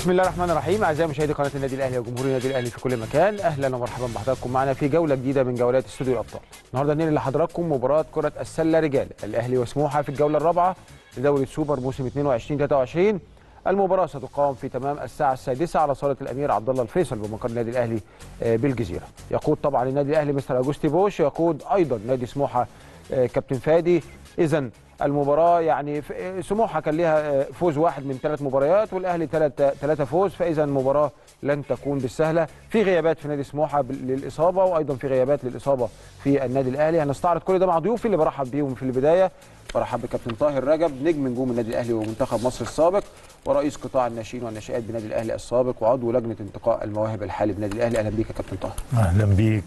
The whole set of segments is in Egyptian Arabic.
بسم الله الرحمن الرحيم اعزائي مشاهدي قناه النادي الاهلي وجمهور النادي الاهلي في كل مكان اهلا ومرحبا بحضراتكم معنا في جوله جديده من جولات استوديو الابطال النهارده ننقل لحضراتكم مباراه كره السله رجال الاهلي وسموحه في الجوله الرابعه لدوري السوبر موسم 22 23 المباراه ستقام في تمام الساعه السادسة على صاله الامير عبد الله الفيصل بمقر النادي الاهلي آه، بالجزيره يقود طبعا النادي الاهلي مستر اجوستي بوش يقود ايضا نادي سموحه آه، كابتن فادي اذا المباراه يعني ف- آه، سموحه كان ليها آه، فوز واحد من ثلاث مباريات والاهلي ثلاثه ثلاثه فوز فاذا المباراه لن تكون بالسهله في غيابات في نادي سموحه بال- للاصابه وايضا في غيابات للاصابه في النادي الاهلي هنستعرض كل ده مع ضيوفي اللي برحب بيهم في البدايه برحب بكابتن طاهر رجب نجم نجوم النادي الاهلي ومنتخب مصر السابق ورئيس قطاع الناشئين والناشئات بالنادي الاهلي السابق وعضو لجنه انتقاء المواهب الحالي بالنادي الاهلي اهلا بيك يا كابتن طاهر اهلا بيك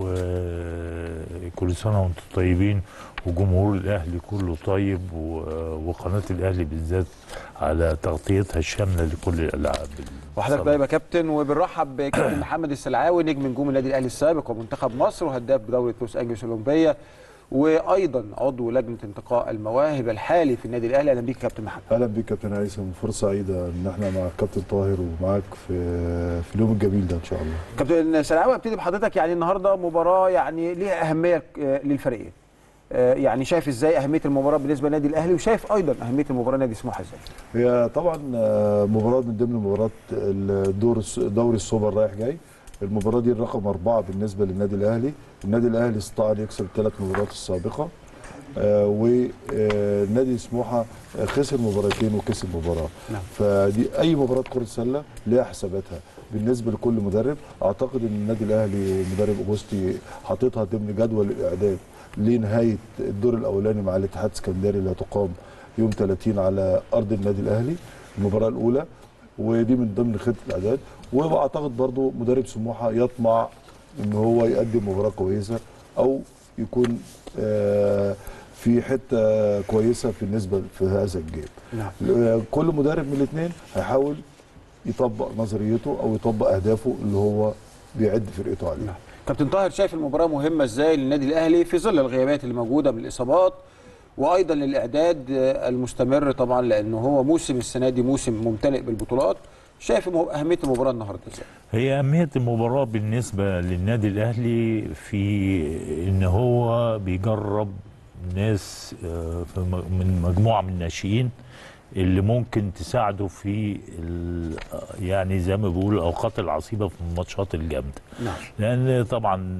وكل سنه وانتم طيبين وجمهور الاهلي كله طيب و- وقناه الاهلي بالذات على تغطيتها الشامله لكل الالعاب وحضرتك طيب يا كابتن وبنرحب بكابتن محمد السلعاوي نجم نجوم النادي الاهلي السابق ومنتخب مصر وهداف دوله لوس انجلوس الاولمبيه وايضا عضو لجنه انتقاء المواهب الحالي في النادي الاهلي اهلا بيك يا كابتن محمد اهلا بيك كابتن هيثم فرصه سعيده ان احنا مع كابتن طاهر ومعاك في في اليوم الجميل ده ان شاء الله كابتن سلعاوي ابتدي بحضرتك يعني النهارده مباراه يعني ليها اهميه آه، للفريقين آه، يعني شايف ازاي اهميه المباراه بالنسبه للنادي الاهلي وشايف ايضا اهميه المباراه نادي سموحه ازاي هي طبعا آه، مباراه من ضمن مباريات الدور الس- دوري السوبر رايح جاي المباراه دي الرقم أربعة بالنسبه للنادي الاهلي النادي الاهلي استطاع أن يكسب الثلاث مباريات السابقه آه، ونادي سموحه آه، خسر مباراتين وكسب مباراه نعم. فدي اي مباراه كره سله ليها حساباتها بالنسبه لكل مدرب اعتقد ان النادي الاهلي مدرب اوجوستي حاططها ضمن جدول الاعداد لنهايه الدور الاولاني مع الاتحاد السكندري اللي هتقام يوم 30 على ارض النادي الاهلي المباراه الاولى ودي من ضمن خطه الاعداد واعتقد برضو مدرب سموحه يطمع ان هو يقدم مباراه كويسه او يكون آه، في حته كويسه في النسبه في هذا الجيم نعم كل مدرب من الاثنين هيحاول يطبق نظريته او يطبق اهدافه اللي هو بيعد فرقته عليها نعم. كابتن طاهر شايف المباراه مهمه ازاي للنادي الاهلي في ظل الغيابات اللي موجوده من الاصابات وايضا للاعداد آه، المستمر طبعا لانه هو موسم السنه دي موسم ممتلئ بالبطولات شايف مه- اهميه المباراه النهارده ازاي هي أهمية المباراة بالنسبة للنادي الأهلي في إن هو بيجرب ناس آه، في م- من مجموعة من الناشئين اللي ممكن تساعده في ال- يعني زي ما بيقولوا الأوقات العصيبة في الماتشات الجامدة نعم لان طبعا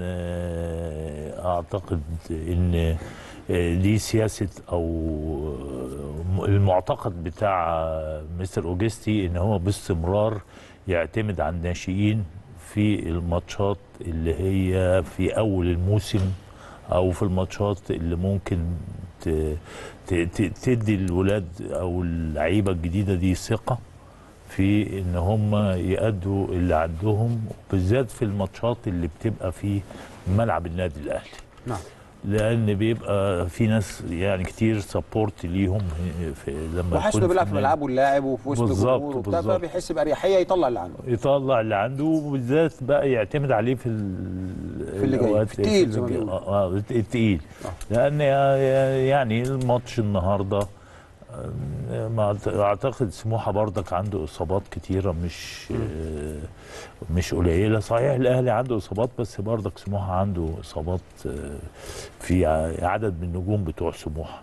آه، اعتقد ان آه، دي سياسه او آه، المعتقد بتاع مستر اوجستي ان هو باستمرار يعتمد على الناشئين في الماتشات اللي هي في اول الموسم او في الماتشات اللي ممكن ت- ت- ت- تدي الولاد او اللعيبه الجديده دي ثقه في ان هم يأدوا اللي عندهم بالذات في الماتشات اللي بتبقى في ملعب النادي الاهلي نعم لان بيبقى في ناس يعني كتير سبورت ليهم في لما وحاسس يكون انه بيلعب في النادي. ملعبه اللاعب وفي وسط بالظبط، الجمهور وبتاع بالظبط. فبيحس باريحيه يطلع اللي عنده يطلع اللي عنده وبالذات بقى يعتمد عليه في في اللي جاي، في التقيل زي ما الج- بيقولوا. اه آه، التقيل آه. لان يعني الماتش النهارده آه، ما أعت- اعتقد سموحه برضك عنده اصابات كتيره مش آه، مش قليله صحيح الاهلي عنده اصابات بس برضك سموحه عنده اصابات آه، في ع- عدد من النجوم بتوع سموحه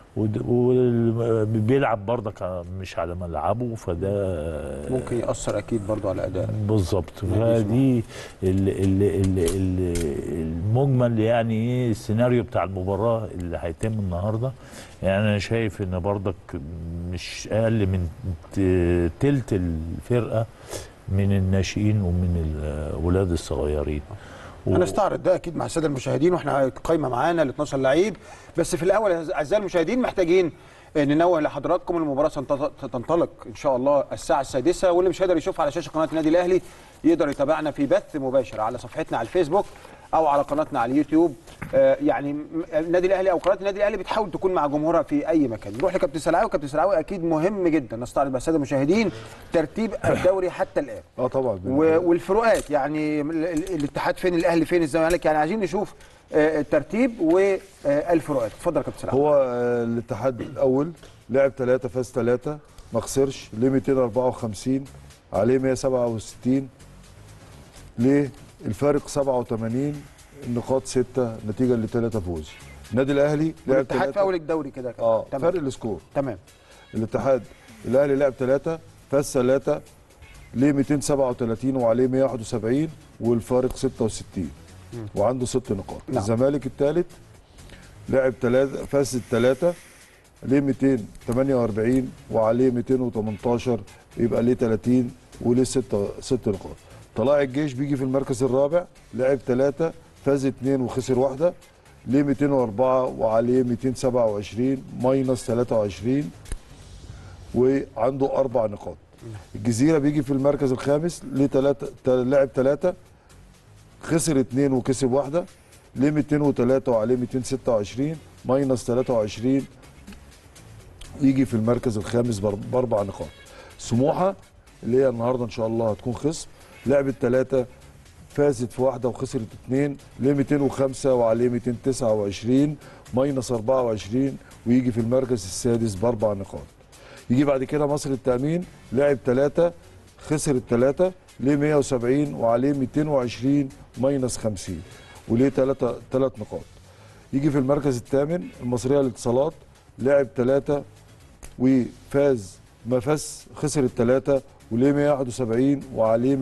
وبيلعب برضك مش على ملعبه فده ممكن ياثر اكيد برضو على اداء بالظبط نادي فدي ال ال ال ال المجمل يعني ايه السيناريو بتاع المباراه اللي هيتم النهارده يعني انا شايف ان برضك مش اقل من ت- تلت الفرقه من الناشئين ومن الولاد الصغيرين و- هنستعرض ده اكيد مع الساده المشاهدين واحنا قايمه معانا ال 12 لعيب بس في الاول اعزائي المشاهدين محتاجين ننوه لحضراتكم المباراه ستنط- ستنطلق ان شاء الله الساعه السادسة واللي مش قادر يشوفها على شاشه قناه النادي الاهلي يقدر يتابعنا في بث مباشر على صفحتنا على الفيسبوك او على قناتنا على اليوتيوب آه، يعني م- النادي الاهلي او قناه النادي الاهلي بتحاول تكون مع جمهورها في اي مكان نروح لكابتن سلعاوي كابتن سلعاوي اكيد مهم جدا نستعرض مع الساده المشاهدين ترتيب الدوري حتى الان اه طبعا و- والفروقات يعني ال- ال- الاتحاد فين الاهلي فين الزمالك يعني عايزين نشوف آه، الترتيب والفروقات اتفضل يا كابتن سلام هو آه، الاتحاد الاول لعب ثلاثة فاز ثلاثة ما خسرش ليه 254 عليه 167 ليه الفارق 87 النقاط 6 نتيجه لثلاثه فوز النادي الاهلي لعب الاتحاد في ثلاثة- اول الدوري كده كده. اه تمام فرق السكور تمام الاتحاد الاهلي لعب ثلاثة فاز ثلاثة ليه 237 وعليه 171 والفارق 66 وعنده ست نقاط نعم. الزمالك الثالث لعب ثلاثة فاز الثلاثة ليه 248 وعليه 218 يبقى ليه 30 وليه ست ست نقاط طلائع الجيش بيجي في المركز الرابع لعب ثلاثة فاز اثنين وخسر واحدة ليه 204 وعليه 227 ماينس 23 وعنده اربع نقاط الجزيره بيجي في المركز الخامس ليه ثلاثه لعب ثلاثه خسر اثنين وكسب واحده ليه 203 وعليه 226 ماينس 23 يجي في المركز الخامس بار- باربع نقاط سموحه اللي هي النهارده ان شاء الله هتكون خصم لعبت ثلاثه فازت في واحده وخسرت اثنين ليه 205 وعليه 229 ماينس 24 ويجي في المركز السادس باربع نقاط يجي بعد كده مصر التأمين لعب ثلاثة خسر الثلاثة ليه 170 وعليه 220 ماينس 50 وليه ثلاثة ثلاث نقاط يجي في المركز الثامن المصرية للاتصالات لعب ثلاثة وفاز ما فاز خسر الثلاثة وليه 171 وعليه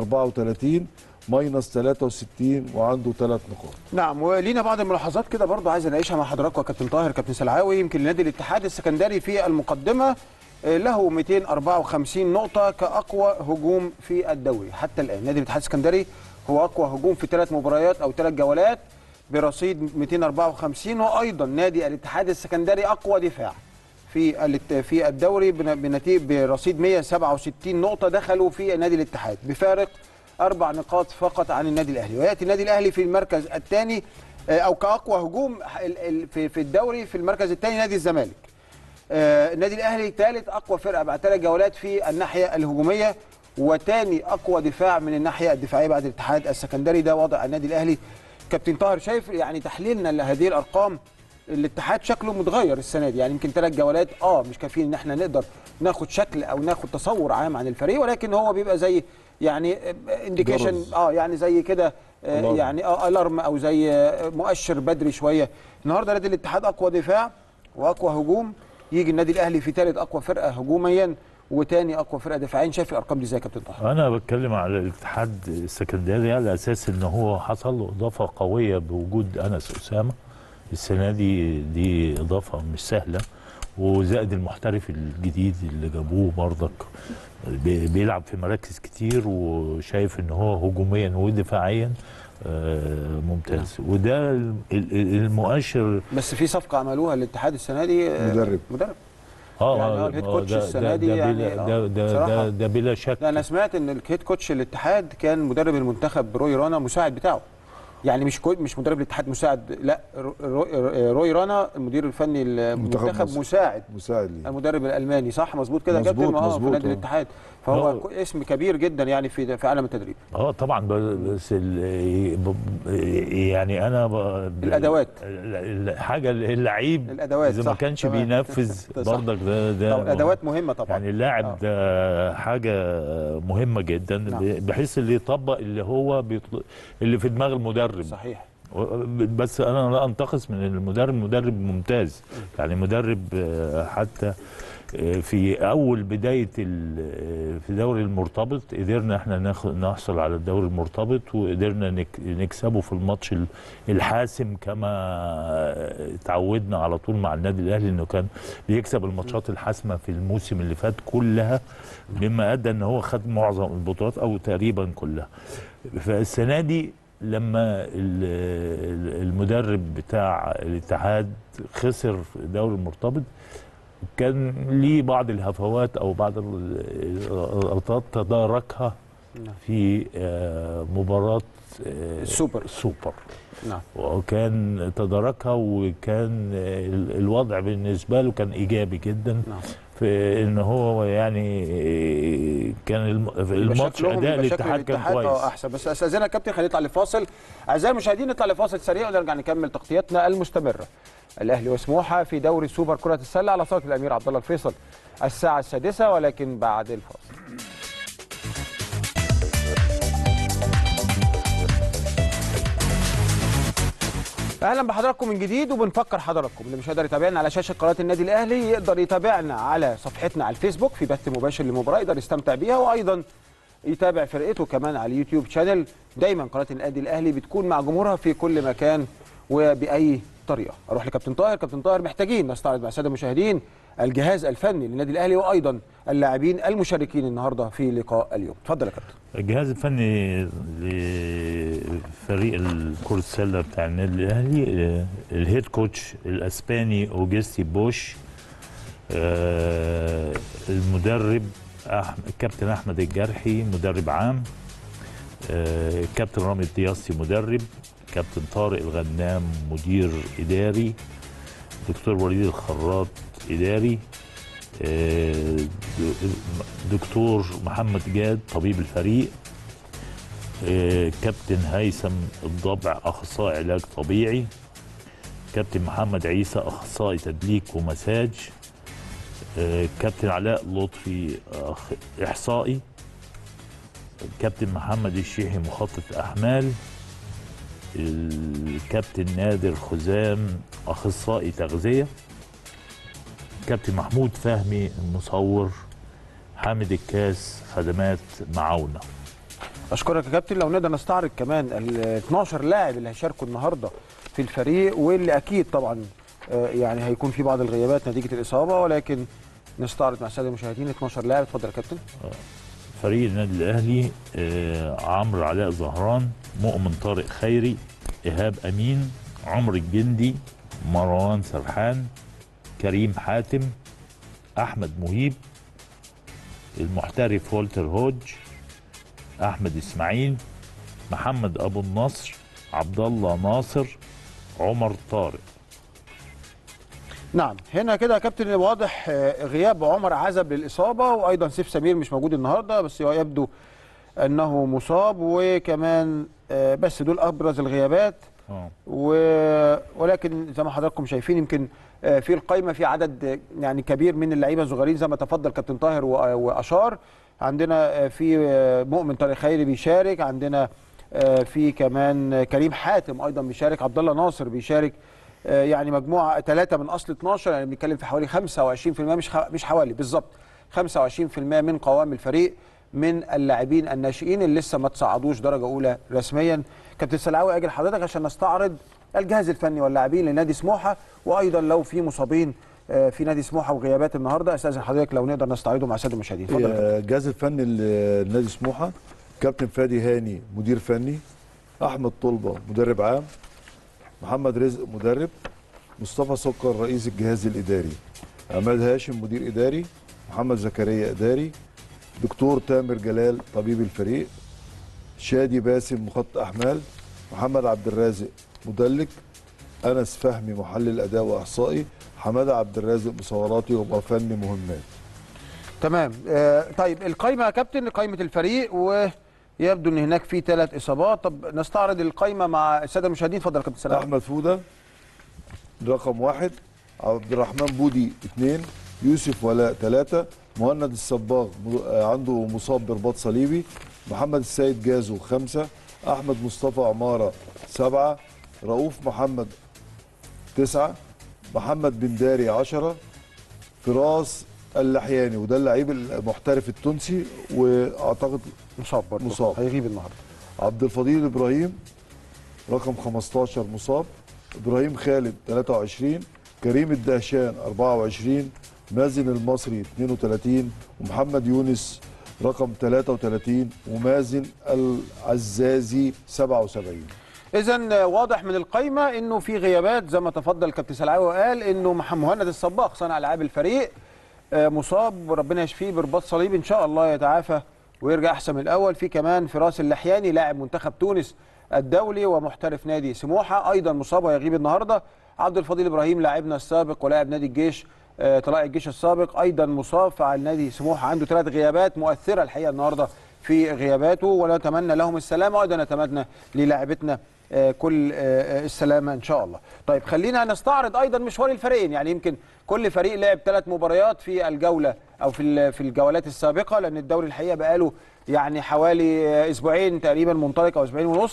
234 ماينس 63 وعنده ثلاث نقاط نعم ولينا بعض الملاحظات كده برضو عايز اناقشها مع حضراتكم يا كابتن طاهر كابتن سلعاوي يمكن نادي الاتحاد السكندري في المقدمه آه، له 254 نقطه كاقوى هجوم في الدوري حتى الان نادي الاتحاد السكندري هو اقوى هجوم في ثلاث مباريات او ثلاث جولات برصيد 254 وايضا نادي الاتحاد السكندري اقوى دفاع في الات- في الدوري بنتيجه برصيد 167 نقطه دخلوا في نادي الاتحاد بفارق اربع نقاط فقط عن النادي الاهلي وياتي النادي الاهلي في المركز الثاني او كاقوى هجوم ال- ال- في في الدوري في المركز الثاني نادي الزمالك آه، النادي الاهلي ثالث اقوى فرقه بعد ثلاث جولات في الناحيه الهجوميه وثاني اقوى دفاع من الناحيه الدفاعيه بعد الاتحاد السكندري ده وضع النادي الاهلي كابتن طاهر شايف يعني تحليلنا لهذه الارقام الاتحاد شكله متغير السنه دي يعني يمكن ثلاث جولات اه مش كافيين ان احنا نقدر ناخد شكل او ناخد تصور عام عن الفريق ولكن هو بيبقى زي يعني انديكيشن جرس. اه يعني زي كده آه، ألارم. يعني اه الارم او زي آه، مؤشر بدري شويه النهارده نادي الاتحاد اقوى دفاع واقوى هجوم يجي النادي الاهلي في ثالث اقوى فرقه هجوميا وتاني اقوى فرقه دفاعيا شايف الارقام دي ازاي يا كابتن طه انا بتكلم على الاتحاد السكندري على اساس ان هو حصل له اضافه قويه بوجود انس اسامه السنه دي دي اضافه مش سهله وزائد المحترف الجديد اللي جابوه برضك بي- بيلعب في مراكز كتير وشايف ان هو هجوميا ودفاعيا آه، ممتاز وده ال- ال- المؤشر بس في صفقه عملوها الاتحاد السنه دي آه، مدرب. مدرب اه يعني هو آه، الهيد آه، كوتش ده- السنة ده- دي ده يعني بلا- آه، ده ده بصراحة. ده, ده بلا شك لا انا سمعت ان الهيد كوتش الاتحاد كان مدرب المنتخب روي رانا مساعد بتاعه يعني مش كو... مش مدرب الاتحاد مساعد لا رو... رو... روي رانا المدير الفني المنتخب مصر. مساعد مساعد ليه المدرب الالماني صح مظبوط كده يا كابتن مظبوط، ما هو في مظبوط، نادي آه. الاتحاد فهو هو- كو- اسم كبير جدا يعني في في عالم التدريب اه طبعا ب- بس ال- ب- يعني انا ب- الأدوات. ال- الحاجه اللعيب الأدوات، اذا ما صح، كانش تمام. بينفذ ده صح. برضك ده ده طبعا الادوات مهمه طبعا يعني اللاعب آه. ده حاجه مهمه جدا نعم. بحيث اللي يطبق اللي هو بيطل... اللي في دماغ المدرب صحيح بس انا لا انتقص من المدرب مدرب ممتاز يعني مدرب آه، حتى آه، في اول بدايه ال- في دوري المرتبط قدرنا احنا ناخ- نحصل على الدوري المرتبط وقدرنا نك- نكسبه في الماتش ال- الحاسم كما تعودنا على طول مع النادي الاهلي انه كان بيكسب الماتشات الحاسمه في الموسم اللي فات كلها مما ادى ان هو خد معظم البطولات او تقريبا كلها فالسنه دي لما ال- ال- المدرب بتاع الاتحاد خسر في الدوري المرتبط كان ليه بعض الهفوات او بعض ال- الغلطات تداركها نعم. في آه، مباراه آه، السوبر. السوبر نعم وكان تداركها وكان آه، ال- الوضع بالنسبه له كان ايجابي جدا نعم في ان هو يعني آه، كان الم- في الماتش شكلهم اداء يبقى شكل الاتحاد كان الاتحاد كويس اه احسن بس استاذنك يا كابتن خلينا نطلع لفاصل اعزائي المشاهدين نطلع لفاصل سريع ونرجع نكمل تغطيتنا المستمره الاهلي وسموحه في دوري سوبر كره السله على صاله الامير عبد الله الفيصل الساعه السادسه ولكن بعد الفاصل اهلا بحضراتكم من جديد وبنفكر حضراتكم اللي مش هيقدر يتابعنا على شاشه قناه النادي الاهلي يقدر يتابعنا على صفحتنا على الفيسبوك في بث مباشر للمباراه يقدر يستمتع بيها وايضا يتابع فرقته كمان على اليوتيوب شانل دايما قناه النادي الاهلي بتكون مع جمهورها في كل مكان وباي طريقه اروح لكابتن طاهر كابتن طاهر محتاجين نستعرض مع الساده المشاهدين الجهاز الفني للنادي الاهلي وايضا اللاعبين المشاركين النهارده في لقاء اليوم اتفضل يا كابتن الجهاز الفني لفريق كرة السلة بتاع النادي الأهلي آه، الهيد كوتش الأسباني أوجستي بوش آه، المدرب أح- الكابتن أحمد الجرحي مدرب عام آه، كابتن رامي الدياسي مدرب كابتن طارق الغنام مدير إداري دكتور وليد الخراط إداري آه، دكتور محمد جاد طبيب الفريق آه، كابتن هيثم الضبع اخصائي علاج طبيعي كابتن محمد عيسى اخصائي تدليك ومساج آه، كابتن علاء لطفي أخ- احصائي كابتن محمد الشيحي مخطط احمال الكابتن نادر خزام اخصائي تغذيه كابتن محمود فهمي المصور حامد الكاس خدمات معاونه اشكرك يا كابتن لو نقدر نستعرض كمان ال 12 لاعب اللي هيشاركوا النهارده في الفريق واللي اكيد طبعا آه، يعني هيكون في بعض الغيابات نتيجه الاصابه ولكن نستعرض مع الساده المشاهدين 12 لاعب اتفضل يا كابتن فريق النادي الاهلي آه، عمرو علاء زهران مؤمن طارق خيري ايهاب امين عمر الجندي مروان سرحان كريم حاتم احمد مهيب المحترف والتر هوج احمد اسماعيل محمد ابو النصر عبد الله ناصر عمر طارق نعم هنا كده يا كابتن واضح آه، غياب عمر عزب للاصابه وايضا سيف سمير مش موجود النهارده بس هو يبدو انه مصاب وكمان آه، بس دول ابرز الغيابات اه و... ولكن زي ما حضراتكم شايفين يمكن آه، في القائمه في عدد آه، يعني كبير من اللعيبه الصغيرين زي ما تفضل كابتن طاهر و- واشار عندنا آه، في آه، مؤمن طارق خيري بيشارك عندنا آه، في كمان آه، كريم حاتم ايضا بيشارك عبد الله ناصر بيشارك آه، يعني مجموعه ثلاثه من اصل 12 يعني بنتكلم في حوالي 25% مش ح- مش حوالي بالظبط 25% من قوام الفريق من اللاعبين الناشئين اللي لسه ما تصعدوش درجه اولى رسميا كابتن سلعاوي اجل حضرتك عشان نستعرض الجهاز الفني واللاعبين لنادي سموحه وايضا لو في مصابين آه، في نادي سموحه وغيابات النهارده استاذن حضرتك لو نقدر نستعرضه مع الساده المشاهدين اتفضل يا كابتن. الجهاز الفني لنادي سموحه كابتن فادي هاني مدير فني احمد طلبه مدرب عام محمد رزق مدرب مصطفى سكر رئيس الجهاز الاداري عماد هاشم مدير اداري محمد زكريا اداري دكتور تامر جلال طبيب الفريق شادي باسم مخطط احمال محمد عبد الرازق مدلك انس فهمي محلل اداء واحصائي حماده عبد الرازق مصوراتي وفني مهمات تمام آه، طيب القائمه يا كابتن قائمه الفريق ويبدو ان هناك في ثلاث اصابات طب نستعرض القائمه مع الساده المشاهدين اتفضل يا كابتن سلام احمد فوده رقم واحد عبد الرحمن بودي اثنين يوسف ولاء ثلاثة مهند الصباغ م- آه، عنده مصاب برباط صليبي محمد السيد جازو خمسة أحمد مصطفى عمارة سبعة رؤوف محمد تسعة محمد بن داري عشرة فراس اللحياني وده اللعيب المحترف التونسي واعتقد مصاب برضه مصاب. هيغيب النهارده عبد الفضيل ابراهيم رقم 15 مصاب ابراهيم خالد 23 كريم الدهشان 24 مازن المصري 32 ومحمد يونس رقم 33 ومازن العزازي 77 اذا واضح من القائمه انه في غيابات زي ما تفضل كابتن سلعاوي وقال انه مح- مهند الصباغ صانع العاب الفريق آه، مصاب وربنا يشفيه برباط صليب ان شاء الله يتعافى ويرجع احسن من الاول في كمان فراس اللحياني لاعب منتخب تونس الدولي ومحترف نادي سموحه ايضا مصاب ويغيب النهارده عبد الفضيل ابراهيم لاعبنا السابق ولاعب نادي الجيش آه، طلائع الجيش السابق ايضا مصاب فعل نادي سموحه عنده ثلاث غيابات مؤثره الحقيقه النهارده في غياباته ونتمنى لهم السلامه وايضا نتمنى للاعبتنا آه، كل آه، آه، السلامه ان شاء الله. طيب خلينا نستعرض ايضا مشوار الفريقين يعني يمكن كل فريق لعب ثلاث مباريات في الجوله او في ال- في الجولات السابقه لان الدوري الحقيقه بقاله يعني حوالي آه، اسبوعين تقريبا منطلق او اسبوعين ونص.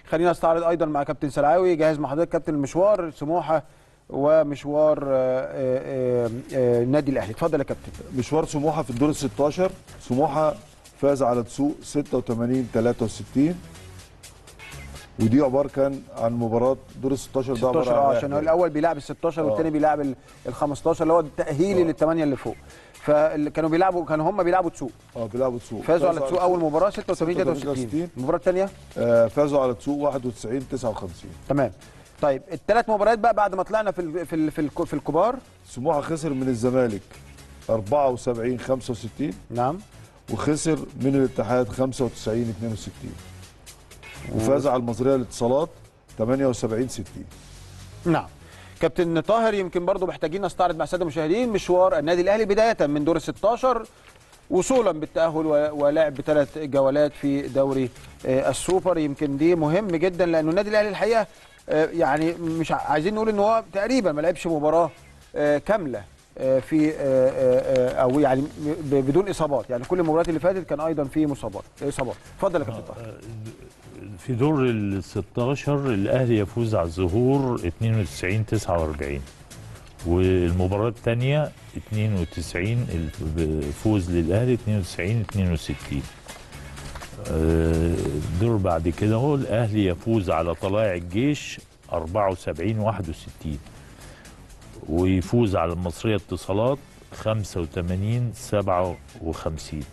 خلينا نستعرض ايضا مع كابتن سلعاوي جاهز مع حضرتك كابتن المشوار سموحه ومشوار آه، آه، آه، النادي الاهلي اتفضل يا كابتن مشوار سموحه في الدور ال 16 سموحه فاز على تسوق 86 63 ودي عباره كان عن مباراه دور ال 16 ده عباره 16 عن اه رايح عشان هو جاي. الاول بيلعب ال 16 آه. والثاني بيلعب ال 15 اللي هو التاهيلي آه. للثمانيه اللي فوق فكانوا بيلعبوا كانوا هم بيلعبوا تسوق اه بيلعبوا تسوق فازوا على تسوق اول مباراه 86 63. 63 المباراه الثانيه آه فازوا على تسوق 91 59 تمام طيب الثلاث مباريات بقى بعد ما طلعنا في ال في ال في, ال في الكبار سموحه خسر من الزمالك 74 65 نعم وخسر من الاتحاد 95 62 وفاز على المصريه للاتصالات 78 60 نعم كابتن طاهر يمكن برضو محتاجين نستعرض مع الساده المشاهدين مشوار النادي الاهلي بدايه من دور ال 16 وصولا بالتاهل و- ولعب بثلاث جولات في دوري آه، السوبر يمكن دي مهم جدا لانه النادي الاهلي الحقيقه آه، يعني مش ع- عايزين نقول ان هو تقريبا ما لعبش مباراه آه، كامله آه، في آه، آه، آه، او يعني ب- بدون اصابات يعني كل المباريات اللي فاتت كان ايضا في مصابات اصابات اتفضل يا كابتن طاهر في دور ال 16 الاهلي يفوز على الظهور 92 49 والمباراه الثانيه 92 الفوز للاهلي 92 62 آه، الدور بعد كده هو الاهلي يفوز على طلائع الجيش 74 61 ويفوز على المصريه اتصالات 85 57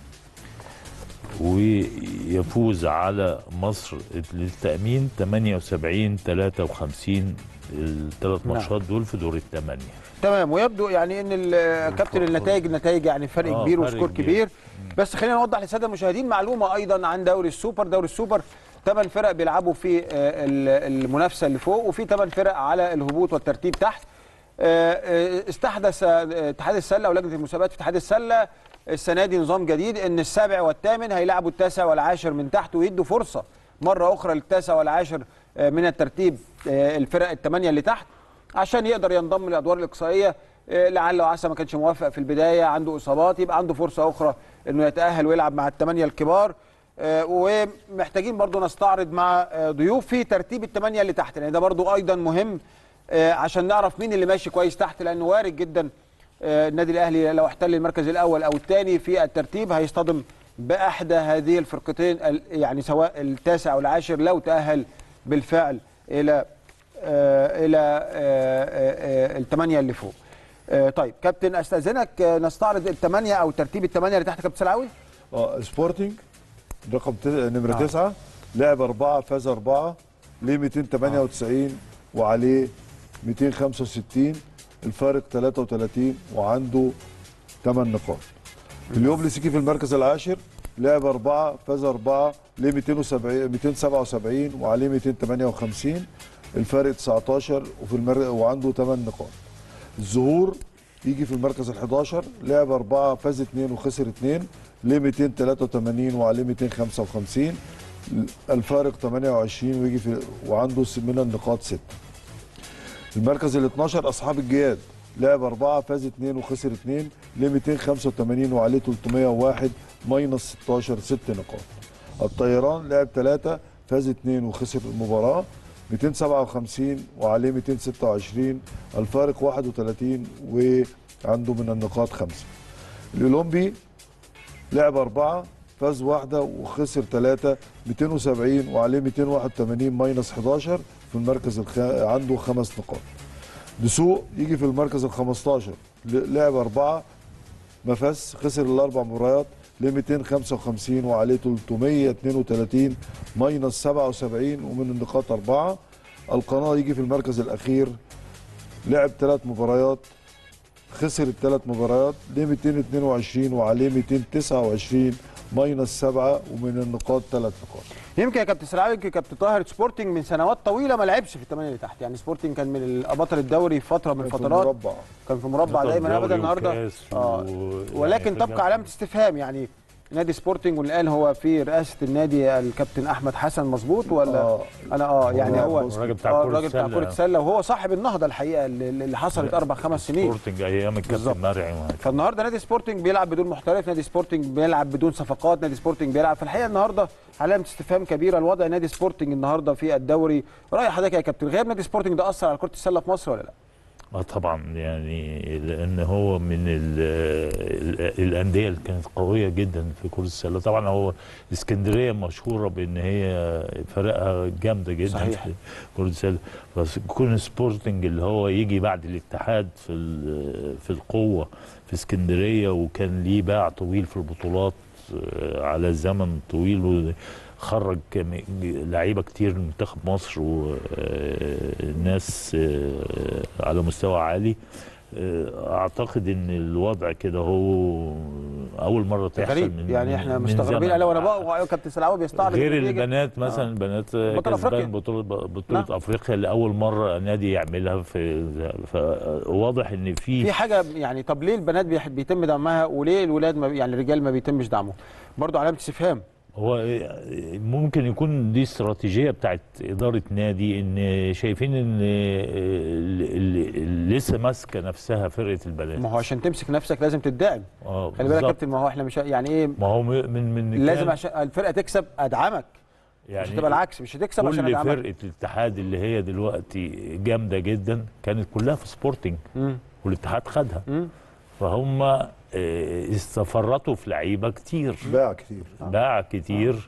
ويفوز على مصر للتأمين 78 53 الثلاث نعم. ماتشات دول في دور الثمانية تمام ويبدو يعني ان ال- كابتن النتائج نتائج يعني فرق آه، كبير فرق وسكور كبير. كبير بس خلينا نوضح للساده المشاهدين معلومه ايضا عن دوري السوبر دوري السوبر ثمان فرق بيلعبوا في آه، ال- المنافسه اللي فوق وفي ثمان فرق على الهبوط والترتيب تحت آه، آه، استحدث آه، اتحاد السله ولجنه المسابقات في اتحاد السله السنه دي نظام جديد ان السابع والثامن هيلعبوا التاسع والعاشر من تحت ويدوا فرصه مره اخرى للتاسع والعاشر آه، من الترتيب آه، الفرق الثمانيه اللي تحت عشان يقدر ينضم للادوار الاقصائيه آه، لعل وعسى ما كانش موافق في البدايه عنده اصابات يبقى عنده فرصه اخرى انه يتاهل ويلعب مع الثمانيه الكبار آه، ومحتاجين برضو نستعرض مع آه، ضيوف في ترتيب الثمانيه اللي تحت لان ده برضو ايضا مهم آه، عشان نعرف مين اللي ماشي كويس تحت لانه وارد جدا آه، النادي الاهلي لو احتل المركز الاول او الثاني في الترتيب هيصطدم باحدى هذه الفرقتين ال- يعني سواء التاسع او العاشر لو تاهل بالفعل الى آه، الى الثمانيه اللي فوق. آه، طيب كابتن استاذنك آه، نستعرض الثمانيه او ترتيب الثمانيه اللي تحت كابتن سلعوي اه سبورتنج رقم ت- نمره آه. تسعه لعب اربعه فاز اربعه ليه 298 وعليه 265 الفارق 33 وعنده 8 نقاط اليوم لسيكي في المركز العاشر لعب أربعة فاز أربعة ليه 270 277 وعليه 258 الفارق 19 وفي المر... وعنده 8 نقاط الظهور يجي في المركز ال 11 لعب أربعة فاز اثنين وخسر اثنين ليه 283 وعليه 255 الفارق 28 ويجي في وعنده س- من النقاط 6 المركز ال 12 اصحاب الجياد لعب أربعة فاز اثنين وخسر اثنين ليه 285 وعليه 301 ماينس 16 ست نقاط الطيران لعب ثلاثة فاز اثنين وخسر المباراة 257 وعليه 226 الفارق 31 وعنده من النقاط خمسة الأولمبي لعب أربعة فاز واحدة وخسر ثلاثة 270 وعليه 281 ماينس 11 في المركز الخ... عنده خمس نقاط دسوق يجي في المركز ال 15 ل- لعب أربعة ما فاز خسر الأربع مباريات ل 255 وعليه 332 ماينس 77 ومن النقاط أربعة القناة يجي في المركز الأخير لعب ثلاث مباريات خسر الثلاث مباريات ل 222 وعليه 229 ماينس 7 ومن النقاط ثلاث نقاط يمكن يا كابتن سلعاوي يمكن كابتن طاهر سبورتنج من سنوات طويله ما لعبش في الثمانيه اللي تحت يعني سبورتنج كان من بطل الدوري في فتره من في الفترات المربع كان في مربع بطل دايما ابدا دوري النهارده وكاس اه و- ولكن يعني تبقى علامه استفهام يعني نادي سبورتنج والان هو في رئاسه النادي الكابتن احمد حسن مظبوط ولا آه. انا اه يعني هو هو الراجل بتاع آه، كرة الراجل بتاع السلة. كره السله وهو صاحب النهضه الحقيقه اللي اللي حصلت اربع خمس سنين سبورتنج ايام بالظبط. الكابتن مرعي وهكذا. فالنهارده نادي سبورتنج بيلعب بدون محترف نادي سبورتنج بيلعب بدون صفقات نادي سبورتنج بيلعب في الحقيقه النهارده علامه استفهام كبيره الوضع نادي سبورتنج النهارده في الدوري راي حضرتك يا كابتن غياب نادي سبورتنج ده اثر على كره السله في مصر ولا لا اه طبعا يعني لان هو من ال ال الانديه اللي كانت قويه جدا في كره السله طبعا هو اسكندريه مشهوره بان هي فرقها جامده جدا صحيح. في كره السله بس كون سبورتنج اللي هو يجي بعد الاتحاد في ال- في القوه في اسكندريه وكان ليه باع طويل في البطولات آه، على زمن طويل خرج كم- لعيبه كتير من منتخب مصر وناس على مستوى عالي آه، اعتقد ان الوضع كده هو اول مره تحصل غريب من يعني احنا من مستغربين زمن. لو انا بقى كابتن سلعوي بيستعرض غير النتيجة. البنات مثلا البنات بطل أفريقيا. كسبان بطوله بطوله نعم. افريقيا لاول مره نادي يعملها في فواضح ان في في حاجه يعني طب ليه البنات بيح- بيتم دعمها وليه الولاد ما بي- يعني الرجال ما بيتمش دعمه برضو علامه استفهام هو ممكن يكون دي استراتيجيه بتاعت اداره نادي ان شايفين ان ال- ال- لسه ماسكه نفسها فرقه البنات ما هو عشان تمسك نفسك لازم تدعم اه خلي بالك يا بالظبط. كابتن ما هو احنا مش يعني ايه ما هو من من لازم كان عشان الفرقه تكسب ادعمك يعني مش هتبقى العكس مش هتكسب عشان كل ادعمك فرقه الاتحاد اللي هي دلوقتي جامده جدا كانت كلها في سبورتنج مم. والاتحاد خدها مم. فهم آه، استفرطوا في لعيبه كتير باع كتير باع كتير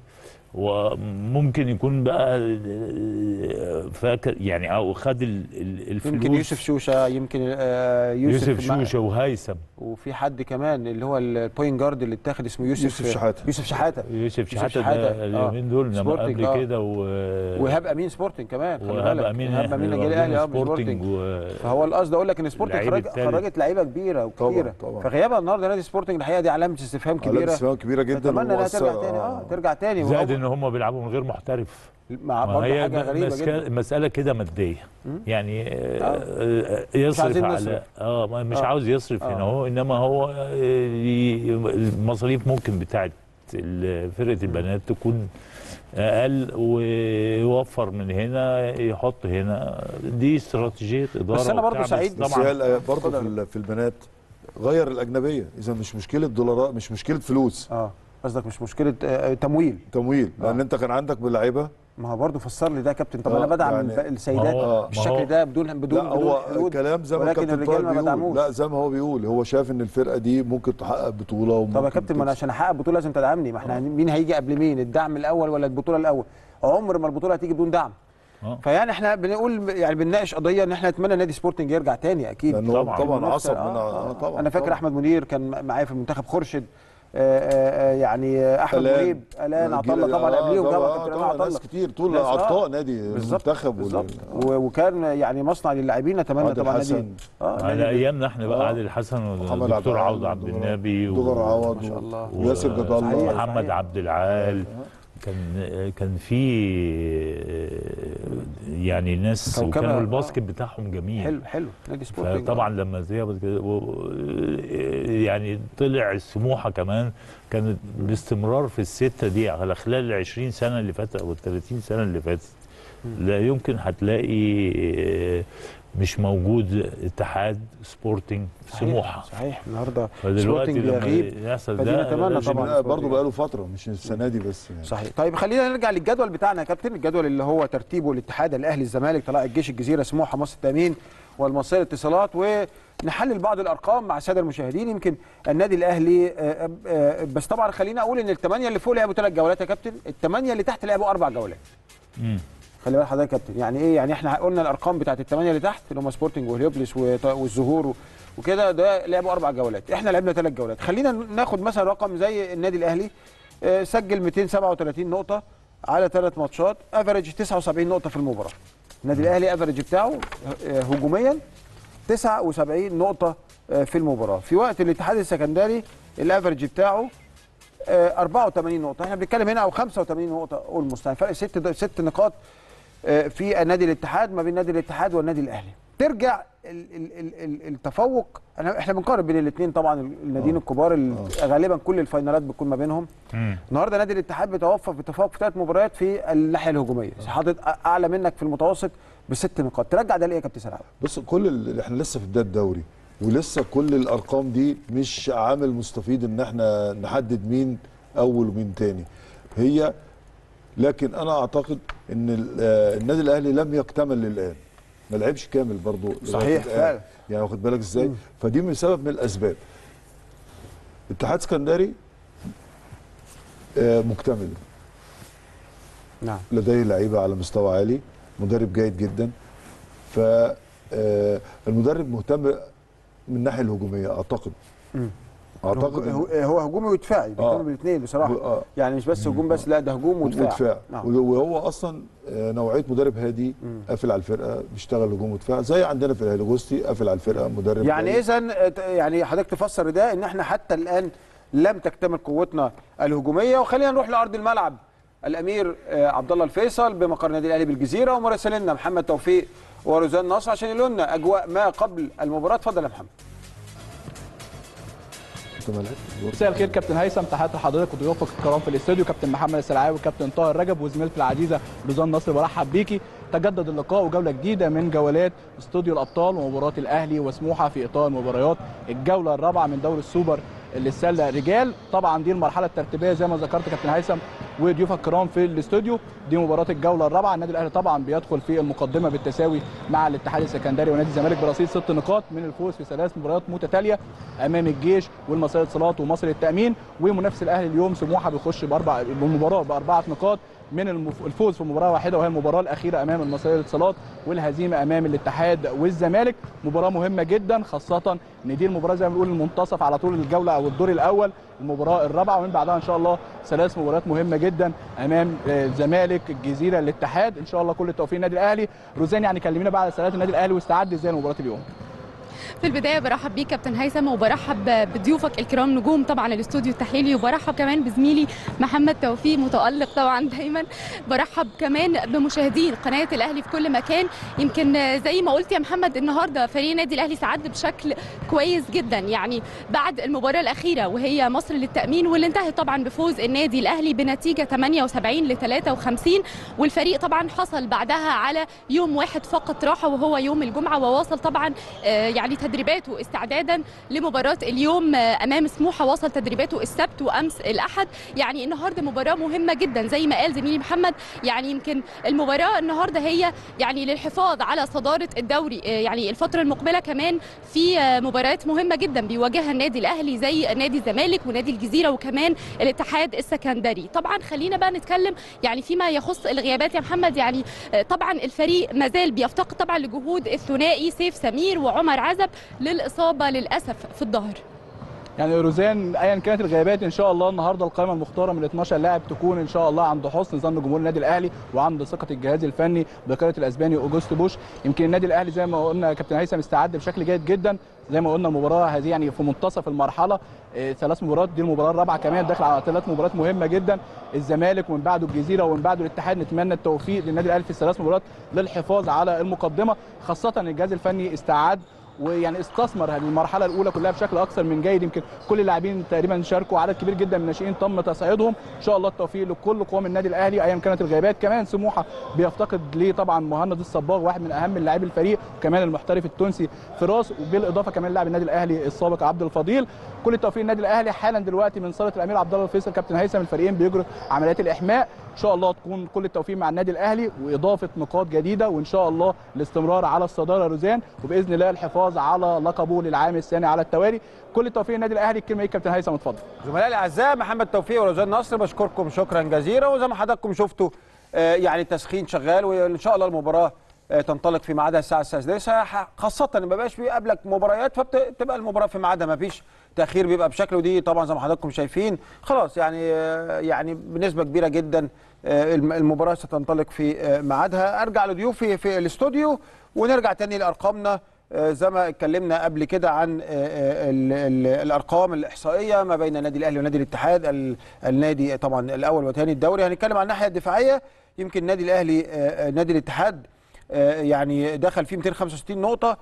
وممكن يكون بقى آه، فاكر يعني او خد ال- ال- الفلوس يمكن يوسف شوشه يمكن آه يوسف, يوسف مع- شوشه وهيثم وفي حد كمان اللي هو البوينت جارد اللي اتاخد اسمه يوسف يوسف شحاتة. يوسف شحاته يوسف شحاته شحاتة، ده اليومين دول انما سبورتنج، قبل آه. كده و وهاب امين سبورتنج كمان خلي وهاب بالك امين هاب إحنا امين جه واخدين الاهلي اه مش سبورتنج سبورتنج و... فهو القصد اقول لك ان سبورتنج اللعيب خرج التالت. خرجت لعيبه كبيره وكتيره طبعاً. فغيابها النهارده نادي سبورتنج الحقيقه دي علامه استفهام علامة كبيره استفهام كبيره جدا اتمنى انها ومؤثرة. ترجع تاني اه ترجع تاني زائد وهو- ان هم بيلعبوا من غير محترف مع ما برضه هي حاجه غريبه مسك- جدا مسألة كده مادية يعني آه، آه، يصرف عايزين على نصرف. اه ما- مش آه. عاوز يصرف آه. هنا هو انما هو آه، ي- المصاريف ممكن بتاعت ال- فرقة البنات تكون اقل ويوفر من هنا يحط هنا دي استراتيجية ادارة بس أنا برضو وبتاع، سعيد بس طبعا هي برضه اتفضل. في, ال- في البنات غير الاجنبيه اذا مش مشكله دولارات مش مشكله فلوس اه قصدك مش مشكله آه، تمويل تمويل لان آه. انت كان عندك بلاعيبه ما هو برضه فسر لي ده يا كابتن طب آه، انا بدعم يعني- الف- السيدات ما هو- ما بالشكل هو- ده بدون بدون لا بدون هو حدود الكلام زي ما ولكن الكابتن الرجال طارق ما بيقول بدعموش لا زي ما هو بيقول هو شايف ان الفرقه دي ممكن تحقق بطوله وممكن طب يا كابتن ما انا تكسب. عشان احقق بطوله لازم تدعمني ما احنا مين هيجي قبل مين الدعم الاول ولا البطوله الاول عمر ما البطوله هتيجي بدون دعم آه. فيعني احنا بنقول يعني بنناقش قضيه ان احنا نتمنى نادي سبورتنج يرجع تاني اكيد لأن هو طبعاً. طبعا المنافسة، عصب آه، من آه. آه طبعا انا فاكر طبعاً. احمد منير كان معايا في المنتخب خورشيد آه، آه، آه، يعني آه، احمد ألان. مريب الان الجيل- عطله طبعا آه، قبليهم طبعا طبعاً، كابتن طبعاً عطله ناس كتير طول ناس، آه. اعضاء نادي بالظبط المنتخب بالظبط وال- و- وكان يعني مصنع للاعبين نتمنى عادل طبعا حسن. نادي اه على نادي- ايامنا احنا بقى آه. عادل حسن محمد والدكتور عبد عوض العال عبد ودغر- النبي و- دغر عوض ما شاء و- الله. وياسر جد الله صحيح. ومحمد عبد العال كان كان في يعني ناس كوكبة، وكانوا آه. الباسكت بتاعهم جميل حلو حلو نادي سبورتنج فطبعا لما ذهبت كده و- يعني طلع سموحه كمان كانت باستمرار في السته دي على خلال ال 20 سنه اللي فاتت او ال 30 سنه اللي فاتت لا يمكن هتلاقي آه، مش موجود اتحاد سبورتنج في صحيح، سموحه صحيح النهارده فدلوقتي سبورتنج لما بيغيب يحصل فدي ده نتمنى لازم طبعاً. لا برضه بقاله فتره مش السنه دي بس يعني صحيح طيب خلينا نرجع للجدول بتاعنا يا كابتن الجدول اللي هو ترتيبه الاتحاد الاهلي الزمالك طلائع الجيش الجزيره سموحه مصر التامين والمصريه الاتصالات ونحلل بعض الارقام مع الساده المشاهدين يمكن النادي الاهلي آه، آه، بس طبعا خلينا اقول ان الثمانيه اللي فوق لعبوا ثلاث جولات يا كابتن الثمانيه اللي تحت لعبوا اربع جولات مم. خلي بالك حضرتك يا كابتن يعني ايه يعني احنا قلنا الارقام بتاعت الثمانيه اللي تحت اللي هم سبورتنج وهليوبلس وط- والزهور و- وكده ده لعبوا اربع جولات احنا لعبنا ثلاث جولات خلينا ناخد مثلا رقم زي النادي الاهلي آه، سجل 237 نقطه على ثلاث ماتشات افريج 79 نقطه في المباراه النادي الاهلي افريج بتاعه آه، هجوميا 79 نقطه آه، في المباراه في وقت الاتحاد السكندري الافريج بتاعه آه، 84 نقطه احنا بنتكلم هنا او 85 نقطه اولموست يعني فرق ست ست نقاط آه، في نادي الاتحاد ما بين نادي الاتحاد والنادي الاهلي ترجع ال ال ال ال التفوق أنا احنا بنقارن بين الاثنين طبعا الناديين الكبار اللي غالبا كل الفاينالات بتكون ما بينهم النهارده نادي الاتحاد بيتوفق بتفوق في ثلاث مباريات في الناحيه الهجوميه حاطط اعلى منك في المتوسط بست نقاط ترجع ده ليه يا كابتن سلام بص كل ال... احنا لسه في بدايه الدوري ولسه كل الارقام دي مش عامل مستفيد ان احنا نحدد مين اول ومين تاني هي لكن انا اعتقد ان ال- آه، النادي الاهلي لم يكتمل للان ما لعبش كامل برضو لغاية صحيح، الآن. فعلا. يعني واخد بالك ازاي فدي من سبب من الاسباب اتحاد اسكندري آه، مكتمل نعم لديه لعيبه على مستوى عالي مدرب جيد جدا فالمدرب مهتم من الناحيه الهجوميه اعتقد اعتقد هو, إن- هو هجومي ودفاعي بيهتم بالاثنين بصراحه آه. يعني مش بس هجوم بس لا ده هجوم ودفاع ودفاع نعم. وهو اصلا آه، نوعيه مدرب هادي قافل على الفرقه بيشتغل هجوم ودفاع زي عندنا في الاهلي جوستي قافل على الفرقه مدرب يعني جيد. اذا يعني حضرتك تفسر ده ان احنا حتى الان لم تكتمل قوتنا الهجوميه وخلينا نروح لارض الملعب الامير آه، عبد الله الفيصل بمقر النادي الاهلي بالجزيره ومراسلنا محمد توفيق ورزان نصر عشان يقولوا لنا اجواء ما قبل المباراه اتفضل يا محمد أنت مالك؟ مساء الخير كابتن هيثم تحياتي لحضرتك وضيوفك الكرام في الاستوديو كابتن محمد السلعاوي وكابتن طاهر رجب وزميلتي العزيزه لوزان نصر برحب بيكي تجدد اللقاء وجوله جديده من جولات استوديو الابطال ومباراه الاهلي وسموحه في اطار مباريات الجوله الرابعه من دوري السوبر للسله رجال طبعا دي المرحله الترتيبيه زي ما ذكرت كابتن هيثم وضيوفك الكرام في الاستوديو دي مباراه الجوله الرابعه النادي الاهلي طبعا بيدخل في المقدمه بالتساوي مع الاتحاد السكندري ونادي الزمالك برصيد ست نقاط من الفوز في ثلاث مباريات متتاليه امام الجيش والمصرية اتصالات ومصر التامين ومنافس الاهلي اليوم سموحه بيخش باربع بالمباراه باربعه نقاط من المف- الفوز في مباراه واحده وهي المباراه الاخيره امام المصرية للاتصالات والهزيمه امام الاتحاد والزمالك مباراه مهمه جدا خاصه ان دي المباراه زي ما بنقول المنتصف على طول الجوله او الدور الاول المباراه الرابعه ومن بعدها ان شاء الله ثلاث مباريات مهمه جدا امام آه، الزمالك الجزيره الاتحاد ان شاء الله كل التوفيق للنادي الاهلي روزان يعني كلمينا بقى على ثلاث النادي الاهلي واستعد ازاي لمباراه اليوم في البدايه برحب بيك كابتن هيثم وبرحب بضيوفك الكرام نجوم طبعا الاستوديو التحليلي وبرحب كمان بزميلي محمد توفيق متالق طبعا دايما برحب كمان بمشاهدين قناه الاهلي في كل مكان يمكن زي ما قلت يا محمد النهارده فريق النادي الاهلي استعد بشكل كويس جدا يعني بعد المباراه الاخيره وهي مصر للتامين واللي انتهت طبعا بفوز النادي الاهلي بنتيجه 78 ل 53 والفريق طبعا حصل بعدها على يوم واحد فقط راحه وهو يوم الجمعه وواصل طبعا آه، يعني تدريباته استعدادا لمباراه اليوم آه، امام سموحه واصل تدريباته السبت وامس الاحد يعني النهارده مباراه مهمه جدا زي ما قال زميلي محمد يعني يمكن المباراه النهارده هي يعني للحفاظ على صداره الدوري آه، يعني الفتره المقبله كمان في آه، مباريات مهمه جدا بيواجهها النادي الاهلي زي نادي الزمالك ونادي الجزيره وكمان الاتحاد السكندري طبعا خلينا بقى نتكلم يعني فيما يخص الغيابات يا محمد يعني آه، طبعا الفريق مازال بيفتقد طبعا لجهود الثنائي سيف سمير وعمر عزب للاصابه للاسف في الظهر يعني روزان ايا كانت الغيابات ان شاء الله النهارده القائمه المختاره من 12 لاعب تكون ان شاء الله عند حسن ظن جمهور النادي الاهلي وعند ثقه الجهاز الفني بقياده الاسباني اوجوست بوش يمكن النادي الاهلي زي ما قلنا يا كابتن هيثم استعد بشكل جيد جدا زي ما قلنا المباراه هذه يعني في منتصف المرحله آه، ثلاث مباريات دي المباراه الرابعه كمان داخل على ثلاث مباريات مهمه جدا الزمالك ومن بعده الجزيره ومن بعده الاتحاد نتمنى التوفيق للنادي الاهلي في الثلاث مباريات للحفاظ على المقدمه خاصه إن الجهاز الفني استعد ويعني استثمر هذه المرحله الاولى كلها بشكل اكثر من جيد يمكن كل اللاعبين تقريبا شاركوا عدد كبير جدا من الناشئين تم تصعيدهم ان شاء الله التوفيق لكل قوام النادي الاهلي ايا كانت الغيابات كمان سموحه بيفتقد ليه طبعا مهند الصباغ واحد من اهم لاعبي الفريق وكمان المحترف التونسي فراس وبالاضافه كمان لاعب النادي الاهلي السابق عبد الفضيل كل التوفيق للنادي الاهلي حالا دلوقتي من صاله الامير عبد الله الفيصل كابتن هيثم الفريقين بيجروا عمليات الاحماء ان شاء الله تكون كل التوفيق مع النادي الاهلي واضافه نقاط جديده وان شاء الله الاستمرار على الصداره روزان وباذن الله الحفاظ على لقبه للعام الثاني على التوالي كل التوفيق للنادي الاهلي الكلمه ايه كابتن هيثم اتفضل زملائي الاعزاء محمد توفيق ورزان نصر بشكركم شكرا جزيلا وزي ما حضراتكم شفتوا آه، يعني التسخين شغال وان شاء الله المباراه آه، تنطلق في ميعادها الساعه السادسه ح- خاصه ان ما بقاش بيقابلك مباريات فبتبقى المباراه في ميعادها ما فيش تاخير بيبقى بشكل ودي طبعا زي ما حضراتكم شايفين خلاص يعني آه، يعني بنسبه كبيره جدا آه، الم- المباراه ستنطلق في آه، ميعادها ارجع لضيوفي في الاستوديو ونرجع تاني لارقامنا آه، زي ما اتكلمنا قبل كده عن آه، آه، ال- ال- الارقام الاحصائيه ما بين النادي الاهلي ونادي الاتحاد ال- النادي طبعا الاول والثاني الدوري هنتكلم عن الناحيه الدفاعيه يمكن النادي الاهلي آه، آه، نادي الاتحاد آه، يعني دخل فيه 265 نقطه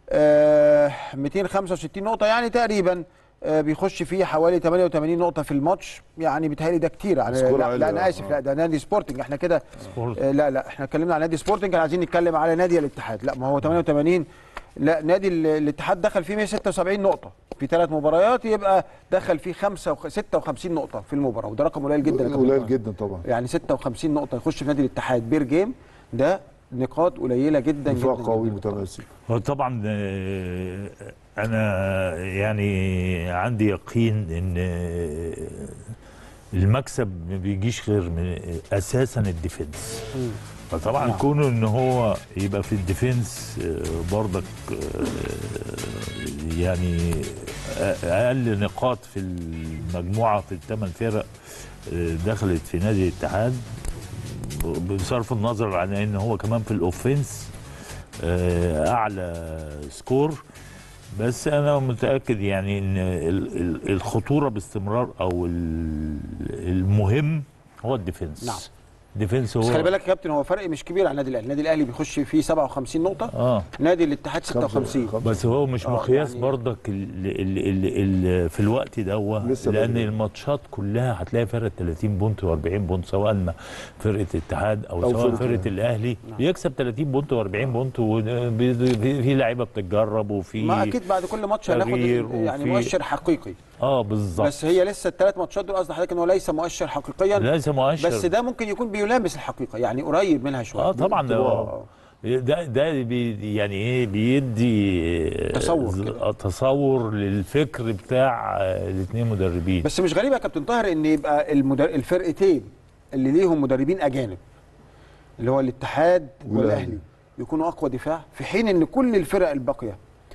آه 265 نقطه يعني تقريبا آه بيخش فيه حوالي 88 نقطه في الماتش يعني بيتهيألي ده كتير على سكور لا, عالي، لا انا آه. اسف لا ده نادي سبورتنج احنا كده سبورت. آه لا لا احنا اتكلمنا عن نادي سبورتنج كان عايزين نتكلم على نادي الاتحاد لا ما هو 88 لا نادي ال- الاتحاد دخل فيه 176 نقطه في ثلاث مباريات يبقى دخل فيه 5 56 نقطه في المباراه وده رقم قليل جدا يا كابتن قليل طاهر. جدا طبعا يعني 56 نقطه يخش في نادي الاتحاد بير جيم ده نقاط قليله جدا دفاع جدا قوي جداً. متماسك هو طبعا آه، انا يعني عندي يقين ان آه، المكسب ما بيجيش غير من اساسا الديفنس مم. فطبعا نعم. كونه ان هو يبقى في الديفنس آه، برضك آه، يعني اقل نقاط في المجموعه في الثمان فرق آه، دخلت في نادي الاتحاد بصرف النظر عن ان هو كمان في الاوفنس آه، اعلى سكور بس انا متاكد يعني ان ال- ال- الخطوره باستمرار او ال- المهم هو الديفنس نعم. الديفنس هو بس خلي بالك يا كابتن هو فرق مش كبير عن النادي الاهلي النادي الاهلي بيخش فيه 57 نقطه اه نادي الاتحاد 56 خمسة. بس هو مش آه، مقياس يعني- برضك ال ال ال ال في الوقت ده لسه لان بدري. الماتشات كلها هتلاقي فرق 30 بونت و40 بونت سواء ما فرقه الاتحاد او, أو سواء فرقة فرقه الأهلي. الاهلي بيكسب 30 بونت و40 بونت وفي في لعيبه بتتجرب وفي ما اكيد بعد كل ماتش هناخد تغيير ال- يعني وفي- مؤشر حقيقي اه بالظبط بس هي لسه الثلاث ماتشات دول قصد حضرتك ان هو ليس مؤشر حقيقيا لازم مؤشر بس ده ممكن يكون بيلامس الحقيقه يعني قريب منها شويه اه طبعا ده آه. ده ده بي يعني ايه بيدي تصور ز- كده. تصور للفكر بتاع الاثنين مدربين بس مش غريب يا كابتن طاهر ان يبقى المدر... الفرقتين اللي ليهم مدربين اجانب اللي هو الاتحاد والأهلي. والاهلي يكونوا اقوى دفاع في حين ان كل الفرق الباقيه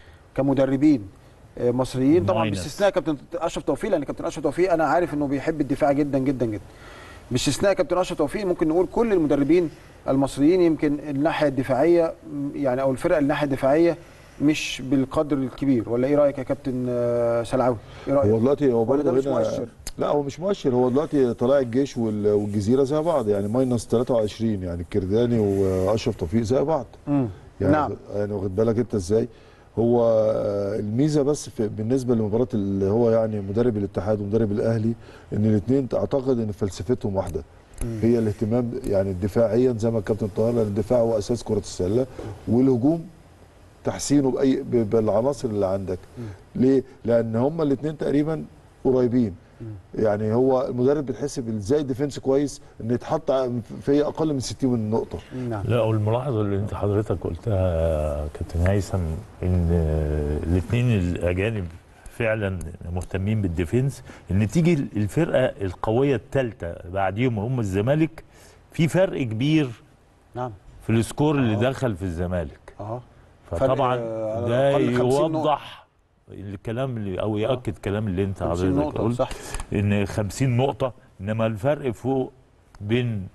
كمدربين آه، مصريين طبعا ماينس. باستثناء كابتن اشرف توفيق لان كابتن اشرف توفيق انا عارف انه بيحب الدفاع جدا جدا جدا باستثناء كابتن اشرف توفيق ممكن نقول كل المدربين المصريين يمكن الناحيه الدفاعيه م، يعني او الفرق الناحيه الدفاعيه مش بالقدر الكبير ولا ايه رايك يا كابتن آه، سلعوي ايه رايك هو دلوقتي هو ولا ده برضه مش هنا مؤشر؟ لا هو مش مؤشر هو دلوقتي طلائع الجيش وال- والجزيره زي بعض يعني ماينس 23 يعني الكرداني واشرف توفيق زي بعض مم. يعني نعم يعني واخد بالك انت ازاي هو آه، الميزه بس في بالنسبه لمباراه اللي هو يعني مدرب الاتحاد ومدرب الاهلي ان الاثنين اعتقد ان فلسفتهم واحده هي الاهتمام يعني دفاعيا زي ما الكابتن طاهر لأن الدفاع هو اساس كره السله والهجوم تحسينه باي ب- بالعناصر اللي عندك ليه لان هما الاثنين تقريبا قريبين يعني هو المدرب بتحسب ازاي ديفنس كويس ان يتحط في اقل من 60 من نقطه نعم لا والملاحظه اللي انت حضرتك قلتها يا كابتن هيثم ان الاثنين الاجانب فعلا مهتمين بالديفنس ان تيجي الفرقه القويه الثالثه بعديهم هم الزمالك في فرق كبير نعم في السكور اللي آه. دخل في الزمالك اه فطبعا فرق، آه، ده أقل 50 نقطة. يوضح الكلام اللي او ياكد كلام اللي انت 50 حضرتك نقطة قلت صح ان 50 نقطه انما الفرق فوق بين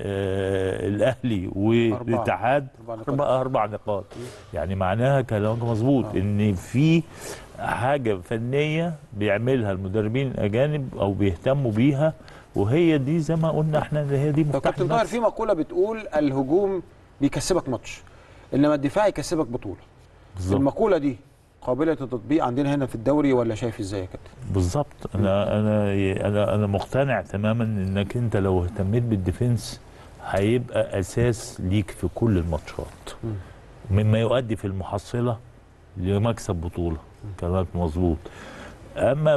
آه الاهلي والاتحاد أربع نقاط. اربع اربع نقاط يعني معناها كلامك مظبوط آه. ان في حاجه فنيه بيعملها المدربين الاجانب او بيهتموا بيها وهي دي زي ما قلنا احنا اللي هي دي طب مفتاح كابتن طاهر المكسب. في مقولة بتقول الهجوم بيكسبك ماتش انما الدفاع يكسبك بطولة بالظبط المقولة دي قابلة للتطبيق عندنا هنا في الدوري ولا شايف ازاي يا كابتن؟ بالظبط انا انا انا انا مقتنع تماما انك انت لو اهتميت بالديفنس هيبقى اساس ليك في كل الماتشات مما يؤدي في المحصله لمكسب بطوله كلامك مظبوط اما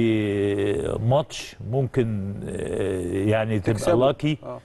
في ماتش ممكن آه، يعني تبقى تكسبه. لاكي اه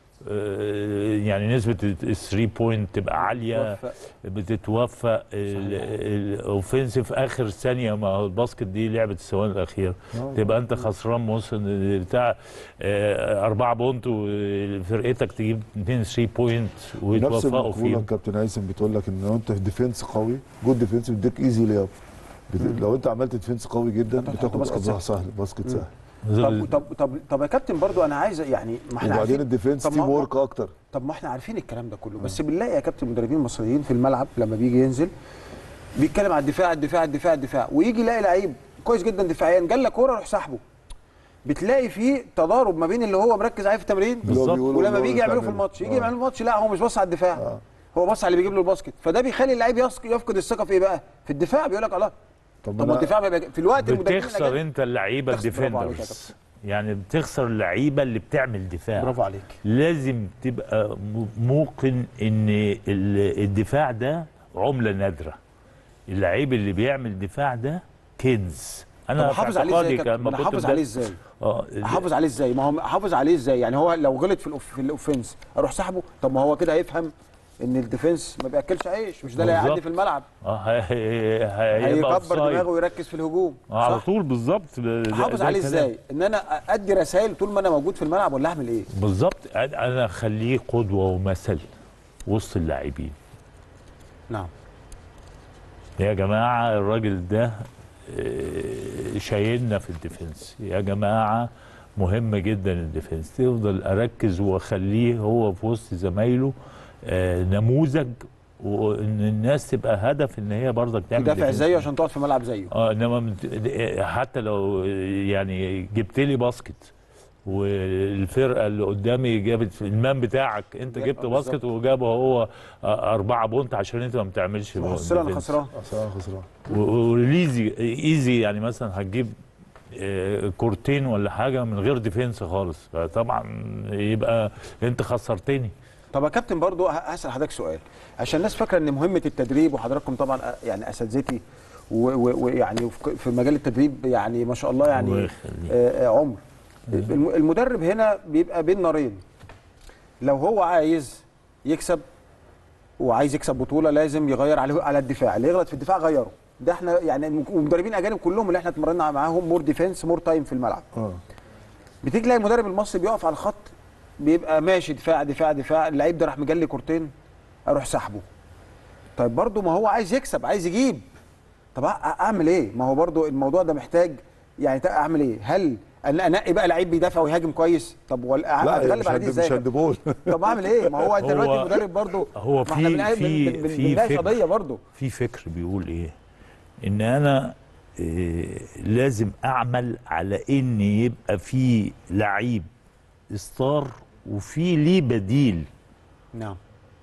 يعني نسبه الثري بوينت تبقى عاليه وفق. بتتوفق الاوفنسيف اخر ثانيه ما هو الباسكت دي لعبه الثواني الاخيره تبقى انت خسران موصل بتاع آه، أربعة بونت وفرقتك تجيب 2 3 بوينت نفس ويتوفقوا المقوله فيهم الكابتن هيثم بتقول لك ان لو انت في ديفنس قوي جود ديفنس بيديك ايزي لياب لو انت عملت ديفنس قوي جدا هتحط بتاخد باسكت قضاء سهل. سهل باسكت سهل طب طب طب طب يا كابتن برضو انا عايز يعني ما احنا وبعدين عارفين الديفنس طب ما- تيم ورك اكتر طب ما احنا عارفين الكلام ده كله بس بنلاقي يا كابتن مدربين مصريين في الملعب لما بيجي ينزل بيتكلم على الدفاع الدفاع الدفاع الدفاع ويجي يلاقي لعيب كويس جدا دفاعيا جال لك كوره روح سحبه بتلاقي فيه تضارب ما بين اللي هو مركز عليه في التمرين اللي هو بالظبط. بيقوله ولما اللي هو بيجي يعمله في بيعمله. الماتش يجي آه. يعمل الماتش لا هو مش باص على الدفاع آه. هو بص على اللي بيجيب له الباسكت فده بيخلي اللعيب يسك- يفقد الثقه في ايه بقى في الدفاع بيقول لك الله طب طب ما أنا- الدفاع بيبقى في الوقت المدربين بتخسر الأجانب- انت اللعيبه بتخسر- برافو عليك يا الديفندرز يعني بتخسر اللعيبه اللي بتعمل دفاع برافو عليك لازم تبقى م- موقن ان ال- الدفاع ده عمله نادره اللعيب اللي بيعمل دفاع ده كنز طب انا في احافظ عليه ازاي اعتقادي يا كان كابتن؟ لما انا كنت احافظ بدأ- عليه ازاي اه احافظ عليه ازاي ما هو احافظ عليه ازاي يعني هو لو غلط في الأوف... في الاوفنس اروح سحبه طب ما هو كده هيفهم ان الديفنس ما بياكلش عيش مش ده اللي هيعدي بالظبط. في الملعب اه هي- هي- هيبقى هيكبر offside. دماغه ويركز في الهجوم آه، على صح؟ طول بالظبط ده- ده- احافظ ده عليه كلام. ازاي ان انا ادي رسائل طول ما انا موجود في الملعب ولا اعمل ايه بالظبط انا اخليه قدوه ومثل وسط اللاعبين نعم يا جماعه الراجل ده آه، شايلنا في الديفنس يا جماعه مهم جدا الديفنس تفضل اركز واخليه هو في وسط زمايله آه، نموذج وان الناس تبقى هدف ان هي برضك تعمل تدافع ديفنس. زيه عشان تقعد في الملعب زيه اه انما مت- حتى لو يعني جبت لي باسكت والفرقه اللي قدامي جابت المان بتاعك انت جاب- جبت آه، باسكت وجابه هو آه، أربعة بونت عشان انت ما بتعملش خسران انا defense. خسران خسران خسران وريليزي ايزي يعني مثلا هتجيب آه، كورتين ولا حاجه من غير ديفنس خالص فطبعا يبقى انت خسرتني طب يا كابتن برضو ه- هسال حضرتك سؤال عشان الناس فاكره ان مهمه التدريب وحضراتكم طبعا أ- يعني اساتذتي و- و- ويعني في- في مجال التدريب يعني ما شاء الله الله يعني يخليك. آه، آه، عمر الم- المدرب هنا بيبقى بين نارين لو هو عايز يكسب وعايز يكسب بطوله لازم يغير على على الدفاع اللي يغلط في الدفاع غيره ده احنا يعني المدربين اجانب كلهم اللي احنا اتمرنا معاهم مور ديفense مور تايم في الملعب اه بتيجي تلاقي المدرب المصري بيقف على الخط بيبقى ماشي دفاع دفاع دفاع اللعيب ده راح مجلي كورتين اروح سحبه طيب برضه ما هو عايز يكسب عايز يجيب طب أ- اعمل ايه ما هو برضه الموضوع ده محتاج يعني تا- اعمل ايه هل أن- انقي بقى لعيب بيدافع ويهاجم كويس طب ولا لا اتغلب مش على دي هد- ازاي مش هدبول طب اعمل ايه ما هو انت هو- دلوقتي المدرب برضه هو ما احنا في بنلاقي- في بن- بن- في بنناقش فكر قضيه برضه في فكر بيقول ايه ان انا إيه لازم اعمل على ان يبقى في لعيب ستار وفي ليه بديل نعم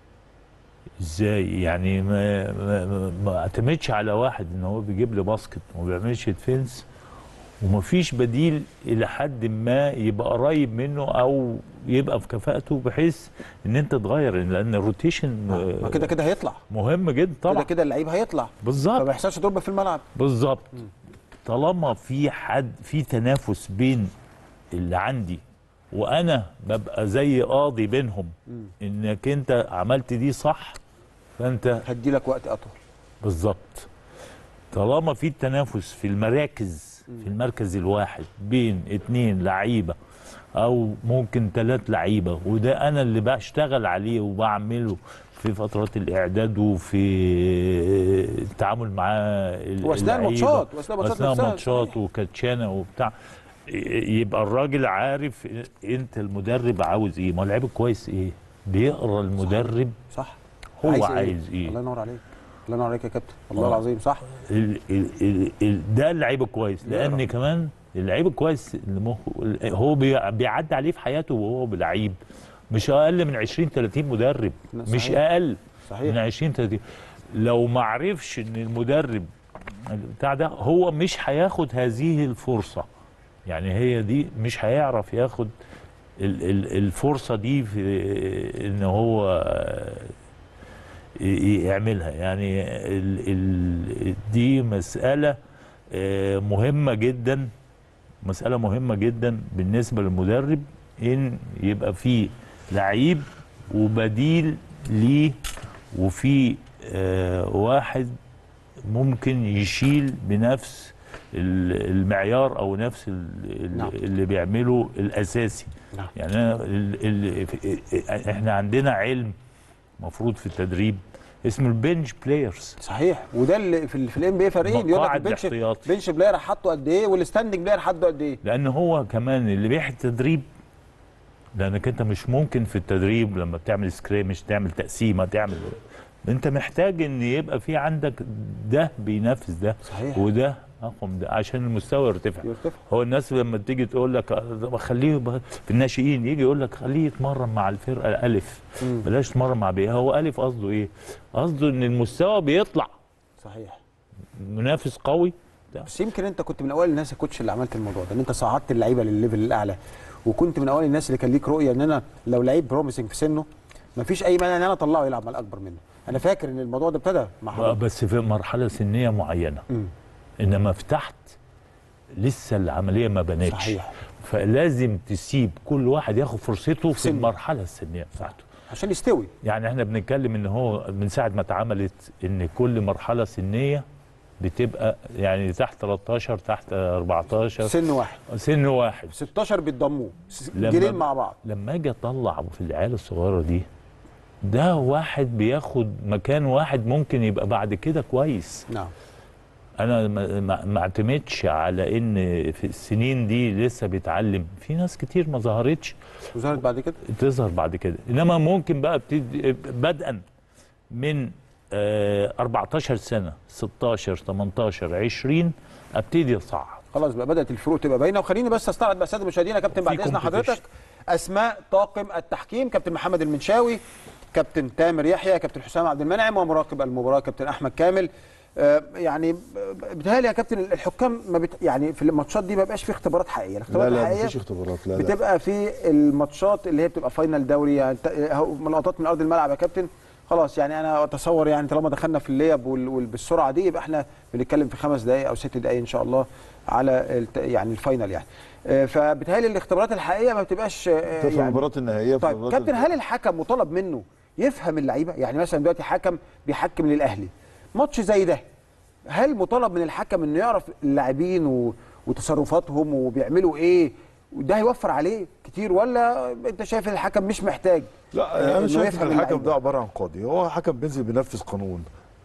ازاي يعني ما ما, ما- ما اعتمدش على واحد ان هو بيجيب لي باسكت وما بيعملش ديفنس ومفيش بديل الى حد ما يبقى قريب منه او يبقى في كفاءته بحيث ان انت تغير لان الروتيشن ما كده كده هيطلع مهم جدا كده طبعا كده اللعيب هيطلع بالظبط فما يحصلش ضربه في الملعب بالظبط طالما في حد في تنافس بين اللي عندي وانا ببقى زي قاضي بينهم انك انت عملت دي صح فانت هدي لك وقت اطول بالظبط طالما في تنافس في المراكز في المركز الواحد بين اتنين لعيبه او ممكن ثلاث لعيبه وده انا اللي بشتغل عليه وبعمله في فترات الاعداد وفي التعامل مع ال- واثناء اللعيبة. الماتشات واثناء الماتشات اثناء نفسها، ماتشات صحيح. وكاتشانه وبتاع يبقى الراجل عارف انت المدرب عاوز ايه ما هو اللعيب كويس ايه بيقرا المدرب صح هو عايز ايه الله ينور عليك الله ينور عليك يا كابتن والله آه. العظيم صح ال ال ال ال ده اللعيب الكويس لان يقرا. كمان اللعيب الكويس اللي مخ- هو بي- بيعدي عليه في حياته وهو بلعيب مش اقل من 20 30 مدرب لا، مش صحيح. اقل من صحيح 20 30 لو ما عرفش ان المدرب بتاع ده هو مش هياخد هذه الفرصه يعني هي دي مش هيعرف ياخد ال- ال- الفرصه دي في ان هو ي- يعملها يعني ال ال دي مسألة آه، مهمة جدا مسألة مهمة جدا بالنسبة للمدرب إن يبقى في لعيب وبديل ليه وفي آه، واحد ممكن يشيل بنفس ال- المعيار او نفس ال- ال- نعم. اللي بيعمله الاساسي نعم. يعني أنا ال ال احنا عندنا علم مفروض في التدريب اسمه البنج بلايرز صحيح وده اللي في, ال- في الام بي فريقين يقول لك مقاعد البنش الاحتياطي. بنش بلاير حطه قد ايه والستاندنج بلاير حطه قد ايه لان هو كمان اللي بيحكي التدريب لانك انت مش ممكن في التدريب لما بتعمل سكريمش تعمل تقسيمه تعمل انت محتاج ان يبقى في عندك ده بينافس ده صحيح. وده اقوى من ده عشان المستوى يرتفع يرتفع هو الناس لما تيجي تقول لك آه، خليه ب- في الناشئين يجي يقول لك خليه يتمرن مع الفرقه الف مم. بلاش يتمرن مع بي هو الف قصده ايه؟ قصده ان المستوى بيطلع صحيح منافس قوي بس يمكن انت كنت من اوائل الناس يا كوتش اللي عملت الموضوع ده ان انت صعدت اللعيبه للليفل الاعلى وكنت من اوائل الناس اللي كان ليك رؤيه ان انا لو لعيب بروميسنج في سنه مفيش اي مانع ان انا اطلعه يلعب مع الاكبر منه انا فاكر ان الموضوع ده ابتدى مع آه، حضرتك بس في مرحله سنيه معينه مم. انما في تحت لسه العمليه ما بنتش صحيح فلازم تسيب كل واحد ياخد فرصته في سنه. المرحله السنيه بتاعته عشان يستوي يعني احنا بنتكلم ان هو من ساعه ما اتعملت ان كل مرحله سنيه بتبقى يعني تحت 13 تحت 14 سن واحد سن واحد 16 بيتضموه س- لما- جيلين مع بعض لما اجي اطلع في العيال الصغيره دي ده واحد بياخد مكان واحد ممكن يبقى بعد كده كويس نعم انا ما- ما ما اعتمدش على ان في السنين دي لسه بيتعلم في ناس كتير ما ظهرتش وظهرت بعد كده تظهر بعد كده انما ممكن بقى بتدي بدءا من آه 14 سنه 16 18 20 ابتدي اصعد خلاص بقى بدات الفروق تبقى باينه وخليني بس استعرض بقى الساده المشاهدين يا كابتن بعد في اذن competition. حضرتك اسماء طاقم التحكيم كابتن محمد المنشاوي كابتن تامر يحيى كابتن حسام عبد المنعم ومراقب المباراه كابتن احمد كامل آه، يعني بيتهيألي يا كابتن الحكام ما بت... يعني في الماتشات دي ما بيبقاش في اختبارات حقيقيه لا الاختبارات لا الحقيقيه مفيش اختبارات لا لا بتبقى في الماتشات اللي هي بتبقى فاينل دوري يعني ت- هو من لقطات من ارض الملعب يا كابتن خلاص يعني انا اتصور يعني طالما دخلنا في الليب وال- وال- بالسرعه دي يبقى احنا بنتكلم في خمس دقائق او ست دقائق ان شاء الله على الت- يعني الفاينل يعني آه، فبالتالي الاختبارات الحقيقيه ما بتبقاش آه، في يعني المباريات النهائيه في طيب المباريات كابتن هل الحكم مطالب منه يفهم اللعيبه يعني مثلا دلوقتي حكم بيحكم للاهلي ماتش زي ده هل مطالب من الحكم انه يعرف اللاعبين و... وتصرفاتهم وبيعملوا ايه وده هيوفر عليه كتير ولا انت شايف ان الحكم مش محتاج لا إنه انا شايف يفهم ان الحكم اللعيبة؟ ده عباره عن قاضي هو حكم بينزل بينفذ قانون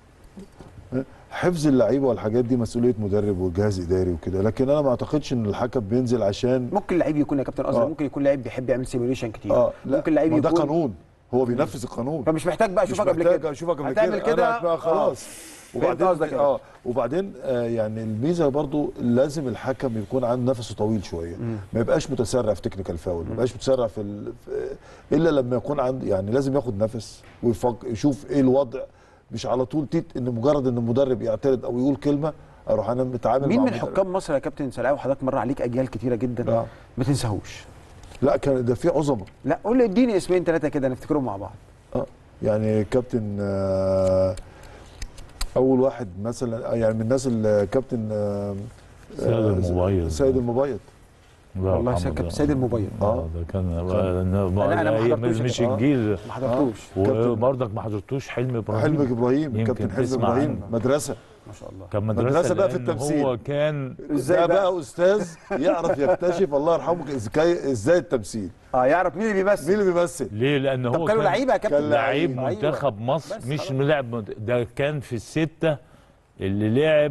حفظ اللعيبه والحاجات دي مسؤوليه مدرب وجهاز اداري وكده لكن انا ما اعتقدش ان الحكم بينزل عشان ممكن لعيب يكون يا كابتن ازهر آه. ممكن يكون لعيب بيحب يعمل سيميوليشن كتير اه لا ممكن لعيب ما يكون ده قانون هو بينفذ القانون فمش محتاج بقى مش اشوفك قبل محتاج كده اشوفك قبل هتعمل كده كده أنا بقى خلاص فهمت وبعدين قصدك يعني. اه وبعدين آه يعني الميزه برضو لازم الحكم يكون عنده نفسه طويل شويه ما يبقاش متسرع في تكنيكال فاول ما يبقاش متسرع في, ال... في الا لما يكون عنده يعني لازم ياخد نفس ويفكر يشوف ايه الوضع مش على طول تيت ان مجرد ان المدرب يعترض او يقول كلمه اروح انا متعامل مين مع من مدرب. حكام مصر يا كابتن سلاوي وحضرتك مر عليك اجيال كتيره جدا آه. ما تنساهوش لا كان ده في عظمه لا قول لي اديني اسمين ثلاثه كده نفتكرهم مع بعض اه يعني كابتن آه اول واحد مثلا يعني من الناس اللي كابتن آه سيد المبيض. سيد المبيض الله والله يرحمه كابتن ده. سيد المبيض اه ده كان أنا- أنا ما هي حضرتوش مش كده. الجيل ما حضرتوش وبرضك ما حضرتوش حلم ابراهيم حلم ابراهيم يمكن كابتن حلم تسمع ابراهيم عنه. مدرسه ما شاء الله كان مدرسه, مدرسة بقى في لأن التمثيل. هو كان ازاي ده بقى بقى استاذ يعرف يكتشف الله يرحمه ازاي ازاي التمثيل اه يعرف مين اللي بيمثل مين اللي بيمثل ليه لان هو طب كانوا كان لعيبه يا كابتن كان لعيب أيوة. منتخب مصر بس مش خلاص. لاعب منت- ده كان في الستة اللي لعب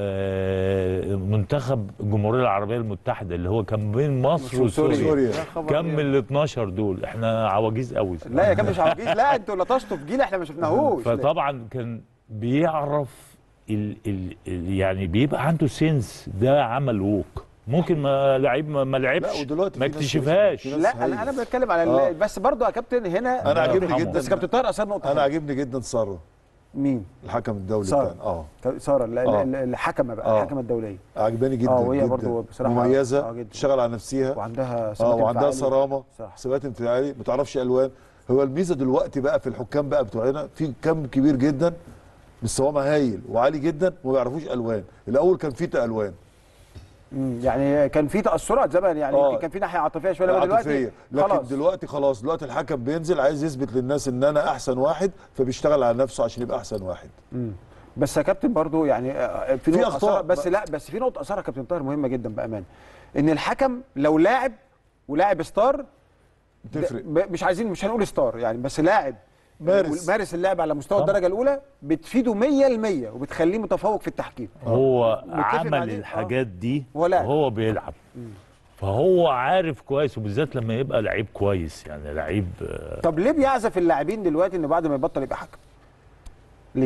آه، منتخب الجمهورية العربية المتحدة اللي هو كان بين مصر وسوريا سوريا يا خبر كم أبيض. من ال 12 دول احنا عواجيز قوي لا يا كابتن مش عواجيز لا انتوا لطشتوا في جيل احنا ما شفناهوش فطبعا كان بيعرف ال ال ال يعني بيبقى عنده سنس ده عمل ووك ممكن ما لعيب ما, ما لا لعبش ودلوقتي ما في ناس اكتشفهاش في ناس لا انا انا بتكلم على آه. ال- بس برضو يا كابتن هنا انا الله عاجبني يرحمه. جدا بس كابتن طاهر اثار نقطه انا حلوة. عاجبني جدا ساره مين الحكم الدولي سارة. بتاعنا اه ساره ال- آه. ال- الحكمه بقى آه. الحكمه الدوليه عجباني جدا آه، وهي جدا برضو بصراحة- مميزه آه، جدا. تشتغل على نفسها وعندها اه ثبات وعندها انفعالي. صرامه صح ثبات انفعالي ما تعرفش الوان هو الميزه دلوقتي بقى في الحكام بقى بتوعنا في كم كبير جدا مستواهم هايل وعالي جدا وما بيعرفوش الوان الاول كان في الوان مم، يعني كان في تاثرات زمان يعني آه. يمكن كان في ناحيه عاطفيه شويه لما دلوقتي عاطفيه لكن خلاص دلوقتي خلاص دلوقتي الحكم بينزل عايز يثبت للناس ان انا احسن واحد فبيشتغل على نفسه عشان يبقى احسن واحد مم. بس يا كابتن برضو يعني آه، في, في نقطه أخطاء أثارها بس بقى. لا بس في نقطه اثارها كابتن طاهر مهمه جدا بامان ان الحكم لو لاعب ولاعب ستار تفرق ده- ب- مش عايزين مش هنقول ستار يعني بس لاعب مارس. مارس اللعب على مستوى طبعا. الدرجه الاولى بتفيده 100% وبتخليه متفوق في التحكيم هو متفق عمل عليه، الحاجات دي هو لاعب. وهو بيلعب فهو عارف كويس وبالذات لما يبقى لعيب كويس يعني لعيب آه، طب ليه بيعزف اللاعبين دلوقتي انه بعد ما يبطل يبقى حكم ليه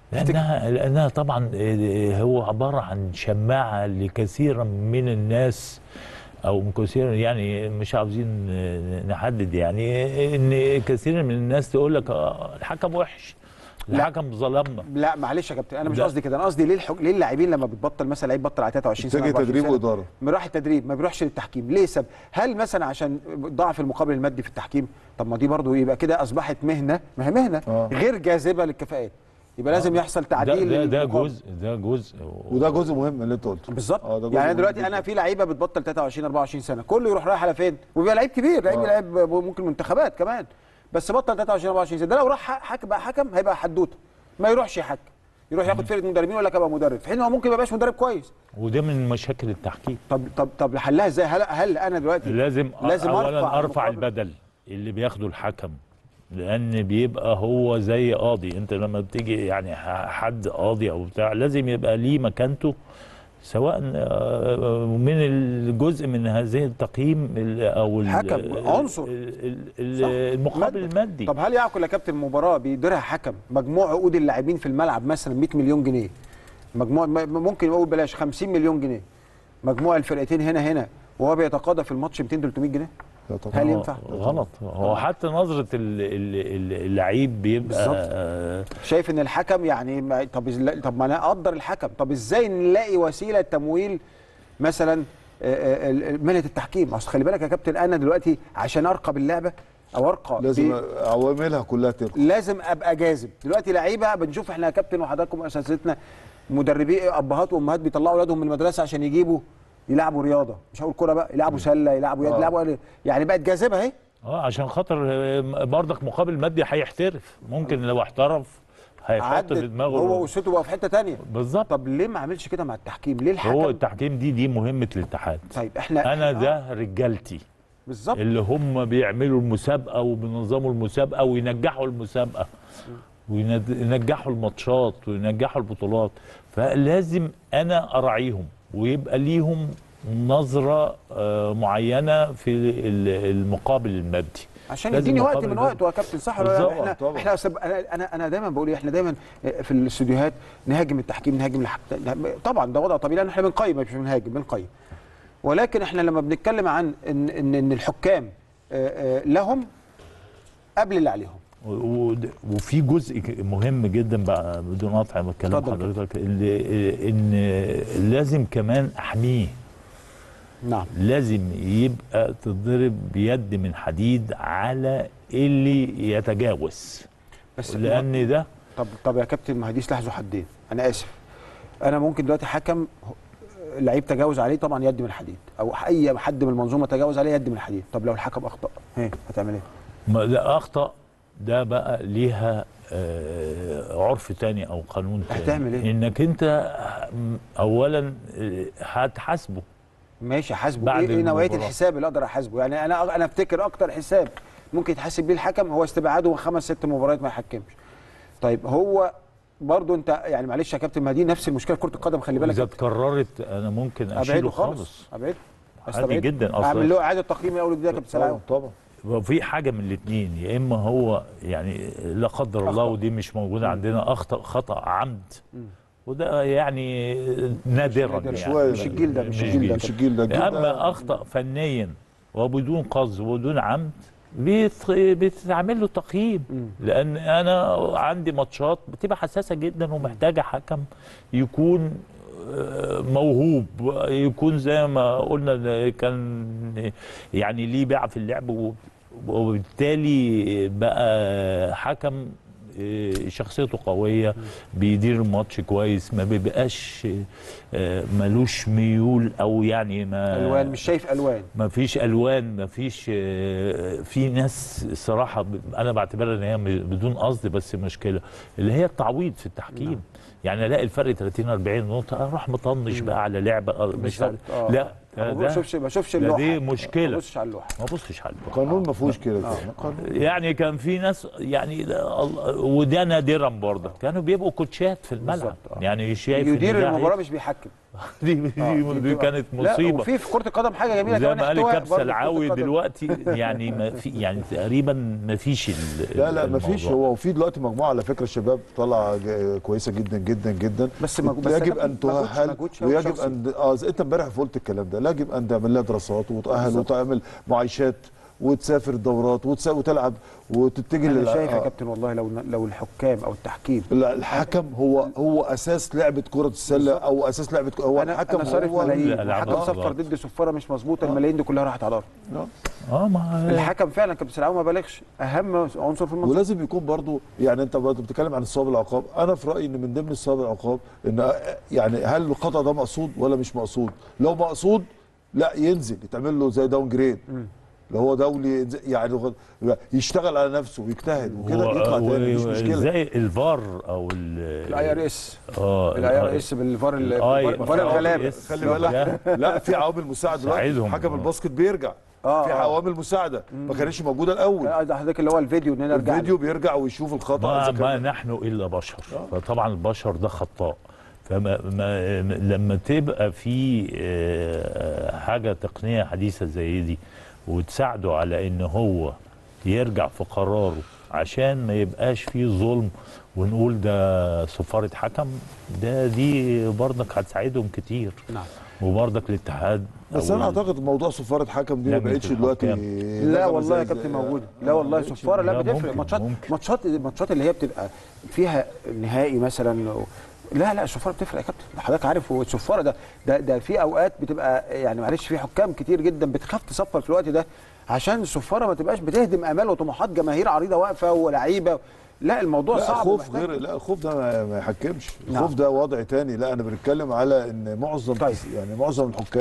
لانها لانها طبعا آه، هو عباره عن شماعه لكثير من الناس او من كثير يعني مش عاوزين آه، نحدد يعني ان كثير من الناس تقول لك آه، الحكم وحش لا. الحكم ظلمنا لا معلش يا كابتن انا مش لا. قصدي كده انا قصدي ليه الحك... ليه اللاعبين لما بتبطل مثلا لعيب بطل على 23 سنه تجي 24 تدريب سنة، واداره راح التدريب ما بيروحش للتحكيم ليه سبب هل مثلا عشان ضعف المقابل المادي في التحكيم طب ما دي برضو يبقى كده اصبحت مهنه ما هي مهنه آه. غير جاذبه للكفاءات يبقى لازم يحصل ده تعديل ده, ده للمقابل. جزء ده جزء وده جزء مهم اللي انت قلته بالظبط آه، ده جزء يعني أنا مهم دلوقتي جداً. انا في لعيبه بتبطل 23 24 سنه كله يروح رايح على فين وبيبقى لعيب كبير لعيب آه. لعيب ممكن منتخبات كمان بس بطل 23 24 سنه ده لو راح حكم بقى حكم هيبقى حدوته ما يروحش يحكم يروح ياخد فرقه مدربين ولا ابقى مدرب في حين هو ممكن ما يبقاش مدرب كويس وده من مشاكل التحكيم طب طب طب حلها ازاي هل هل انا دلوقتي لازم لازم اولا أرفع ارفع المقابل. البدل اللي بياخده الحكم لان بيبقى هو زي قاضي انت لما بتيجي يعني ح- حد قاضي او بتاع لازم يبقى ليه مكانته سواء آه، من الجزء من هذه التقييم ال- او ال- حكم، ال- عنصر. ال- ال- صح. المقابل مادة. المادي طب هل يعقل يا كابتن المباراه بيديرها حكم مجموع عقود اللاعبين في الملعب مثلا 100 مليون جنيه مجموع م- ممكن اقول بلاش 50 مليون جنيه مجموع الفرقتين هنا هنا وهو بيتقاضى في الماتش 200 300 جنيه لا طبعا هل آه، ينفع؟ غلط هو حتى نظره ال- ال- ال- اللعيب بيبقى بالظبط. آه، شايف ان الحكم يعني ما- طب إز- طب ما انا اقدر الحكم طب ازاي نلاقي وسيله تمويل مثلا آه، آه، ال- مهنه التحكيم اصل خلي بالك يا كابتن انا دلوقتي عشان ارقى باللعبه او ارقى لازم ب- عواملها كلها تبقى لازم ابقى جاذب دلوقتي لعيبه بنشوف احنا يا كابتن وحضراتكم اساتذتنا مدربين ابهات وامهات بيطلعوا اولادهم من المدرسه عشان يجيبوا يلعبوا رياضه مش هقول كوره بقى يلعبوا سله يلعبوا يد آه. يلعبوا يعني بقت جاذبه اهي اه عشان خاطر آه، برضك مقابل مادي هيحترف ممكن لو احترف هيحط عدت في دماغه هو وسته بقى في حته تانية بالظبط طب ليه ما عملش كده مع التحكيم ليه الحكم هو التحكيم دي دي مهمه الاتحاد طيب احنا انا آه، ده رجالتي بالظبط اللي هم بيعملوا المسابقه وبينظموا المسابقه وينجحوا المسابقه وينجحوا الماتشات وينجحوا البطولات فلازم انا اراعيهم ويبقى ليهم نظره آه، معينه في ال- المقابل المادي عشان لازم يديني وقت مقابل من المادي. وقته يا كابتن صح ولا لا؟ بالظبط، احنا طبعا. احنا أصل انا انا انا دايما بقول ايه احنا دايما في الاستوديوهات نهاجم التحكيم نهاجم الحك... طبعا ده وضع طبيعي لان احنا بنقيم مش بنهاجم بنقيم ولكن احنا لما بنتكلم عن ان ان, إن الحكام آه، آه، لهم قبل اللي عليهم و- و- وفي جزء ك- مهم جدا بقى بدون قطع من كلام اتفضل. حضرتك اللي ان لازم كمان احميه نعم لازم يبقى تضرب بيد من حديد على اللي يتجاوز بس لان ده طب طب يا كابتن ما هي دي سلاح ذو حدين انا اسف انا ممكن دلوقتي حكم لعيب تجاوز عليه طبعا يد من الحديد او اي حد من المنظومه تجاوز عليه يد من الحديد طب لو الحكم اخطا ايه هتعمل ايه ما ده اخطا ده بقى ليها آه، عرف تاني او قانون تاني هتعمل إيه؟ انك انت اولا آه، هتحاسبه ماشي حاسبه بعد ايه, إيه نوعيه المباراة. الحساب اللي اقدر احاسبه يعني انا انا افتكر اكتر حساب ممكن يتحاسب بيه الحكم هو استبعاده من خمس ست مباريات ما يحكمش طيب هو برضو انت يعني معلش يا كابتن ما دي نفس المشكله في كره القدم خلي بالك اذا اتكررت انا ممكن ابعده اشيله خالص خالص ابعده عادي أستبعده. جدا أصلاً. اعمل له اعاده تقييم من اول وجديد يا كابتن طبعا سلام طبعا وفي حاجه من الاثنين يا اما هو يعني لا قدر الله أخطأ. ودي مش موجوده عندنا اخطا خطا عمد وده يعني نادرا نادر يعني شوية. مش الجيل ده مش الجيل ده مش الجيل ده الجيل ده اما اخطا فنيا وبدون قصد وبدون عمد بيت- بتتعمل له تقييم مم. لان انا عندي ماتشات بتبقى حساسه جدا ومحتاجه حكم يكون آه، موهوب يكون زي ما قلنا كان يعني ليه باع في اللعب و- وبالتالي بقى حكم آه، شخصيته قوية بيدير الماتش كويس ما بيبقاش آه، ملوش ميول او يعني ما الوان مش شايف الوان ما فيش الوان ما فيش آه، في ناس صراحه ب- انا بعتبرها ان هي م- بدون قصد بس مشكله اللي هي التعويض في التحكيم نعم. يعني الاقي الفرق 30 40 نقطه اروح مطنش بقى على لعبه آه، مش بالظبط عارف آه. لا ده, ما ده بشوفش ما بشوفش ده اللوحه دي مشكلة. ما ببصش على اللوحه ما بصش على الوقت. قانون ما فيهوش كده كده. قانون يعني كان في ناس يعني ده الله- وده نادرا برضه كانوا بيبقوا كوتشات في الملعب بالظبط، آه. يعني شايف إن يدير ده المباراه هي- مش بيحكم دي, دي, آه، دي بتبقى- كانت لا مصيبه وفي في كره القدم حاجه جميله زي كمان ما قال احتواء الكابتن برضه في كرة العوي القدم. دلوقتي يعني ما في يعني تقريبا ما فيش ال- لا لا مفيش الموضوع. هو وفي دلوقتي مجموعه على فكره شباب طالعه ج- كويسه جدا جدا جدا بس مج- بس يجب ده ان مجهود- تؤهل مجهود شخصي. ويجب ان اه زي انت امبارح قلت الكلام ده يجب ان تعمل لها دراسات وتؤهل وتعمل معايشات وتسافر دورات وتس- وتلعب وتتجه انا لل- شايف يا آه. كابتن والله لو لو الحكام او التحكيم لا الحكم هو هو اساس لعبه كره السله او اساس لعبه هو انا الحكم انا صارف هو ملايين الألعاب الحكم صفر الصغار. ضد صفاره مش مظبوطه الملايين دي كلها راحت على الارض اه ما الحكم فعلا كابتن سلعاوي ما بالغش اهم عنصر في المنظومه ولازم يكون برضو يعني انت برضو بتتكلم عن الصواب العقاب انا في رايي ان من ضمن الصواب العقاب ان يعني هل الخطا ده مقصود ولا مش مقصود لو مقصود لا ينزل يتعمل له زي داون جريد اللي هو دولي ينزل- يعني غ- يشتغل على نفسه ويجتهد وكده و- يطلع تاني مش و- مشكله زي الفار او الاي ار اس اه الاي ار اس بالفار ال- الآي- بالفار الغلابه اس خلي بالك لا في عوامل مساعده دلوقتي ساعدهم. حكم الباسكت بيرجع آه، في آه. عوامل مساعده ما كانتش موجوده الاول آه، ده حضرتك اللي هو الفيديو ان انا ارجع الفيديو بيرجع ويشوف الخطا ما, إذا ما كان- نحن الا بشر فطبعا البشر ده خطاء فما ما لما تبقى في آه، حاجه تقنيه حديثه زي دي وتساعده على ان هو يرجع في قراره عشان ما يبقاش فيه ظلم ونقول ده صفاره حكم ده دي برضك هتساعدهم كتير نعم وبرضك الاتحاد بس أو انا اعتقد موضوع صفاره حكم دي ما لجنة بقتش دلوقتي الحكام. لا نغمة والله يا زي- كابتن زي- موجود لا والله بقتش- صفاره لا لا، بتفرق ممكن، ماتشات ممكن. ماتشات الماتشات اللي هي بتبقى فيها نهائي مثلا و- لا لا الصفاره بتفرق يا كابتن ده حضرتك عارف والصفاره ده ده ده في اوقات بتبقى يعني معلش في حكام كتير جدا بتخاف تصفر في الوقت ده عشان الصفاره ما تبقاش بتهدم امال وطموحات جماهير عريضه واقفه ولاعيبه لا الموضوع لا صعب خوف ومحتاج- غير لا الخوف ده ما- ما يحكمش نعم. الخوف ده وضع تاني لا انا بنتكلم على ان معظم طيب. يعني معظم الحكام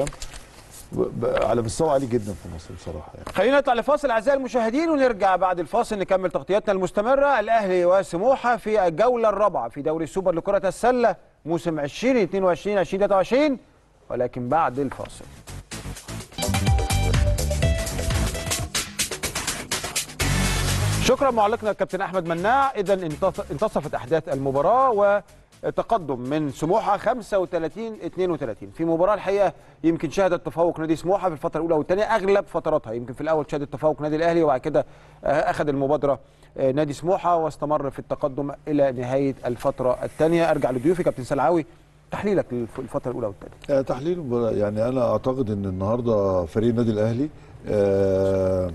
ب- ب- على مستوى عالي جدا في مصر بصراحه يعني خلينا نطلع لفاصل اعزائي المشاهدين ونرجع بعد الفاصل نكمل تغطياتنا المستمره الاهلي وسموحه في الجوله الرابعه في دوري السوبر لكره السله موسم 2022 2023 ولكن بعد الفاصل شكرا معلقنا الكابتن احمد مناع اذا انتص- انتصفت احداث المباراه وتقدم من سموحه 35 32 في مباراه الحقيقه يمكن شهدت تفوق نادي سموحه في الفتره الاولى والثانيه اغلب فتراتها يمكن في الاول شهدت تفوق نادي الاهلي وبعد كده آه، اخذ المبادره آه، نادي سموحه واستمر في التقدم الى نهايه الفتره الثانيه ارجع لضيوفي كابتن سلعاوي تحليلك للفتره الاولى والثانيه آه، تحليل ب- يعني انا اعتقد ان النهارده فريق النادي الاهلي آه،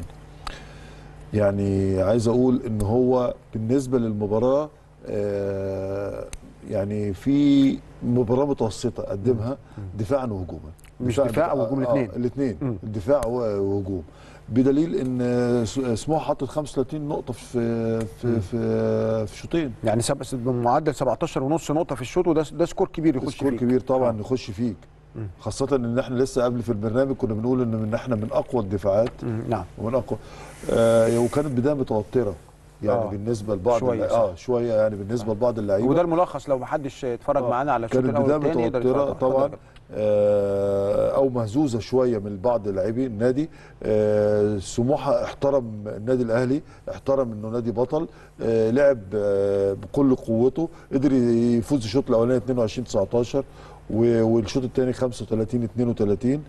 يعني عايز اقول ان هو بالنسبه للمباراه آه، يعني في مباراه متوسطه قدمها دفاعا وهجوما مش دفاع وهجوم الاتنين. الاثنين مم. الدفاع وهجوم بدليل ان س- سموحه حطت 35 نقطه في في في, في شوطين يعني سب- بمعدل 17 ونص نقطه في الشوط وده ده سكور كبير يخش سكور فيه كبير طبعا يخش فيك خاصة ان احنا لسه قبل في البرنامج كنا بنقول ان من احنا من اقوى الدفاعات مم، نعم ومن اقوى آه وكانت بداية متوترة يعني آه. آه بالنسبة لبعض شوية، اللع- اه شوية يعني بالنسبة لبعض اللعيبة وده الملخص لو ما حدش اتفرج آه. معانا على الشوط كانت الاول بداية والثاني يقدر متوترة يتفرج. اتفضل يا طبعا كابتن. آه او مهزوزة شوية من بعض لاعبي النادي آه سموحة احترم النادي الاهلي احترم انه نادي بطل آه لعب آه بكل قوته قدر يفوز الشوط الاولاني 22 19 و- والشوط الثاني 35 32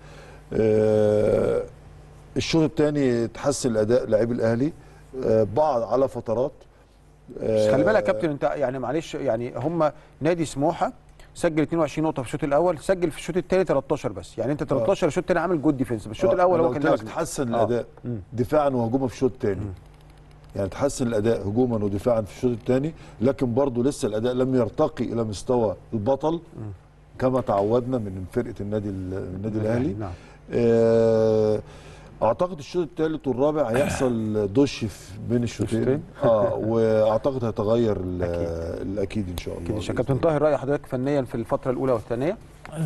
آه الشوط الثاني تحسن الاداء لاعبي الاهلي آه بعض على فترات بس خلي بالك يا كابتن انت يعني معلش يعني هم نادي سموحه سجل 22 نقطه في الشوط الاول سجل في الشوط الثاني 13 بس يعني انت 13 الشوط الثاني عامل جود ديفنس بس الشوط آه، الاول أنا هو كان قلت لك نازل تحسن آه. الاداء مم. دفاعا وهجوما في الشوط الثاني يعني تحسن الاداء هجوما ودفاعا في الشوط الثاني لكن برضه لسه الاداء لم يرتقي الى مستوى البطل كما تعودنا من فرقه النادي ال- النادي الاهلي نعم آه، اعتقد الشوط الثالث والرابع هيحصل دش في بين الشوطين الشوطين؟ اه واعتقد هيتغير ال- الاكيد ان شاء الله كده بإذن كابتن طاهر راي حضرتك فنيا في الفتره الاولى والثانيه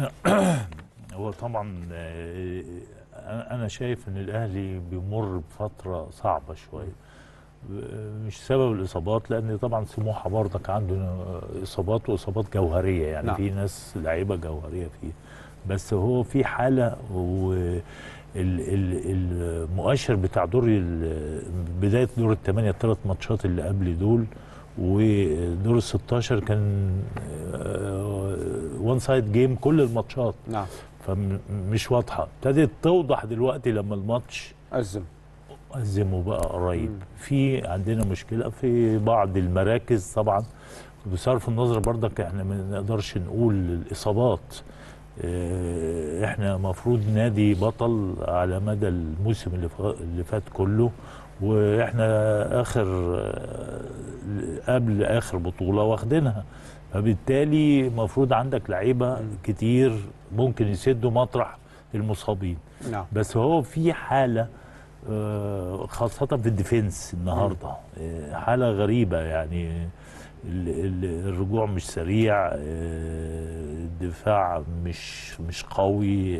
هو طبعا آه، انا أنا شايف ان الاهلي بيمر بفتره صعبه شويه آه، مش سبب الاصابات لان طبعا سموحه برضك عنده اصابات واصابات جوهريه يعني نعم. في ناس لعيبه جوهريه فيه بس هو في حاله و ال- ال- المؤشر بتاع دور ال- بدايه دور الثمانيه الثلاث ماتشات اللي قبل دول ودور ال 16 كان آه، وان سايد جيم كل الماتشات نعم فمش واضحه ابتدت توضح دلوقتي لما الماتش أزم أزمه بقى قريب في عندنا مشكلة في بعض المراكز طبعا بصرف النظر برضك احنا ما نقدرش نقول الإصابات اه، احنا مفروض نادي بطل على مدى الموسم اللي فا- اللي فات كله واحنا اخر اه، قبل اخر بطولة واخدينها فبالتالي مفروض عندك لعيبة كتير ممكن يسدوا مطرح المصابين نعم بس هو في حاله آه، خاصة في الديفنس النهارده آه، حالة غريبة يعني ال- ال- الرجوع مش سريع آه، الدفاع مش مش قوي آه،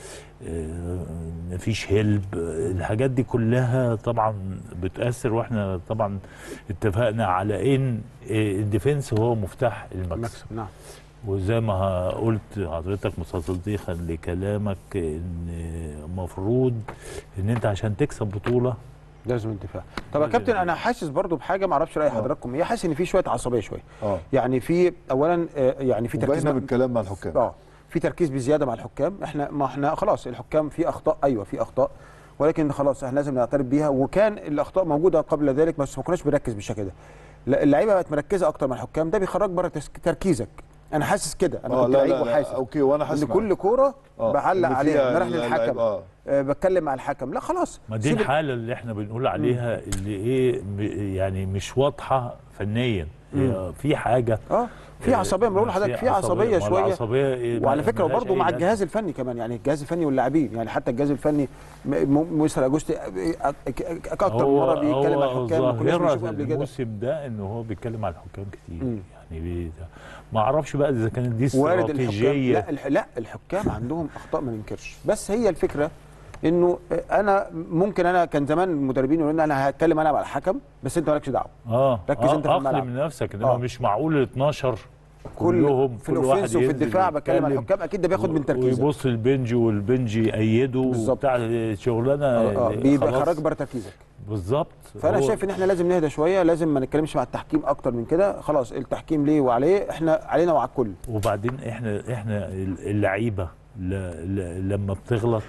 آه، مفيش هلب آه، الحاجات دي كلها طبعا بتأثر واحنا طبعا اتفقنا على ان آه، الديفنس هو مفتاح المكسب المكسب نعم وزي ما قلت حضرتك مستضيفا لكلامك ان المفروض ان انت عشان تكسب بطوله لازم انتفاع طب يا لازم كابتن انا حاسس برضو بحاجه ما اعرفش راي حضراتكم هي حاسس ان في شويه عصبيه شويه اه يعني في اولا آه، يعني في تركيز وباينه بالكلام مع الحكام اه في تركيز بزياده مع الحكام احنا ما احنا خلاص الحكام في اخطاء ايوه في اخطاء ولكن خلاص احنا لازم نعترف بيها وكان الاخطاء موجوده قبل ذلك بس ما كناش بنركز بالشكل ده لا، اللعيبه بقت مركزه اكتر مع الحكام ده بيخرج بره تس- تركيزك انا حاسس كده انا اه كنت لا لعيب لا, لا وحاسس اوكي وانا حاسس ان معاك. كل كوره آه، بعلق إن عليها فيها بروح اللعيب- للحكم اه آه، بتكلم مع الحكم لا خلاص ما دي سيب ال- الحاله اللي احنا بنقول عليها اللي ايه م- يعني مش واضحه فنيا هي في حاجه اه في عصبيه بقول لحضرتك في عصبيه ما شويه العصبيه إيه ما- وعلى فكره ملهاش وبرضه أي مع لازمة. الجهاز الفني كمان يعني الجهاز الفني واللاعبين يعني حتى الجهاز الفني م- م- مستر اجوستي أ- أ- أ- اكتر من مره بيتكلم مع هو الحكام ما كناش ظاهرة بنشوف قبل كده الموسم ده ان هو بيتكلم على الحكام كتير مم. يعني بي ما اعرفش بقى اذا كانت دي وارد الحكام استراتيجيه لا الح- لا الحكام عندهم اخطاء ما ننكرش بس هي الفكره انه انا ممكن انا كان زمان المدربين يقولوا لنا انا هتكلم انا مع الحكم بس انت مالكش دعوه اه ركز آه أنت في الملعب. اقلم نفسك انما آه. مش معقول ال 12 كل كلهم في كل واحد الاوفنس وفي ينزل الدفاع بتكلم على ويتكلم الحكام اكيد ده بياخد من تركيزك ويبص البنج والبنج يأيده بالظبط. بتاع شغلانه آه، آه، بيبقى خلاص. خرج بره تركيزك بالظبط فانا هو- شايف ان احنا لازم نهدى شويه لازم ما نتكلمش مع التحكيم اكتر من كده خلاص التحكيم ليه وعليه احنا علينا وعلى الكل وبعدين احنا احنا اللعيبه ل- ل- لما بتغلط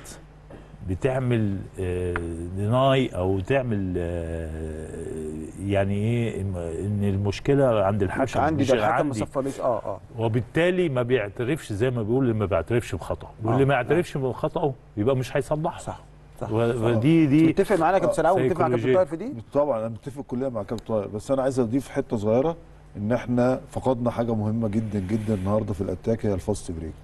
بتعمل ديناي او تعمل آه، يعني ايه إم- ان المشكله عند الحكم مش عندي مش ده الحكم ما عندي. صفرليش اه اه وبالتالي ما بيعترفش زي ما بيقول اللي ما بيعترفش بخطأه واللي آه، ما يعترفش بخطأه يبقى مش هيصلحه صح صح و- ودي دي متفق معانا يا كابتن سلاوي متفق مع كابتن سيكولوجية. طاهر في دي طبعا انا متفق كليا مع كابتن طاهر بس انا عايز اضيف حته صغيره ان احنا فقدنا حاجه مهمه جدا جدا النهارده في الاتاك هي الفاست بريك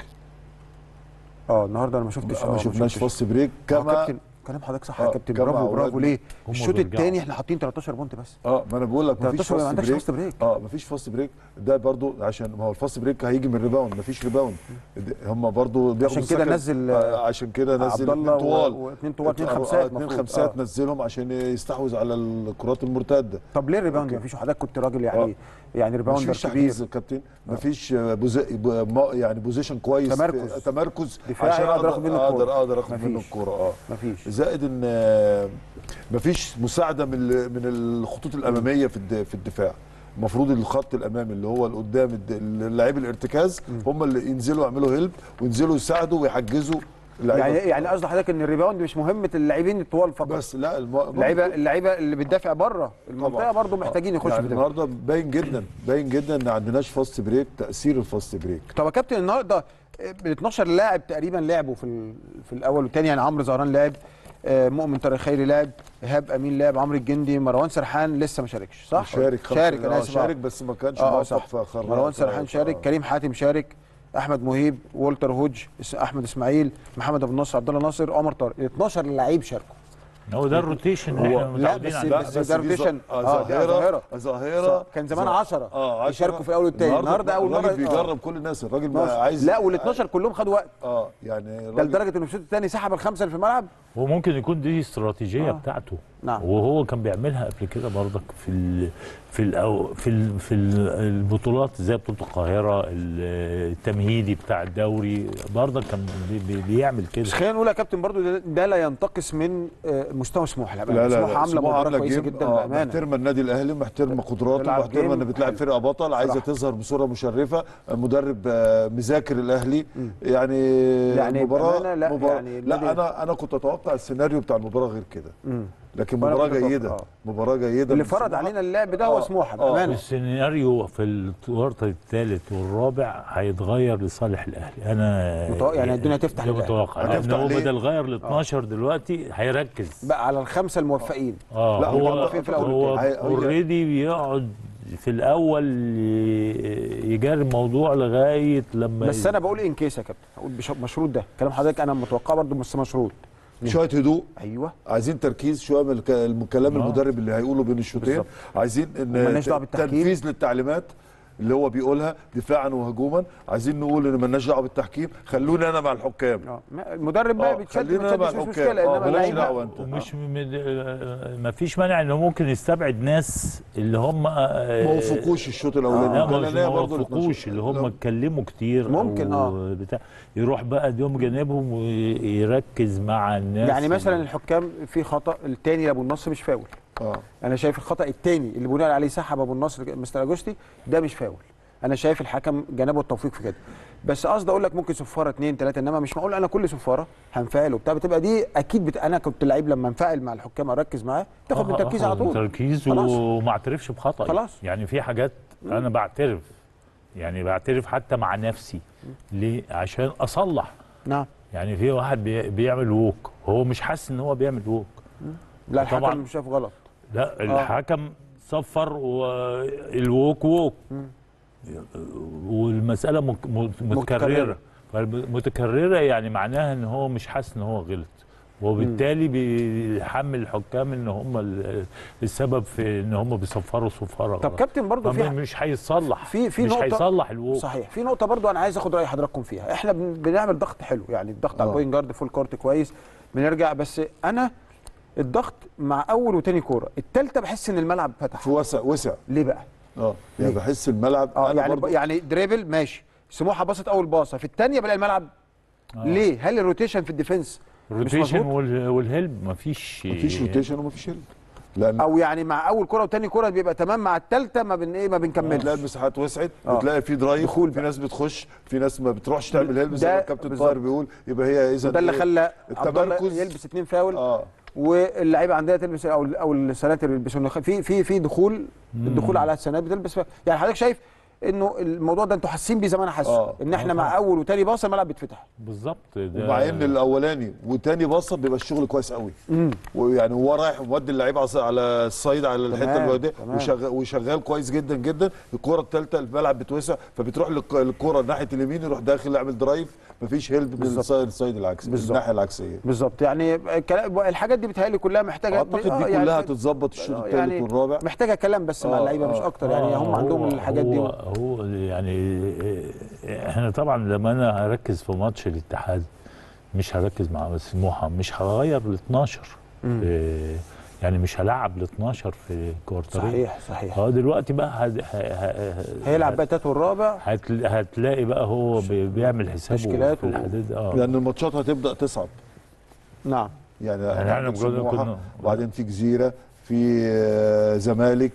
اه النهارده انا ما شفتش آه، ما شفناش شفتش. فاست بريك آه، كما كابتن كلام حضرتك صح يا آه، كابتن كما برافو برافو عودنا. ليه هم الشوط بيرجعوا. الثاني احنا حاطين 13 بونت بس اه ما انا بقول لك مفيش 13 ما فاست عندكش بريك فاست بريك. اه مفيش فاست بريك ده برضو عشان ما هو الفاست بريك هيجي من ريباوند مفيش ريباوند هم برضو بياخدوا عشان كده سكند. نزل، آه عشان كده نزل عبد اتنين الله طوال و- واتنين طوال، اتنين آه، خمسات اتنين مفروض. خمسات آه. نزلهم عشان يستحوذ على الكرات المرتده طب ليه الريباوند أوكي. مفيش حضرتك كنت راجل يعني يعني ريباوندر مفيش كبير تحفيز يا كابتن مفيش آه، بوزي... ب- ما- يعني بوزيشن كويس تمركز. في- تمركز دفاعي عشان أقدر آخد منه الكورة. اقدر اقدر اخد منه مفيش. الكوره اه مفيش زائد ان آه، مفيش مساعده من ال- من الخطوط الاماميه في الد- في الدفاع المفروض الخط الامامي اللي هو اللي قدام الد- اللاعبي الارتكاز هم اللي ينزلوا يعملوا هيلب وينزلوا يساعدوا ويحجزوا اللعيبة. يعني يعني قصد حضرتك ان الريباوند مش مهمه اللاعبين الطوال فقط بس لا الم... اللعيبه اللعيبه اللي بتدافع بره المنطقه طبعاً. برضه محتاجين يخشوا يعني في ده النهارده باين جدا باين جدا ان ما عندناش فاست بريك تاثير الفاست بريك طب يا كابتن النهارده ال 12 لاعب تقريبا لعبوا في ال- في الاول والثاني يعني عمرو زهران لعب آه، مؤمن طارق خيري لعب ايهاب امين لعب عمرو الجندي مروان سرحان لسه ما شاركش صح شارك خمسة- شارك انا آه، اسف شارك بس ما كانش اه آه، موفق صح في خر- مروان في- سرحان شارك آه. كريم حاتم شارك احمد مهيب والتر هوج اس- احمد اسماعيل محمد ابو النصر عبد الله ناصر عمر طارق 12 لعيب شاركوا هو ده الروتيشن اللي هو- احنا لا، متعودين بس- عليه لا بس بس ده دي روتيشن. ظ- آه، آه، دي ظاهره ظاهرة. ظاهره كان زمان ظا- 10 اه 10 يشاركوا في الاول والثاني النهارده اول مره الراجل بيجرب كل الناس الراجل آه. بقى عايز لا وال 12 كلهم خدوا وقت اه يعني ده الراجل لدرجه انه في الشوط الثاني سحب الخمسه اللي في الملعب وممكن يكون دي استراتيجيه آه. بتاعته نعم. وهو كان بيعملها قبل كده برضك في ال في ال في ال في ال- البطولات زي بطوله القاهره ال- التمهيدي بتاع الدوري برضك كان بي بي بيعمل كده بس خلينا نقول يا كابتن برضو ده, ده لا ينتقص من آه، مستوى سموحه لا الأمانة. لا سموحه لا عامله سموحة مباراه عاملة كويسه جيم، جدا آه، بامانه محترمه النادي الاهلي محترمه قدراته بيلعب محترمه جيم انها بتلعب حلو. فرقه بطل عايزه صراحة. تظهر بصوره مشرفه مدرب آه، مذاكر الاهلي يعني يعني مباراه بأمانة لا، مباراة يعني النادي- لا انا انا كنت اتوقع السيناريو بتاع المباراه غير كده مم. لكن وأنا مباراه كنت أتوقع- جيده آه. مباراه جيده اللي من فرض سموحة. علينا اللعب ده هو آه، سموحه آه. بامانه السيناريو في الورطه الثالث والرابع هيتغير لصالح الاهلي انا متوقع- يعني الدنيا تفتح ده للأهلي. متوقع لان هتفتح هو ليه؟ بدل غير ل 12 دلوقتي هيركز بقى على الخمسه الموفقين اه لا، هو هم فين في الأول هو والتاني؟ هي- اوريدي بيقعد في الاول ي- يجاري الموضوع لغايه لما بس انا بقول ان كيس يا كابتن هقول بش- مشروط ده كلام حضرتك انا متوقعه برضو بس مشروط شويه هدوء ايوه عايزين تركيز شويه من الك- الكلام آه. المدرب اللي هيقوله بين الشوطين بالظبط. عايزين ان ومالناش دعوة بالتحكيم. تنفيذ للتعليمات اللي هو بيقولها دفاعا وهجوما عايزين نقول ان مالناش دعوه بالتحكيم خلوني انا مع الحكام اه ما- المدرب بقى آه، بيتشد خلينا بيتشد مع مش الحكام. مشكله آه، انما مالكش اللعيبه دعوة انت. ومش ما فيش مانع انه ممكن يستبعد ناس اللي هم آه، ما وفقوش الشوط لا الاولاني مش الأولانية ما برضه وفقوش اللي هم لا. اتكلموا كتير ممكن، أو آه. بتاع يروح بقى يوم جانبهم ويركز مع الناس يعني مثلا الحكام في خطا الثاني لابو النصر مش فاول اه انا شايف الخطا الثاني اللي بناء عليه سحب ابو النصر مستر اجوستي ده مش فاول انا شايف الحكم جنبه التوفيق في كده بس قصدي اقول لك ممكن صفاره اثنين ثلاثه انما مش معقول انا كل صفاره هنفعل وبتاع بتبقى دي اكيد بت... انا كنت لعيب لما انفعل مع الحكام اركز معاه تاخد من تركيز على طول تركيز خلاص. وما اعترفش بخطأ خلاص. يعني في حاجات انا بعترف يعني بعترف حتى مع نفسي ليه عشان اصلح نعم يعني في واحد بي- بيعمل ووك هو مش حاسس ان هو بيعمل ووك لا طبعاً. الحكم مش شايف غلط لا الحكم صفر والووك ووك والمساله مك- مت- متكرره متكرره يعني معناها ان هو مش حاسس ان هو غلط وبالتالي بيحمل الحكام ان هم ال- السبب في ان هم بيصفروا صفاره طب غلط. كابتن برضه في فم- مش هيصلح في في مش نقطه هيصلح الووك صحيح في نقطه برضو انا عايز اخد راي حضراتكم فيها احنا بن- بنعمل ضغط حلو يعني الضغط على آه. البوينت جارد فول كورت كويس بنرجع بس انا الضغط مع اول وتاني كوره التالتة بحس ان الملعب فتح في وسع وسع ليه بقى اه يعني بحس الملعب اه أنا يعني برضه- يعني دريبل ماشي سموحه باصت اول باصه في الثانيه بلاقي الملعب آه. ليه هل الروتيشن في الديفنس مش الروتيشن مظبوط؟ وال- والهلب مفيش مفيش روتيشن ومفيش هيلب لان او يعني مع اول كوره وتاني كوره بيبقى تمام مع الثالثه ما بن ايه ما بنكملش تلاقي المساحات وسعت آه. وتلاقي في درايف دخول في ناس بتخش في ناس ما بتروحش تعمل هيلب زي ده ما الكابتن بالظبط. طاهر بيقول يبقى هي اذا ده اللي إيه؟ خلى عبد الله التمركز يلبس اثنين فاول اه واللعيبه عندها تلبس او او السناتر يلبسوا في في في دخول الدخول على السنات بتلبس فيها. يعني حضرتك شايف انه الموضوع ده انتوا حاسين بيه زي ما انا حاسه آه. ان احنا آه مع طبعا. اول وتاني باصه الملعب بيتفتح بالظبط ده ومع ان الاولاني وتاني باصه بيبقى الشغل كويس قوي ويعني هو رايح مودي اللعيبه على- على الصيد على الحته تمام، الواديه تمام. وشغال, وشغال كويس جدا جدا الكوره الثالثه الملعب بتوسع فبتروح للك- للكوره ناحيه اليمين يروح داخل يعمل درايف مفيش هيلب من بالظبط. السايد السايد العكسي بالظبط. الناحيه العكسيه بالظبط يعني الكلام- الحاجات دي بتهيألي كلها محتاجه اعتقد دي آه، كلها يعني هتتظبط الشوط آه، الثالث يعني والرابع محتاجه كلام بس مع آه، اللعيبه مش آه. اكتر يعني هم آه، عندهم هو- الحاجات دي هو هو يعني احنا طبعا لما انا هركز في ماتش الاتحاد مش هركز مع سموحه مش هغير ال 12 إيه، يعني مش هلعب ال 12 في كوارترين صحيح صحيح اه دلوقتي بقى هد... ه... ه... هيلعب بقى التالت والرابع هتل... هتلاقي بقى هو بي... بيعمل حسابه تشكيلات في و- الحديد اه لان الماتشات هتبدا تصعب نعم يعني يعني احنا عندك كنا- سموحة، كنا- وبعدين في جزيره في آه، زمالك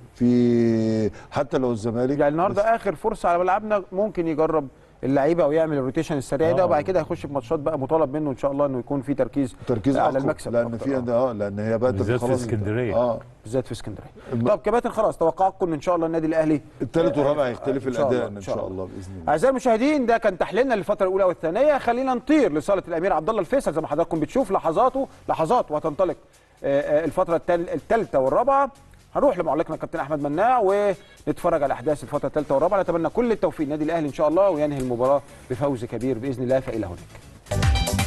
في حتى لو الزمالك يعني النهارده اخر فرصه على ملعبنا ممكن يجرب اللعيبه او يعمل الروتيشن السريع ده آه. وبعد كده هيخش في ماتشات بقى مطالب منه ان شاء الله انه يكون في تركيز تركيز على أقوى، المكسب لان أكتر، في آه. اه لان هي بقت بالذات في خلاص اسكندريه. اه بالذات في اسكندريه الم- طب كباتن خلاص توقعاتكم ان ان شاء الله النادي الاهلي الثالث آه، والرابع آه، هيختلف إن شاء الله، الاداء ان شاء الله باذن الله اعزائي المشاهدين ده كان تحليلنا للفتره الاولى والثانيه خلينا نطير لصاله الامير عبد الله الفيصل زي ما حضراتكم بتشوف لحظاته لحظات وهتنطلق آه، آه، الفتره الثالثه والرابعه هنروح لمعلقنا الكابتن احمد مناع ونتفرج على احداث الفتره الثالثه والرابعه نتمنى كل التوفيق للنادي الاهلي ان شاء الله وينهي المباراه بفوز كبير باذن الله فالى هناك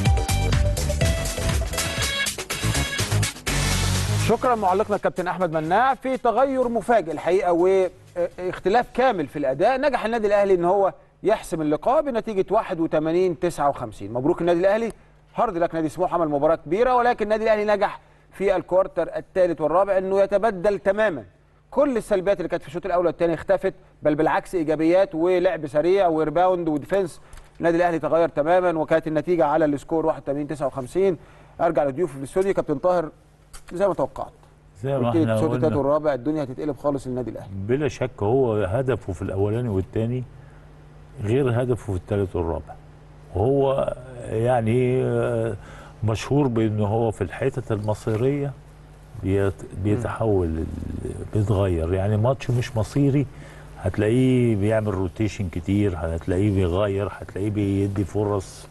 شكرا معلقنا الكابتن احمد مناع في تغير مفاجئ الحقيقه واختلاف كامل في الاداء نجح النادي الاهلي ان هو يحسم اللقاء بنتيجه 81 59 مبروك النادي الاهلي هارد لك نادي سموحه عمل مباراه كبيره ولكن النادي الاهلي نجح في الكوارتر الثالث والرابع انه يتبدل تماما كل السلبيات اللي كانت في الشوط الاول والثاني اختفت بل بالعكس ايجابيات ولعب سريع وريباوند وديفنس النادي الاهلي تغير تماما وكانت النتيجه على السكور 81 59 ارجع لضيوفي في الاستوديو كابتن طاهر زي ما توقعت زي ما قلت لي احنا الشوط الثالث قلنا والرابع الدنيا هتتقلب خالص للنادي الاهلي بلا شك هو هدفه في الاولاني والثاني غير هدفه في الثالث والرابع وهو يعني آه، مشهور بان هو في الحتت المصيريه بيت- بيتحول ال- بيتغير يعني ماتش مش مصيري هتلاقيه بيعمل روتيشن كتير هتلاقيه بيغير هتلاقيه بيدي فرص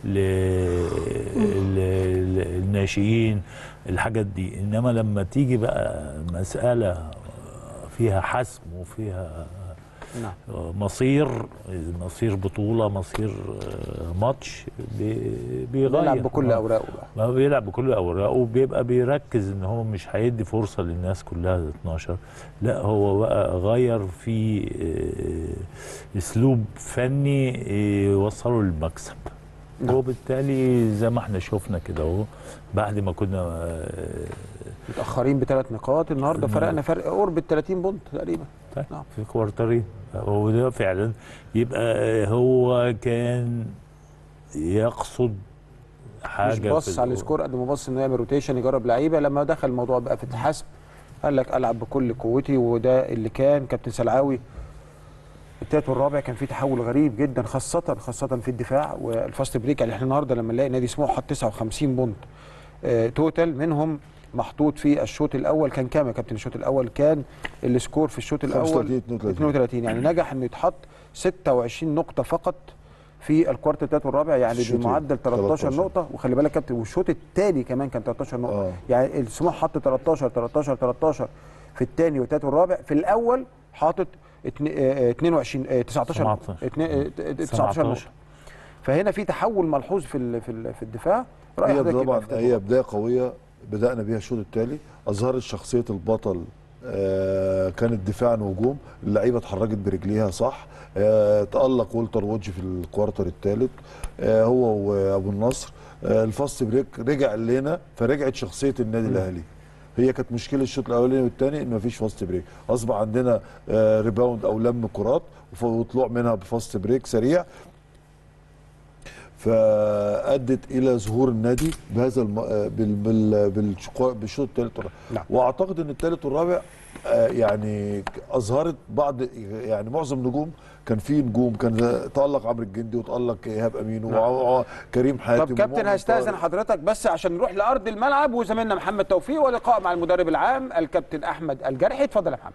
للناشئين الحاجات دي انما لما تيجي بقى مساله فيها حسم وفيها نعم مصير مصير بطوله مصير آه، ماتش بي- بيغير بيلعب بكل آه. اوراقه بقى ما بيلعب بكل اوراقه وبيبقى بيركز ان هو مش هيدي فرصه للناس كلها 12 لا هو بقى غير في آه، اسلوب فني آه، يوصله للمكسب نعم. وبالتالي زي ما احنا شفنا كده اهو بعد ما كنا آه، متاخرين بثلاث نقاط النهارده فرقنا فرق قرب ال 30 بونت تقريبا طيب نعم. في كوارترين وده فعلا يبقى هو كان يقصد حاجه مش بص في على ال- السكور قد ما بص انه يعمل روتيشن يجرب لعيبه لما دخل الموضوع بقى في الحسم قال لك العب بكل قوتي وده اللي كان كابتن سلعاوي التالت والرابع كان في تحول غريب جدا خاصه خاصه في الدفاع والفاست بريك يعني احنا النهارده لما نلاقي نادي سموحه حط 59 بونت آه توتال منهم محطوط في الشوط الاول كان كام يا كابتن الشوط الاول كان السكور في الشوط الاول 35 32. 32 يعني نجح انه يتحط 26 نقطه فقط في الكوارتر الثالث والرابع يعني الشوطين. بمعدل 13 13. نقطه وخلي بالك يا كابتن والشوط الثاني كمان كان 13 نقطه آه. يعني السموح حط 13 13 13 في الثاني والثالث والرابع في الاول حاطط اتني- آه، 22 آه، 19 نقطة. 17. اتنين- آه، 19 نقطه فهنا في تحول ملحوظ في ال- في ال- في الدفاع رأي هي حضرتك يبقى طبعا في التالت هي بدايه قويه بدانا بيها الشوط الثاني اظهرت شخصيه البطل آه كانت دفاعا وهجوم اللعيبه اتحركت برجليها صح آه تالق والتر وودج في الكوارتر الثالث آه هو وابو النصر آه الفاست بريك رجع لنا فرجعت شخصيه النادي الاهلي هي كانت مشكله الشوط الاولاني والثاني ان مفيش فاست بريك اصبح عندنا آه ريباوند او لم كرات وف- وطلوع منها بفاست بريك سريع فادت الى ظهور النادي بهذا الم... آه، بال... بال... بالشقا- بالشوط الثالث والرابع نعم. واعتقد ان الثالث والرابع آه، يعني اظهرت بعض يعني معظم نجوم كان في نجوم كان تالق عمرو الجندي وتالق ايهاب امين وكريم حاتم طب كابتن ومؤمن هستاذن طارق. حضرتك بس عشان نروح لارض الملعب وزميلنا محمد توفيق ولقاء مع المدرب العام الكابتن احمد الجرحي اتفضل يا محمد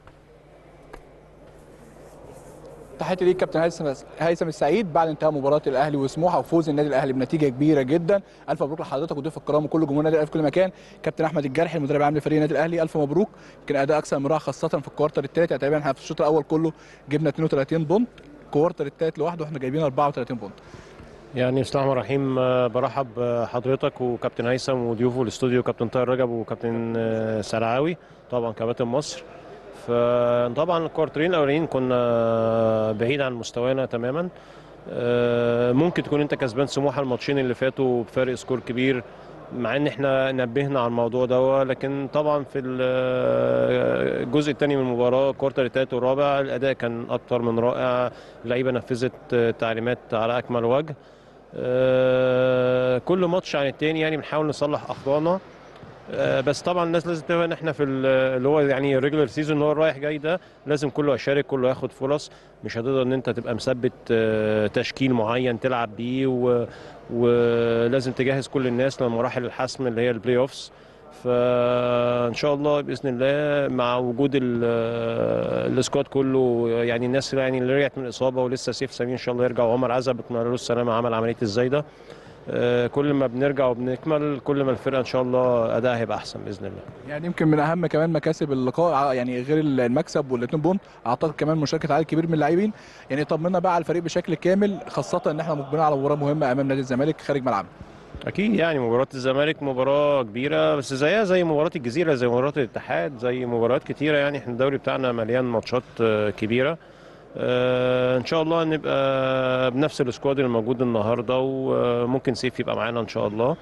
تحياتي ليك كابتن هيثم هيثم السعيد بعد انتهاء مباراه الاهلي وسموحه وفوز النادي الاهلي بنتيجه كبيره جدا الف مبروك لحضرتك وضيوف الكرام وكل جمهور النادي الاهلي في كل مكان كابتن احمد الجرحي المدرب العام لفريق النادي الاهلي الف مبروك يمكن اداء اكثر من رائع خاصه في الكوارتر الثالث يعني تقريبا احنا في الشوط الاول كله جبنا 32 بونت الكوارتر الثالث لوحده احنا جايبين 34 بونت يعني بسم الله الرحمن الرحيم آه، برحب بحضرتك وكابتن هيثم وضيوفه الاستوديو كابتن طاهر رجب وكابتن آه، سلعاوي طبعا كباتن مصر فطبعا الكوارترين الاولانيين كنا بعيد عن مستوانا تماما آه، ممكن تكون انت كسبان سموحه الماتشين اللي فاتوا بفارق سكور كبير مع ان احنا نبهنا على الموضوع ده لكن طبعا في ال- الجزء الثاني من المباراه الكوارتر الثالث والرابع الاداء كان اكتر من رائع اللعيبه نفذت آه، تعليمات على اكمل وجه آه، كل ماتش عن التاني يعني بنحاول نصلح اخطائنا آه، بس طبعا الناس لازم تفهم ان احنا في ال- اللي هو يعني الريجولر سيزون اللي هو الرايح جاي ده لازم كله يشارك كله ياخد فرص مش هتقدر ان انت تبقى مثبت آه، تشكيل معين تلعب بيه و- ولازم تجهز كل الناس لمراحل الحسم اللي هي البلاي اوفس فان شاء الله باذن الله مع وجود ال- السكواد كله يعني الناس يعني اللي رجعت من الاصابه ولسه سيف سمير ان شاء الله يرجع وعمر عزب بتمنى له السلامه عمل عمليه الزايده آه، كل ما بنرجع وبنكمل كل ما الفرقه ان شاء الله ادائها هيبقى احسن باذن الله يعني يمكن من اهم كمان مكاسب اللقاء ع- يعني غير المكسب والاثنين بونت اعتقد كمان مشاركه عدد كبير من اللاعبين يعني طمنا بقى على الفريق بشكل كامل خاصه ان احنا مقبلين على مباراه مهمه امام نادي الزمالك خارج ملعبنا اكيد يعني مباراه الزمالك مباراه كبيره بس زيها زي مباراه الجزيره زي مباراه الاتحاد زي مباريات كتيره يعني احنا الدوري بتاعنا مليان ماتشات آه، كبيره آه، ان شاء الله نبقى بنفس السكواد اللي موجود النهارده وممكن سيف يبقى معانا ان شاء الله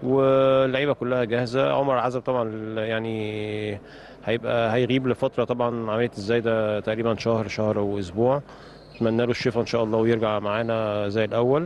واللعيبه كلها جاهزه عمر عزب طبعا يعني هيبقى هيغيب لفتره طبعا عمليه الزايده تقريبا شهر شهر واسبوع اتمنى له الشفاء ان شاء الله ويرجع معانا زي الاول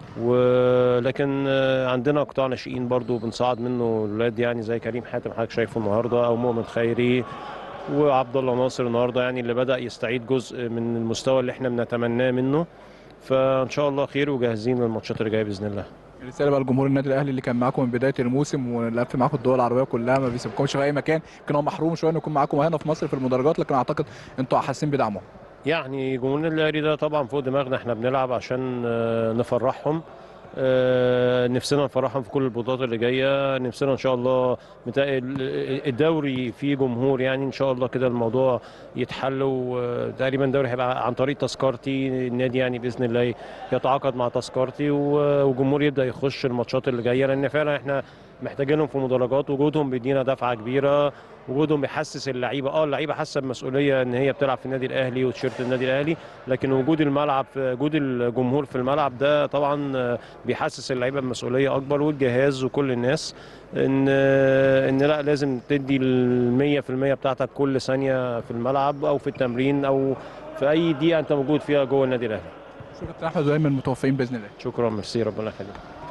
ولكن عندنا قطاع ناشئين برضو بنصعد منه الولاد يعني زي كريم حاتم حضرتك شايفه النهارده او مؤمن خيري وعبد الله ناصر النهارده يعني اللي بدا يستعيد جزء من المستوى اللي احنا بنتمناه منه فان شاء الله خير وجاهزين للماتشات اللي جايه باذن الله رساله بقى لجمهور النادي الاهلي اللي كان معاكم من بدايه الموسم ولف معاكم الدول العربيه كلها ما بيسيبكمش في اي مكان يمكن هو محروم شويه انه يكون معاكم هنا في مصر في المدرجات لكن اعتقد انتوا حاسين بدعمه يعني جمهور النادي الاهلي ده طبعا فوق دماغنا احنا بنلعب عشان آه، نفرحهم آه، نفسنا نفرحهم في كل البطولات اللي جايه نفسنا ان شاء الله متا- ال- الدوري فيه جمهور يعني ان شاء الله كده الموضوع يتحل وتقريبا الدوري هيبقى عن طريق تذكرتي النادي يعني باذن الله يتعاقد مع تذكرتي و- والجمهور يبدا يخش الماتشات اللي جايه لان فعلا احنا محتاجينهم في مدرجات وجودهم بيدينا دفعه كبيره وجودهم بيحسس اللعيبه اه اللعيبه حاسه بمسؤوليه ان هي بتلعب في النادي الاهلي وتيشيرت النادي الاهلي لكن وجود الملعب وجود الجمهور في الملعب ده طبعا آه، بيحسس اللعيبه بمسؤوليه اكبر والجهاز وكل الناس ان آه، ان لا لازم تدي ال 100% بتاعتك كل ثانيه في الملعب او في التمرين او في اي دقيقه انت موجود فيها جوه النادي الاهلي شكرا كابتن احمد ودايما متوفقين باذن الله شكرا ميرسي ربنا يخليك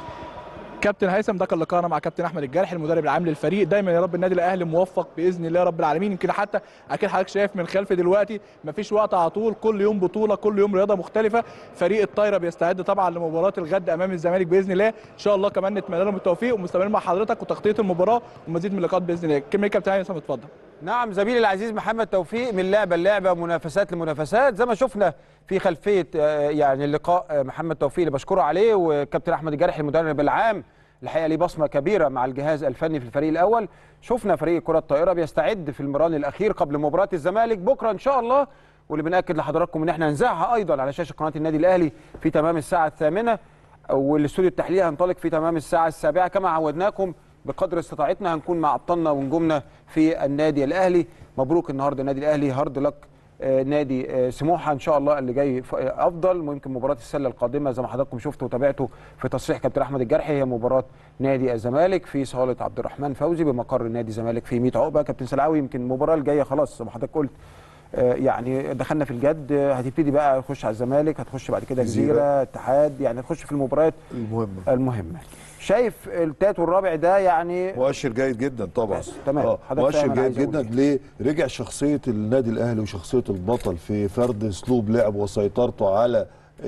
كابتن هيثم ده كان لقاءنا مع كابتن احمد الجرحي المدرب العام للفريق دايما يا رب النادي الاهلي موفق باذن الله رب العالمين يمكن حتى اكيد حضرتك شايف من خلف دلوقتي مفيش وقت على طول كل يوم بطوله كل يوم رياضه مختلفه فريق الطايره بيستعد طبعا لمباراه الغد امام الزمالك باذن الله ان شاء الله كمان نتمنى لهم التوفيق ومستمرين مع حضرتك وتغطيه المباراه ومزيد من اللقاءات باذن الله كلمه كابتن هيثم اتفضل نعم زميلي العزيز محمد توفيق من لعبه للعبه منافسات لمنافسات زي ما شفنا في خلفيه آه، يعني اللقاء آه، محمد توفيق اللي بشكره عليه وكابتن احمد الجرحي المدرب العام الحقيقه ليه بصمه كبيره مع الجهاز الفني في الفريق الاول شفنا فريق كره الطائره بيستعد في المران الاخير قبل مباراه الزمالك بكره ان شاء الله واللي بناكد لحضراتكم ان احنا هنذاعها ايضا على شاشه قناه النادي الاهلي في تمام الساعه الثامنه والاستوديو التحليلي هنطلق في تمام الساعه السابعه كما عودناكم بقدر استطاعتنا هنكون مع ابطالنا ونجومنا في النادي الاهلي مبروك النهارده النادي الاهلي هارد لك آه، نادي آه، سموحه ان شاء الله اللي جاي ف- آه، افضل ويمكن مباراه السله القادمه زي ما حضراتكم شفتوا وتابعتوا في تصريح كابتن احمد الجرحي هي مباراه نادي الزمالك في صاله عبد الرحمن فوزي بمقر نادي الزمالك في 100 عقبه كابتن سلعاوي يمكن المباراه الجايه خلاص زي ما حضرتك قلت آه، يعني دخلنا في الجد آه، هتبتدي بقى تخش على الزمالك هتخش بعد كده جزيرة. جزيره اتحاد يعني هتخش في المباريات المهمه المهمه شايف التالت والرابع ده يعني مؤشر جيد جدا طبعا بس، تمام. آه حضرتك فاهم مؤشر أنا جيد عايز أقول جدا ليه رجع شخصيه النادي الاهلي وشخصيه البطل في فرض اسلوب لعب وسيطرته على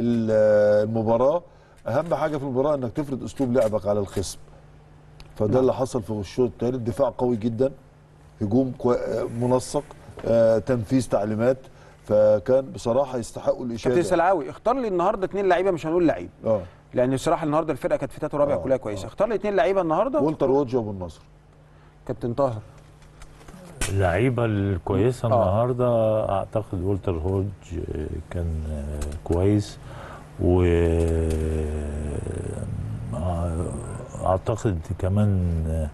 ال- المباراه اهم حاجه في المباراه انك تفرض اسلوب لعبك على الخصم فده اللي حصل في الشوط الثالث دفاع قوي جدا هجوم كوي- آه، منسق آه، تنفيذ تعليمات فكان بصراحه يستحقوا كابتن الاشاده سلعاوي اختار لي النهارده اثنين لعيبه مش هنقول لعيب اه لان الصراحه النهارده الفرقه كانت في تالت ورابع آه، كلها كويسه آه. اختار لي اثنين لعيبه النهارده والتر وودج وابو النصر كابتن طاهر اللعيبه الكويسه آه. النهارده اعتقد والتر هوج آه، كان آه، كويس و آه، اعتقد كمان آه،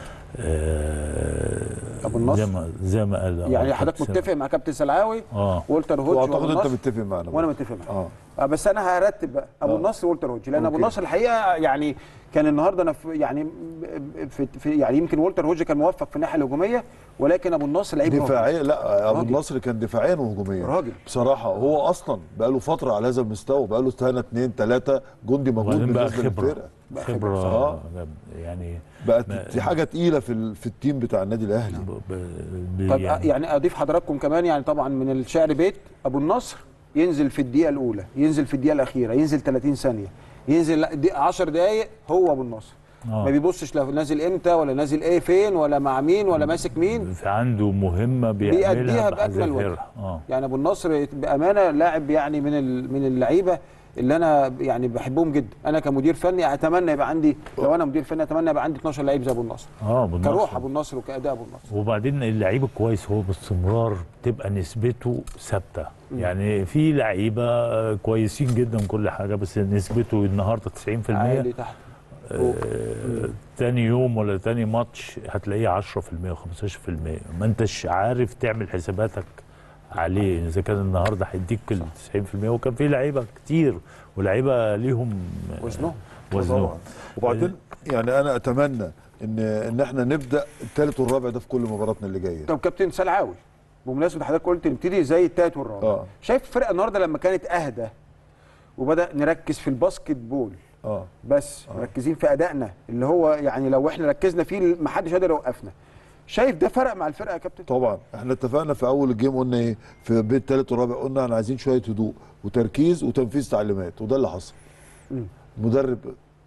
آه، أبو النصر؟ زي ما زي ما قال يعني آه، حضرتك كابتن متفق مع كابتن سلعاوي اه والتر هوج واعتقد وأبو انت النصر؟ متفق معنا وانا برضه. متفق معاك اه آه بس انا هرتب بقى ابو آه. النصر والتر هوج لان ابو أوكي. النصر الحقيقه يعني كان النهارده انا في يعني في, في يعني يمكن والتر هوج كان موفق في الناحيه الهجوميه ولكن ابو النصر لعيب راجل. دفاعيا لا ابو راجل. النصر كان دفاعيا وهجوميا راجل. بصراحه هو اصلا بقى له فتره على هذا المستوى بقى له سنه اثنين ثلاثه جندي موجود وبعدين بقى بالنسبه خبره للفرقه بقى خبره آه. يعني بقت ما- دي حاجه تقيله في ال- في التيم بتاع النادي الاهلي ب- ب- طب يعني يعني اضيف حضراتكم كمان يعني طبعا من الشعر بيت ابو النصر ينزل في الدقيقه الاولى ينزل في الدقيقه الاخيره ينزل 30 ثانيه ينزل 10 دقائق هو ابو النصر آه. ما بيبصش لا نازل امتى ولا نازل ايه فين ولا مع مين ولا ماسك مين في عنده مهمه بيأديها بيعملها بأكمل وجه. بحذافيرها. اه يعني ابو النصر بامانه لاعب يعني من ال- من اللعيبه اللي انا يعني بحبهم جدا انا كمدير فني اتمنى يبقى عندي لو انا مدير فني اتمنى يبقى عندي 12 لعيب زي ابو النصر اه أبو النصر. كروح ابو النصر وكاداء ابو النصر وبعدين اللعيب الكويس هو باستمرار بتبقى نسبته ثابته يعني في لعيبه كويسين جدا كل حاجه بس نسبته النهارده 90% عالي تحت فوق. آه تاني يوم ولا تاني ماتش هتلاقيه 10% و15% ما انتش عارف تعمل حساباتك عليه اذا كان النهارده هيديك ال 90% وكان في لعيبه كتير ولعيبه ليهم وزنهم وزنهم طبعاً. وبعدين يعني انا اتمنى ان ان احنا نبدا الثالث والرابع ده في كل مباراتنا اللي جايه طب كابتن سلعاوي بمناسبه حضرتك قلت نبتدي زي التالت والرابع آه. شايف الفرقه النهارده لما كانت اهدى وبدا نركز في الباسكت بول اه بس مركزين في ادائنا اللي هو يعني لو احنا ركزنا فيه ما حدش قادر يوقفنا شايف ده فرق مع الفرقه يا كابتن طبعا احنا اتفقنا في اول الجيم قلنا ايه في بين الثالث والرابع قلنا احنا عايزين شويه هدوء وتركيز وتنفيذ تعليمات وده اللي حصل مم. مدرب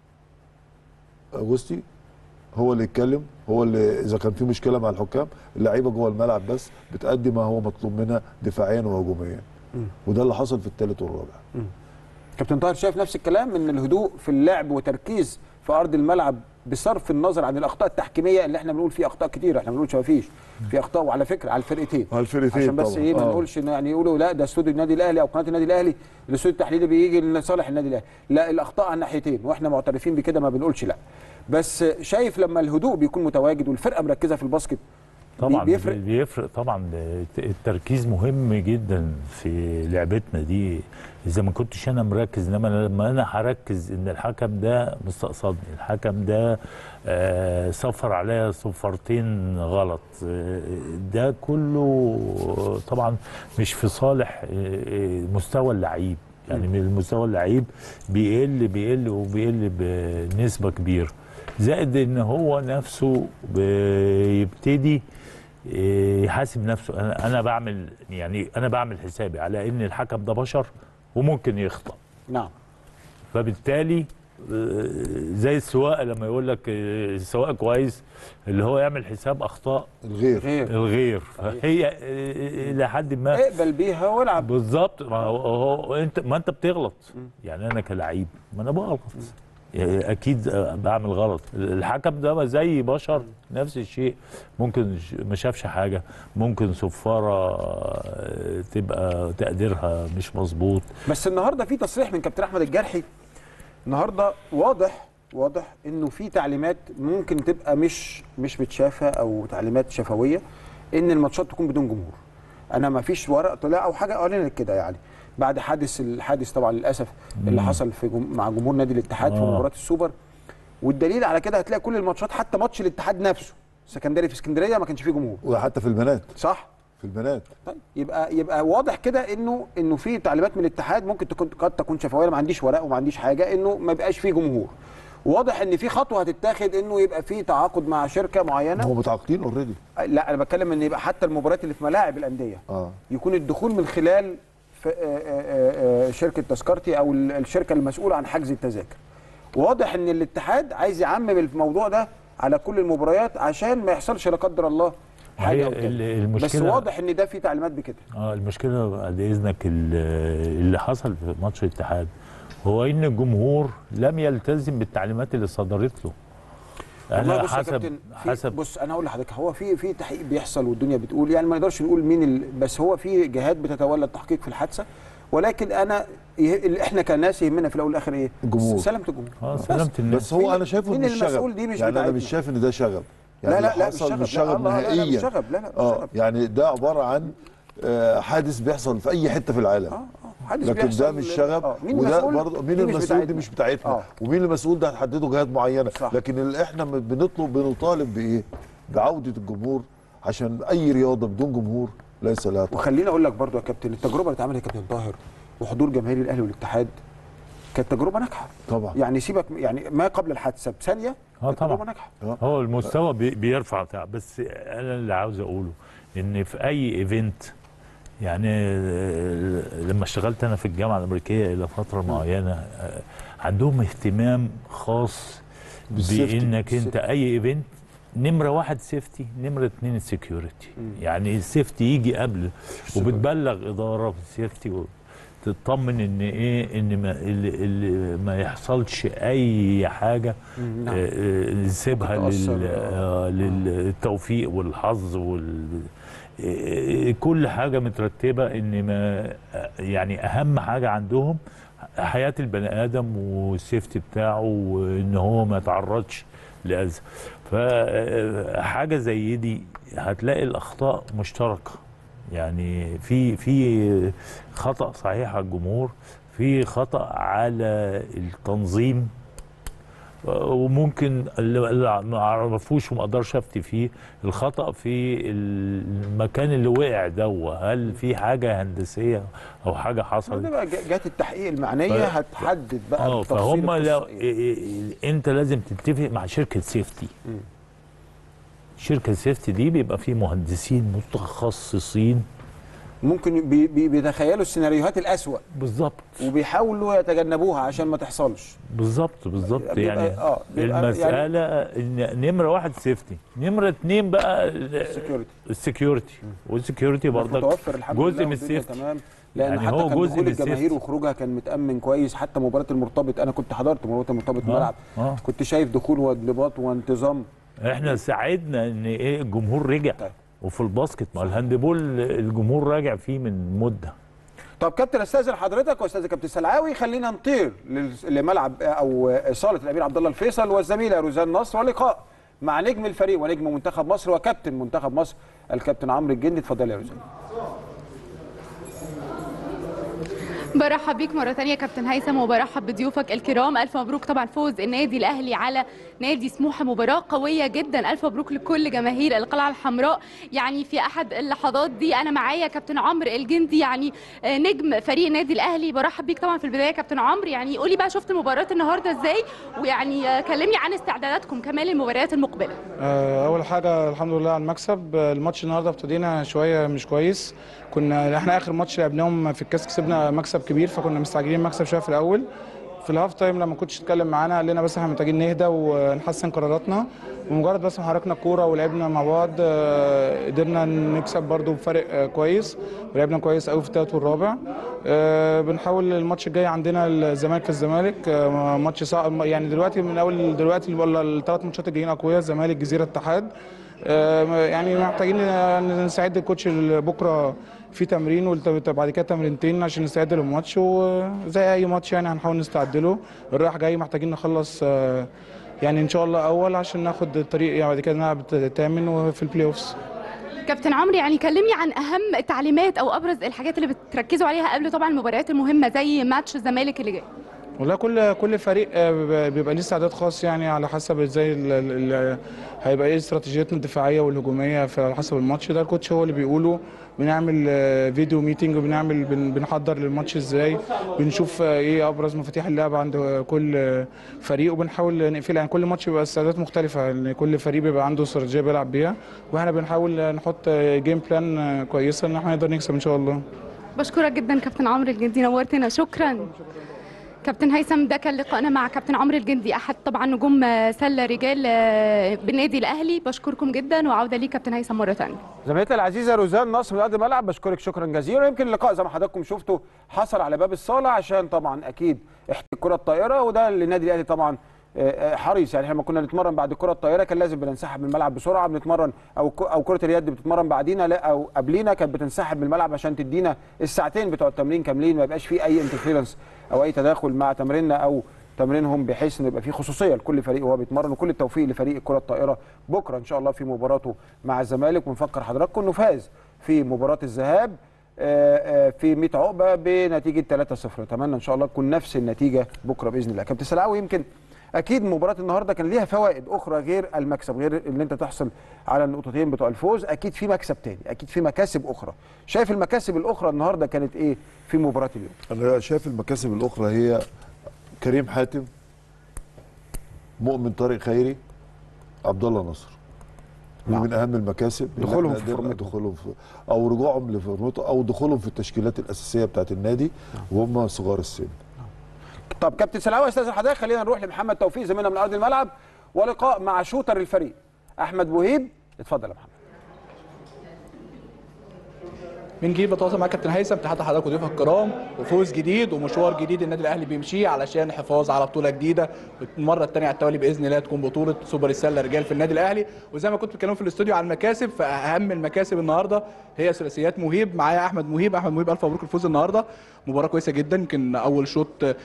اغوستي هو اللي يتكلم هو اللي اذا كان في مشكله مع الحكام اللعيبه جوه الملعب بس بتأدي ما هو مطلوب منها دفاعيا وهجوميا مم. وده اللي حصل في الثالث والرابع كابتن طاهر شايف نفس الكلام ان الهدوء في اللعب وتركيز في ارض الملعب بصرف النظر عن الاخطاء التحكيميه اللي احنا بنقول فيه اخطاء كتير احنا بنقول شوافيش في اخطاء وعلى فكره على الفرقتين على الفرقتين عشان بس طبعاً. ايه ما آه. نقولش إن يعني يقولوا لا ده استوديو النادي الاهلي او قناه النادي الاهلي الاستوديو التحليلي بيجي لصالح النادي الاهلي لا الاخطاء على الناحيتين واحنا معترفين بكده ما بنقولش لا بس شايف لما الهدوء بيكون متواجد والفرقه مركزه في الباسكت طبعا بي- بيفرق بيفرق بيفرق طبعا التركيز مهم جدا في لعبتنا دي اذا ما كنتش انا مركز انما أنا لما انا هركز ان الحكم ده مستقصدني الحكم ده آه صفر عليا صفرتين غلط آه ده كله طبعا مش في صالح آه، آه، مستوى اللعيب يعني من مستوى اللعيب بيقل بيقل وبيقل بنسبه كبيره زائد ان هو نفسه بيبتدي إيه، يحاسب نفسه انا انا بعمل يعني انا بعمل حسابي على ان الحكم ده بشر وممكن يخطأ نعم فبالتالي آه، زي السواقه لما يقول لك آه، السواق كويس اللي هو يعمل حساب اخطاء الغير غير الغير فهي آه، الى حد ما اقبل بيها والعب بالظبط ما هو هو انت ما انت بتغلط يعني انا كلعيب ما انا بغلط يعني اكيد بعمل غلط الحكم ده زي بشر نفس الشيء ممكن ش- ما شافش حاجه ممكن صفاره آه، تبقى تقديرها مش مظبوط بس النهارده في تصريح من كابتن احمد الجرحي النهارده واضح واضح انه في تعليمات ممكن تبقى مش مش متشافه او تعليمات شفويه ان الماتشات تكون بدون جمهور انا ما فيش ورق طلع او حاجه اعلنت كده يعني بعد حادث الحادث طبعا للاسف اللي حصل في جم... مع جمهور نادي الاتحاد في آه. مباراه السوبر والدليل على كده هتلاقي كل الماتشات حتى ماتش الاتحاد نفسه سكندري في اسكندريه ما كانش فيه جمهور وحتى في البنات صح في البنات طيب يبقى يبقى واضح كده انه انه في تعليمات من الاتحاد ممكن تكون قد تكون شفويه أنا ما عنديش ورق وما عنديش حاجه انه ما يبقاش فيه جمهور واضح ان في خطوه هتتاخد انه يبقى في تعاقد مع شركه هم معينه متعاقدين اوريدي لا انا بتكلم ان يبقى حتى المباريات اللي في ملاعب الانديه اه يكون الدخول من خلال ف- آه، آه، آه، شركه تذكرتي او ال- الشركه المسؤوله عن حجز التذاكر واضح ان الاتحاد عايز يعمم الموضوع ده على كل المباريات عشان ما يحصلش لا قدر الله حاجه هي أو كده. ال- بس المشكلة- واضح ان ده في تعليمات بكده اه المشكله بعد اذنك ال- اللي حصل في ماتش الاتحاد هو ان الجمهور لم يلتزم بالتعليمات اللي صدرت له والله انا بص يا حسب كابتن في حسب بص انا هقول لحضرتك هو في في تحقيق بيحصل والدنيا بتقول يعني ما نقدرش نقول مين ال... بس هو في جهات بتتولى التحقيق في الحادثه ولكن انا يه... اللي احنا كناس يهمنا في الاول والاخر ايه؟ الجمهور. سلامه الجمهور اه بس. سلامه الناس بس هو انا شايفه مين مش شغب المسؤول دي مش يعني انا بتاعتنا. مش شايف ان ده شغب يعني لا لا اللي لا مش حصل شغب مش لا، شغب الله، لا لا مش نهائيا شغب لا لا مش اه شغب يعني ده عباره عن آه، حادث بيحصل في اي حته في العالم اه اه حدث لكن ده بيحصل مش شغب آه، مين وده المسؤول؟ برضه مين دي مش المسؤول دي بتاعتنا. مش بتاعتنا آه. ومين المسؤول ده هتحدده جهات معينه صح. لكن اللي احنا بنطلب بنطالب بايه بعوده الجمهور عشان اي رياضه بدون جمهور ليس لها طعم وخليني اقول لك برضو يا كابتن التجربه اللي اتعملت يا كابتن طاهر وحضور جماهير الاهلي والاتحاد كانت تجربه ناجحه طبعا يعني سيبك يعني ما قبل الحادثه بثانيه اه كانت تجربه طبعا ناجحه هو المستوى بي- بيرفع بتاع بس انا اللي عاوز اقوله ان في اي ايفنت يعني آه، لما اشتغلت انا في الجامعه الامريكيه الى فتره معينه آه، عندهم اهتمام خاص بالسيفتي. بانك انت اي ايفنت نمره واحد سيفتي نمره اتنين السكيورتي يعني السيفتي يجي قبل وبتبلغ اداره في السيفتي تطمن ان ايه ان ما اللي, اللي ما يحصلش اي حاجه نعم. آه، آه، نسيبها ممكن تأثر، لل آه، للتوفيق والحظ وال آه، كل حاجه مترتبه ان ما آه، يعني اهم حاجه عندهم حياه البني ادم والسيفتي بتاعه وان هو ما يتعرضش لاذى فحاجه زي دي هتلاقي الاخطاء مشتركه يعني في في خطا صحيح على الجمهور في خطا على التنظيم وممكن اللي اللي ما اعرفوش وما اقدرش افتي فيه الخطا في المكان اللي وقع ده هل في حاجه هندسيه او حاجه ده حصلت بقى ج- جهه التحقيق المعنيه ف- هتحدد بقى اه بالتفصيل فهم القصة لو إيه. إيه- إيه- انت لازم تتفق مع شركه سيفتي شركه سيفتي دي بيبقى فيه مهندسين متخصصين ممكن بي بي بيتخيلوا السيناريوهات الأسوأ بالظبط وبيحاولوا يتجنبوها عشان ما تحصلش بالظبط بالظبط بيبقى- يعني آه، بيبقى المساله ان نمره واحد سيفتي نمره اتنين بقى سكيورتي السكيورتي والسكيورتي برضك متوفر الحمد جزء لله من والدنيا السيفتي تمام لان يعني حتى هو كان جزء دخول من الجماهير السيفتي. وخروجها كان متامن كويس حتى مباراه المرتبط انا كنت حضرت مباراه المرتبط في آه، الملعب آه. كنت شايف دخول وانضباط وانتظام احنا ساعدنا ان ايه الجمهور رجع طيب. وفي الباسكت ما هو الهاندبول الجمهور راجع فيه من مده طب كابتن استاذن حضرتك واستاذ كابتن سلعاوي خلينا نطير لل- لملعب او صاله الامير عبد الله الفيصل والزميله روزان نصر ولقاء مع نجم الفريق ونجم منتخب مصر وكابتن منتخب مصر الكابتن عمرو الجندي اتفضل يا روزان برحب بيك مرة تانية كابتن هيثم وبرحب بضيوفك الكرام ألف مبروك طبعا فوز النادي الأهلي على نادي سموحة مباراة قوية جدا ألف مبروك لكل جماهير القلعة الحمراء يعني في أحد اللحظات دي أنا معايا كابتن عمرو الجندي يعني آه، نجم فريق النادي الأهلي برحب بيك طبعا في البداية كابتن عمرو يعني قولي بقى شفت مباراة النهاردة إزاي ويعني آه، كلمني عن استعداداتكم كمان للمباريات المقبلة آه، اول حاجه الحمد لله على المكسب آه، الماتش النهارده ابتدينا شويه مش كويس كنا احنا اخر ماتش لعبناهم في الكاس كسبنا مكسب كبير فكنا مستعجلين مكسب شويه في الاول في الهاف تايم لما كنتش اتكلم معانا قال لنا بس احنا محتاجين نهدى ونحسن قراراتنا ومجرد بس ما حركنا الكوره ولعبنا مع بعض آه، قدرنا نكسب برضو بفرق آه، كويس ولعبنا كويس قوي في الثالث والرابع آه، بنحاول الماتش الجاي عندنا الزمالك في الزمالك آه، ماتش صعب يعني دلوقتي من اول دلوقتي ولا الثلاث ماتشات الجايين اقوياء الزمالك جزيره اتحاد آه، يعني محتاجين نساعد الكوتش بكره في تمرين وبعد كده تمرينتين عشان نستعد للماتش وزي اي ماتش يعني هنحاول نستعد له الرايح جاي محتاجين نخلص آه، يعني ان شاء الله اول عشان ناخد الطريق يعني بعد كده نلعب الثامن وفي البلاي اوفز كابتن عمرو يعني كلمني عن اهم التعليمات او ابرز الحاجات اللي بتركزوا عليها قبل طبعا المباريات المهمه زي ماتش الزمالك اللي جاي والله كل كل فريق آه، بيبقى- بيبقى ليه استعداد خاص يعني على حسب ازاي ال- ال- ال- هيبقى ايه استراتيجيتنا الدفاعيه والهجوميه في على حسب الماتش ده الكوتش هو اللي بيقوله بنعمل آه، فيديو ميتنج وبنعمل بن- بنحضر للماتش ازاي بنشوف آه، ايه ابرز مفاتيح اللعب عند آه، كل آه، فريق وبنحاول نقفل يعني كل ماتش بيبقى استعدادات مختلفه يعني كل فريق بيبقى عنده استراتيجيه بيلعب بيها واحنا بنحاول آه، نحط جيم بلان كويسه ان احنا نقدر نكسب ان شاء الله بشكرك جدا كابتن عمرو الجندي نورتنا شكرا كابتن هيثم ده كان لقائنا مع كابتن عمرو الجندي احد طبعا نجوم آه، سله رجال آه، بالنادي الاهلي بشكركم جدا وعوده ليك كابتن هيثم مره ثانيه زميلتي العزيزه روزان نصر من ارض الملعب بشكرك شكرا جزيلا يمكن اللقاء زي ما حضراتكم شفتوا حصل على باب الصاله عشان طبعا اكيد احتي الكره الطائره وده اللي النادي الاهلي طبعا آه، آه، حريص يعني احنا لما كنا نتمرن بعد الكره الطائره كان لازم بننسحب من الملعب بسرعه بنتمرن او ك- او كره اليد بتتمرن بعدينا لا او قبلينا كانت بتنسحب من الملعب عشان تدينا الساعتين بتوع التمرين كاملين ما يبقاش فيه اي انترفيرنس او اي تداخل مع تمريننا او تمرينهم بحيث ان يبقى في خصوصيه لكل فريق وهو بيتمرن وكل التوفيق لفريق الكره الطائره بكره ان شاء الله في مباراته مع الزمالك ونفكر حضراتكم انه فاز في مباراه الذهاب آه، آه، في 100 عقبه بنتيجه 3-0 اتمنى ان شاء الله تكون نفس النتيجه بكره باذن الله كابتن سلعاوي يمكن اكيد مباراه النهارده كان ليها فوائد اخرى غير المكسب غير ان انت تحصل على النقطتين بتوع الفوز اكيد في مكسب تاني اكيد في مكاسب اخرى شايف المكاسب الاخرى النهارده كانت ايه في مباراه اليوم انا شايف المكاسب الاخرى هي كريم حاتم مؤمن طارق خيري عبد الله نصر دي نعم. من اهم المكاسب اللي دخولهم إحنا في قدرنا- فورمتهم. دخولهم في او رجوعهم لفورمتهم او دخولهم في التشكيلات الاساسيه بتاعت النادي وهم صغار السن طب كابتن سلاوي استاذ حضرتك خلينا نروح لمحمد توفيق زميلنا من ارض الملعب ولقاء مع شوتر الفريق احمد بوهيب اتفضل يا محمد بنجيب بتواصل مع كابتن هيثم تحت حضرتك وضيوفك الكرام وفوز جديد ومشوار جديد النادي الاهلي بيمشيه علشان الحفاظ على بطوله جديده المره الثانيه على التوالي باذن الله تكون بطوله سوبر السله رجال في النادي الاهلي وزي ما كنت بتكلموا في الاستوديو على المكاسب فاهم المكاسب النهارده هي ثلاثيات مهيب معايا احمد مهيب احمد مهيب الف مبروك الفوز النهارده مباراه كويسه جدا يمكن اول شوط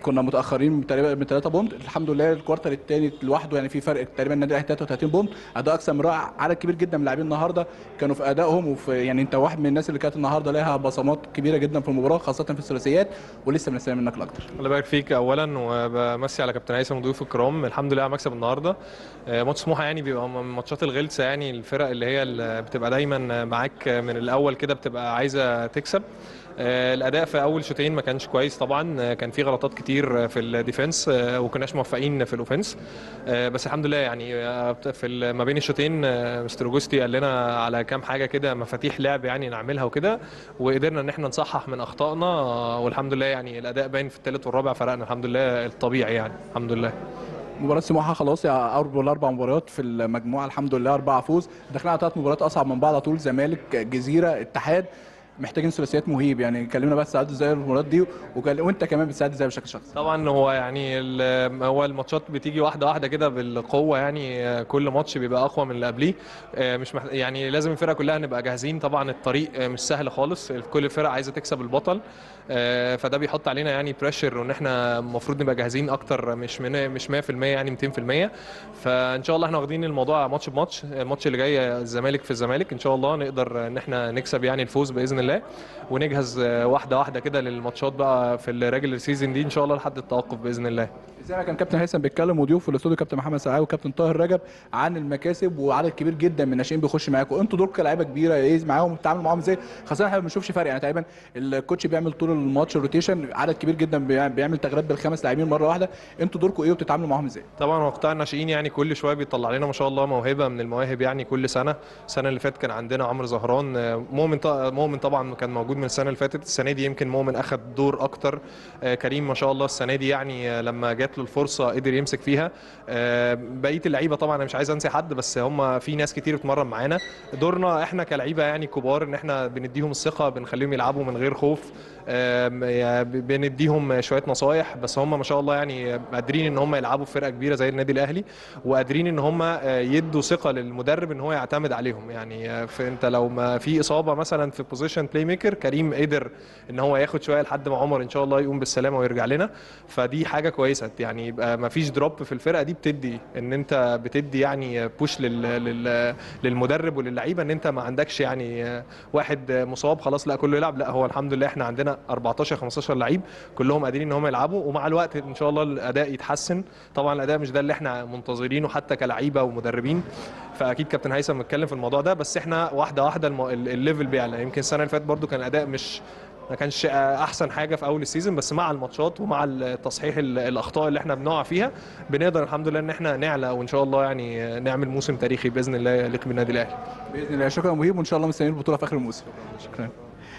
كنا متاخرين تقريبا ب 3 بونت الحمد لله الكوارتر الثاني لوحده يعني في فرق تقريبا النادي الاهلي 33 بونت اداء اكثر من رائع عدد كبير جدا من اللاعبين النهارده كانوا في ادائهم وفي يعني انت واحد من الناس اللي كانت النهارده لها بصمات كبيره جدا في المباراه خاصه في الثلاثيات ولسه بنستنى منك الاكتر الله يبارك فيك اولا وبمسي على كابتن هيثم وضيوف الكرام الحمد لله على مكسب النهارده آه، ماتش سموحه يعني بيبقى من ماتشات الغلسه يعني الفرق اللي هي اللي بتبقى دايما معاك من الاول كده بتبقى عايزه تكسب آه، الاداء في اول شوطين ما كانش كويس طبعا آه، كان في غلطات كتير في الديفنس آه، وكناش موفقين في الاوفنس آه، بس الحمد لله يعني آه، في ال- ما بين الشوطين آه، مستر اوجوستي قال لنا على كام حاجه كده مفاتيح لعب يعني نعملها وكده وقدرنا ان احنا نصحح من اخطائنا آه، والحمد لله يعني الاداء باين في الثالث والرابع فرقنا الحمد لله الطبيعي يعني الحمد لله مباراة سموحة خلاص يا أول أربع مباريات في المجموعة الحمد لله أربعة فوز داخلين على ثلاث مباريات أصعب من بعض على طول زمالك جزيرة اتحاد محتاجين ثلاثيات مهيب يعني كلمنا بس سعد ازاي المباريات دي وكل- وانت كمان بتساعد ازاي بشكل شخصي طبعا هو يعني ال- هو الماتشات بتيجي واحده واحده كده بالقوه يعني آه، كل ماتش بيبقى اقوى من اللي قبليه آه، مش مح... يعني لازم الفرقه كلها نبقى جاهزين طبعا الطريق آه، مش سهل خالص كل الفرق عايزه تكسب البطل آه، فده بيحط علينا يعني بريشر وان احنا المفروض نبقى جاهزين اكتر مش من مش 100% يعني 200% فان شاء الله احنا واخدين الموضوع ماتش بماتش الماتش اللي جاي الزمالك في الزمالك ان شاء الله نقدر ان احنا نكسب يعني الفوز باذن الله ونجهز آه، واحده واحده كده للماتشات بقى في الريجلر سيزون دي ان شاء الله لحد التوقف باذن الله زي ما كان كابتن هيثم بيتكلم وضيوف في الاستوديو كابتن محمد سعاوي وكابتن طاهر رجب عن المكاسب وعدد كبير جدا من الناشئين بيخش معاكم انتوا دول كلاعيبه كبيره ايه معاهم بتتعاملوا معاهم ازاي خاصه احنا ما بنشوفش فرق يعني تقريبا الكوتش بيعمل طول الماتش روتيشن عدد كبير جدا بيع- بيعمل تغييرات بالخمس لاعبين مره واحده انتوا دوركم ايه وبتتعاملوا معاهم ازاي طبعا هو قطاع الناشئين يعني كل شويه بيطلع لنا ما شاء الله موهبه من المواهب يعني كل سنه السنه اللي فاتت كان عندنا عمرو زهران آه، مؤمن ط- مؤمن طبعا كان موجود من السنه اللي فاتت السنه دي يمكن مؤمن اخذ دور اكتر آه، كريم ما شاء الله السنه دي يعني آه، لما جات له الفرصه قدر يمسك فيها آه، بقيه اللعيبه طبعا انا مش عايز انسى حد بس هم في ناس كتير بتمرن معانا دورنا احنا كلعيبه يعني كبار ان احنا بنديهم الثقه بنخليهم يلعبوا من غير خوف آم، يا ب- بنديهم شويه نصايح بس هم ما شاء الله يعني قادرين ان هم يلعبوا في فرقه كبيره زي النادي الاهلي وقادرين ان هم آه، يدوا ثقه للمدرب ان هو يعتمد عليهم يعني آه، في انت لو ما في اصابه مثلا في بوزيشن بلاي ميكر كريم قدر ان هو ياخد شويه لحد ما عمر ان شاء الله يقوم بالسلامه ويرجع لنا فدي حاجه كويسه يعني يبقى ما فيش دروب في الفرقه دي بتدي ان انت بتدي يعني بوش لل لل للمدرب وللعيبه ان انت ما عندكش يعني آه، واحد آه، مصاب خلاص لا كله يلعب لا هو الحمد لله احنا عندنا 14 15 لعيب كلهم قادرين ان هم يلعبوا ومع الوقت ان شاء الله الاداء يتحسن طبعا الاداء مش ده اللي احنا منتظرينه حتى كلعيبه ومدربين فاكيد كابتن هيثم اتكلم في الموضوع ده بس احنا واحده واحده الم- ال- الليفل بيعلى يمكن السنه اللي فاتت برضو كان الاداء مش ما كانش احسن حاجه في اول السيزون بس مع الماتشات ومع التصحيح ال- الاخطاء اللي احنا بنقع فيها بنقدر الحمد لله ان احنا نعلى وان شاء الله يعني نعمل موسم تاريخي باذن الله يليق بالنادي الاهلي باذن الله شكرا مهيب وان شاء الله مستنيين البطوله في اخر الموسم شكرا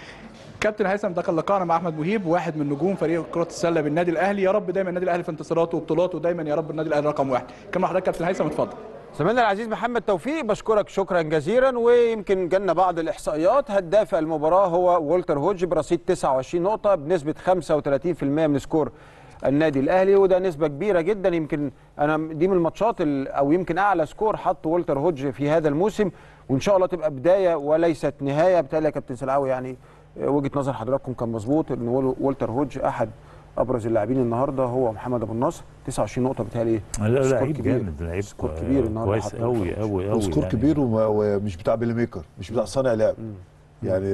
كابتن هيثم ده كان لقاءنا مع احمد مهيب واحد من نجوم فريق كره السله بالنادي الاهلي يا رب دايما النادي الاهلي في انتصاراته وبطولاته ودايما يا رب النادي الاهلي رقم واحد كان مع حضرتك كابتن هيثم اتفضل زميلنا العزيز محمد توفيق بشكرك شكرا جزيلا ويمكن جالنا بعض الاحصائيات هداف المباراه هو والتر هوج برصيد 29 نقطه بنسبه 35% من سكور النادي الاهلي وده نسبه كبيره جدا يمكن انا دي من الماتشات ال- او يمكن اعلى سكور حطه والتر هوج في هذا الموسم وان شاء الله تبقى بدايه وليست نهايه بالتالي يا كابتن سلعاوي يعني وجهه نظر حضراتكم كان مظبوط ان وال- والتر هوج احد ابرز اللاعبين النهارده هو محمد ابو النصر 29 نقطه بالتالي لا سكور لعيب كبير. جامد لعيب سكور كبير النهارده كويس حطه قوي والتر هوج. قوي قوي سكور يعني. كبير وما- ومش بتاع بلاي ميكر مش بتاع صانع لعب يعني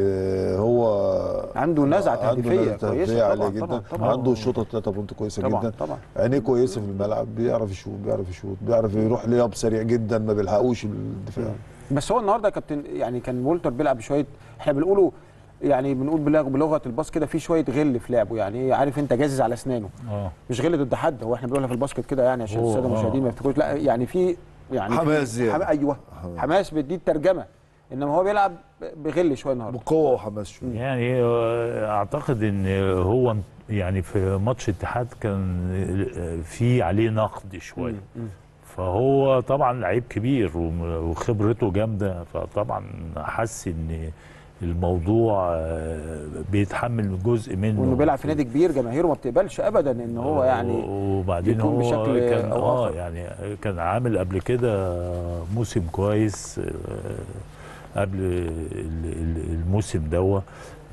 هو عنده نزعة عنده تهديفية نزعة كويسة تهديفية عالية طبعاً، جدا طبعاً، طبعاً. عنده شوطة 3 بونت كويسة طبعاً، جدا طبعاً. عينيه كويسة في الملعب بيعرف يشوط بيعرف يشوط بيعرف يروح لياب سريع جدا ما بيلحقوش الدفاع بس هو النهارده يا كابتن يعني كان وولتر بيلعب شويه احنا بنقوله يعني بنقول بلغ- بلغه الباص كده في شويه غل في لعبه يعني إيه، عارف انت جازز على اسنانه اه مش غل ضد حد هو احنا بنقولها في الباسكت كده يعني عشان هو- الساده آه. المشاهدين ما يفتكروش لا يعني في يعني حماس في زيادة. حم... ايوه حماس دي الترجمه انما هو بيلعب بغل شويه النهارده بقوة وحماس شوية يعني آه، اعتقد ان هو يعني في ماتش اتحاد كان آه، في عليه نقد شويه فهو طبعا لعيب كبير وم- وخبرته جامده فطبعا حس ان الموضوع آه، بيتحمل جزء منه وانه بيلعب في نادي كبير جماهيره ما بتقبلش ابدا ان هو يعني وبعدين يكون هو بشكل كان أو اه آخر. يعني كان عامل قبل كده موسم كويس آه، قبل ال- ال- الموسم دوا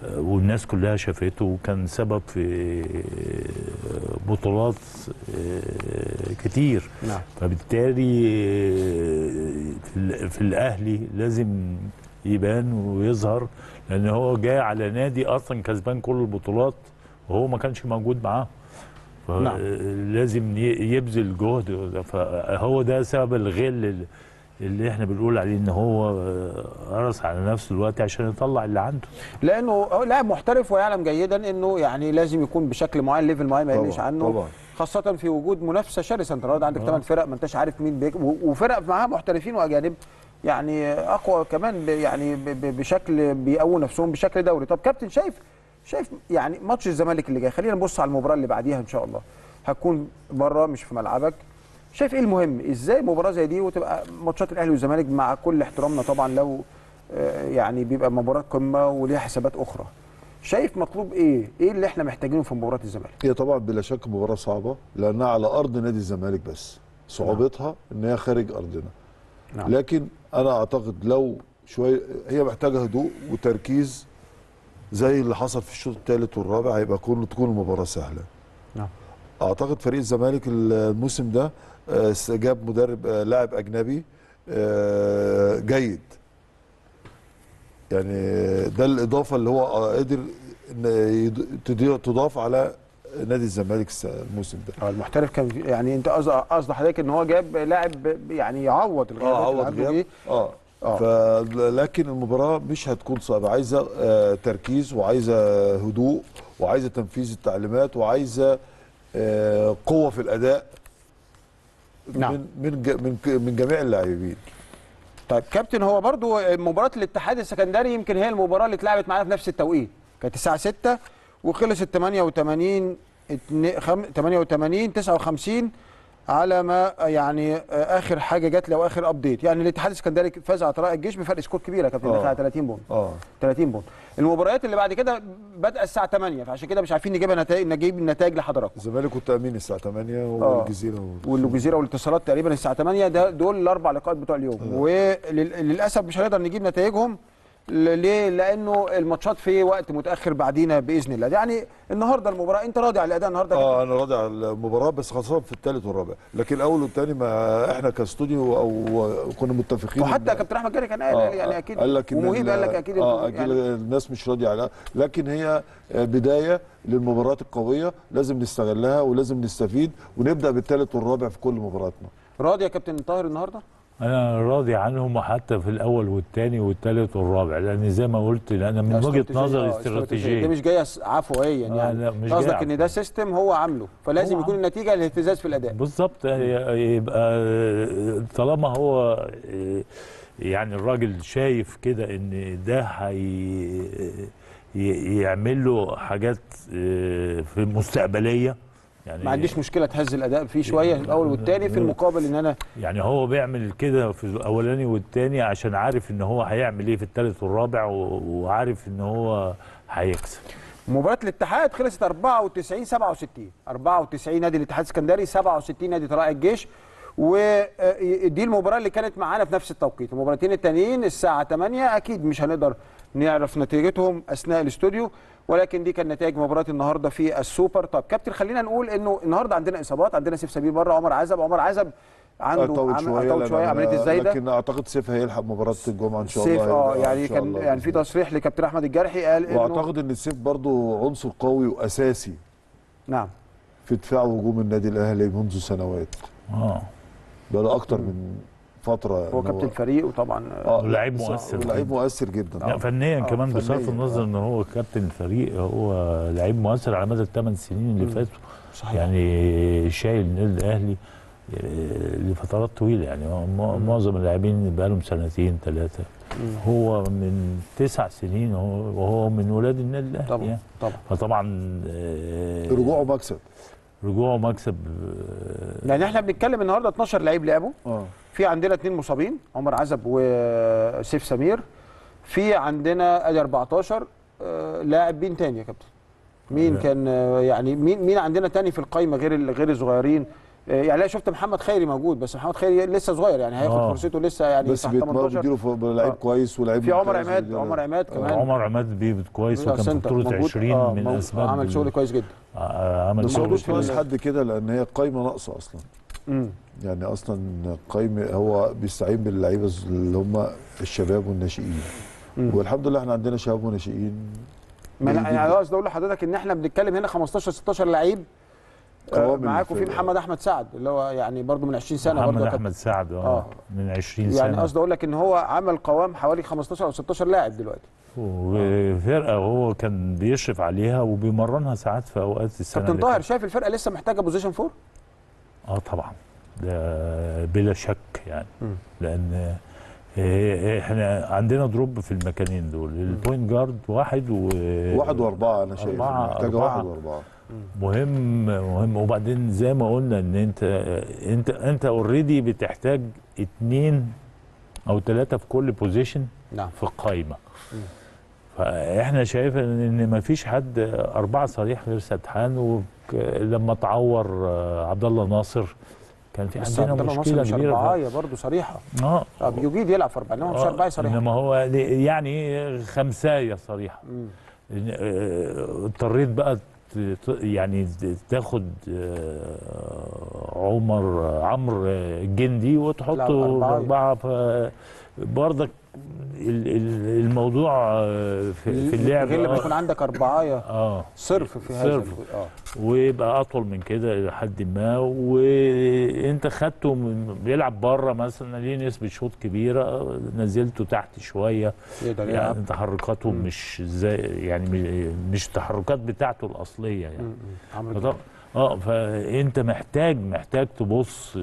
آه، والناس كلها شافته وكان سبب في آه، بطولات آه، كتير نعم فبالتالي آه، في, ال- في الاهلي لازم يبان ويظهر لان هو جاي على نادي اصلا كسبان كل البطولات وهو ما كانش موجود معاه نعم. لازم يبذل جهد فهو ده سبب الغل اللي- اللي احنا بنقول عليه ان هو آه، قرص على نفسه دلوقتي عشان يطلع اللي عنده لانه هو لاعب محترف ويعلم جيدا انه يعني لازم يكون بشكل معين ليفل معين ما يقلش طبعاً، عنه طبعاً. خاصه في وجود منافسه شرسه انت النهارده عندك ثمان فرق ما انتش عارف مين بيك و- وفرق معاها محترفين واجانب يعني اقوى كمان ب- يعني ب- ب- بشكل بيقووا نفسهم بشكل دوري طب كابتن شايف شايف يعني ماتش الزمالك اللي جاي خلينا نبص على المباراه اللي بعديها ان شاء الله هتكون بره مش في ملعبك شايف ايه المهم ازاي مباراه زي دي وتبقى ماتشات الاهلي والزمالك مع كل احترامنا طبعا لو آه، يعني بيبقى مباراه قمه وليها حسابات اخرى شايف مطلوب ايه ايه اللي احنا محتاجينه في مباراه الزمالك هي طبعا بلا شك مباراه صعبه لانها على ارض نادي الزمالك بس صعوبتها ان هي خارج ارضنا نعم. لكن انا اعتقد لو شويه هي محتاجه هدوء وتركيز زي اللي حصل في الشوط الثالث والرابع هيبقى كله تكون المباراه سهله نعم. اعتقد فريق الزمالك الموسم ده آه، جاب مدرب آه، لاعب اجنبي آه، جيد يعني ده الاضافه اللي هو آه، قدر إن يض- تضي- تضاف على نادي الزمالك الس- الموسم ده هو المحترف كان في- يعني انت قصد قصد حضرتك ان هو جاب لاعب يعني يعوض الغيابات اه اللي عوض عنده غياب دي. اه آه. ف لكن المباراه مش هتكون صعبه عايزه آه تركيز وعايزه هدوء وعايزه تنفيذ التعليمات وعايزه آه قوه في الاداء نعم. من من ج- من ك- من جميع اللاعبين طيب كابتن هو برضو مباراة الاتحاد السكندري يمكن هي المباراة اللي اتلعبت معانا في نفس التوقيت كانت الساعة 6 وخلصت 88 اتنين- خم- 88 59 على ما يعني آه، اخر حاجه جات لي او اخر ابديت يعني الاتحاد السكندري فاز على طلائع الجيش بفرق سكور كبير يا كابتن آه. داخل على 30 بونت اه 30 بونت المباريات اللي بعد كده بادئه الساعه 8 فعشان كده مش عارفين نجيبها نتائج نجيب النتائج لحضراتكم الزمالك والتامين الساعه 8 آه. والجزيره و... والجزيره والاتصالات تقريبا الساعه 8 ده دول الاربع لقاءات بتوع اليوم وللاسف مش هنقدر نجيب نتائجهم ل- ليه؟ لانه الماتشات في وقت متاخر بعدينا باذن الله يعني النهارده المباراه انت راضي على الاداء النهارده اه انا راضي على المباراه بس خاصه في الثالث والرابع لكن الاول والثاني ما احنا كاستوديو او كنا متفقين وحتى إن- كابتن احمد جاري كان قال آه، يعني اكيد قال لك إن ومهيب ال- قال لك اكيد اه يعني اكيد الناس مش راضيه عليها لكن هي بدايه للمباريات القويه لازم نستغلها ولازم نستفيد ونبدا بالثالث والرابع في كل مباراتنا راضي يا كابتن طاهر النهارده انا راضي عنهم وحتى في الاول والثاني والثالث والرابع لان زي ما قلت لان من وجهه استراتيجية- نظري آه، استراتيجيه ده مش جايه س- عفويا آه، يعني لا، مش قصدك جاية ان ده سيستم هو عامله فلازم هو يكون النتيجه الاهتزاز في الاداء بالظبط يبقى طالما هو يعني الراجل شايف كده ان ده هي يعمل له حاجات في مستقبليه يعني ما عنديش مشكله تهز الاداء فيه شويه الاول والثاني في المقابل ان انا يعني هو بيعمل كده في الاولاني والثاني عشان عارف ان هو هيعمل ايه في الثالث والرابع و- وعارف ان هو هيكسب مباراة الاتحاد خلصت 94 67 94 نادي الاتحاد السكندري 67 نادي طلائع الجيش ودي المباراة اللي كانت معانا في نفس التوقيت المباراتين التانيين الساعة 8 أكيد مش هنقدر نعرف نتيجتهم أثناء الاستوديو ولكن دي كان نتائج مباراة النهارده في السوبر طب كابتن خلينا نقول انه النهارده عندنا اصابات عندنا سيف سمير بره عمر عزب عمر عزب عنده طول عم- شويه طول شويه لأن- عمليه الزايده لكن اعتقد سيف هيلحق مباراه الجمعه ان شاء سيف الله اه هيبقى يعني إن شاء كان الله يعني في بإذن تصريح لكابتن احمد الجرحي قال الله. انه واعتقد ان السيف برضو عنصر قوي واساسي نعم في دفاع وهجوم النادي الاهلي منذ سنوات اه بقى له اكتر من فتره هو إن كابتن فريق وطبعا اه ولاعيب لا، مؤثر ولاعيب جداً. مؤثر جدا لا آه. فنيا آه، كمان بصرف فنياً، النظر آه. ان هو كابتن فريق هو لعيب مؤثر على مدى الثمان سنين اللي فاتوا صحيح. يعني شايل النادي الاهلي آه، لفترات طويله يعني هو م- معظم اللاعبين اللي بقى لهم سنتين ثلاثه هو من تسع سنين هو- وهو من ولاد النادي الاهلي طبعا يعني. طبعا فطبعا آه، رجوعه مكسب رجوعه مكسب آه، يعني احنا بنتكلم النهارده 12 لعيب لعبوا اه في عندنا اثنين مصابين عمر عزب وسيف سمير في عندنا ادي 14 آه، لاعب مين تاني يا كابتن مين لا. كان آه، يعني مين مين عندنا تاني في القايمه غير ال- غير الصغيرين آه، يعني لا شفت محمد خيري موجود بس محمد خيري لسه صغير يعني هياخد آه. فرصته لسه يعني بس تحت بيتمرن 18 بيديله ف- لعيب آه. كويس ولعيب في عمر ممتاز عماد وبيديله- عمر عماد كمان عمر عماد بيبت كويس آه، وكان في سنتر بطوله موجود. 20 آه، من موجود. اسباب عمل شغل كويس جدا آه، عمل بس هو شغل مش ناقص كويس حد كده لان هي قايمه ناقصه اصلا مم. يعني اصلا قايمه هو بيستعين باللعيبه اللي هم الشباب والناشئين مم. والحمد لله احنا عندنا شباب وناشئين ما انا جيدين يعني جدا. قصدي اقول لحضرتك ان احنا بنتكلم هنا 15 16 لعيب آه، قوام معاكم في الفرقة. محمد احمد سعد اللي هو يعني برضو من 20 سنه محمد برضو كان- احمد سعد آه. اه من 20 سنه يعني قصدي اقول لك ان هو عمل قوام حوالي 15 او 16 لاعب دلوقتي وفرقه وهو كان بيشرف عليها وبيمرنها ساعات في اوقات السنه كابتن اللي طاهر فاتت. شايف الفرقه لسه محتاجه بوزيشن فور اه طبعا ده بلا شك يعني مم. لان إيه، احنا عندنا دروب في المكانين دول البوينت جارد واحد و واحد واربعه انا شايف أربعة- محتاجه أربعة. واحد واربعه مهم مهم وبعدين زي ما قلنا ان انت انت انت اوريدي بتحتاج اتنين او ثلاثه في كل بوزيشن نعم في القايمه فاحنا شايف ان ما فيش حد اربعه صريح غير سدحان ولما تعور آه، عبد الله ناصر كان في بس عندنا عبد الله مشكله ناصر مش كبيره اربعايه برضه صريحه اه طب يجيد يلعب في اربعه انما مش آه، اربعه صريحه انما هو ليه- يعني خمسايه صريحه مم. آه، اضطريت بقى ت- ت- يعني تاخد آه، عمر عمرو الجندي تلعب وتحطه أربعة. أربعة ف- برضك ال- ال- الموضوع آه، في في اللعب غير لما آه، يكون عندك اربعايه اه صرف في هذا صرف. الجزء. اه ويبقى اطول من كده الى حد ما وانت خدته من بيلعب بره مثلا ليه نسبه شوط كبيره نزلته تحت شويه يقدر يلعب يعني تحركاته مش زي يعني م- مش التحركات بتاعته الاصليه يعني مم. مم. عمرو فطب اه فانت محتاج محتاج تبص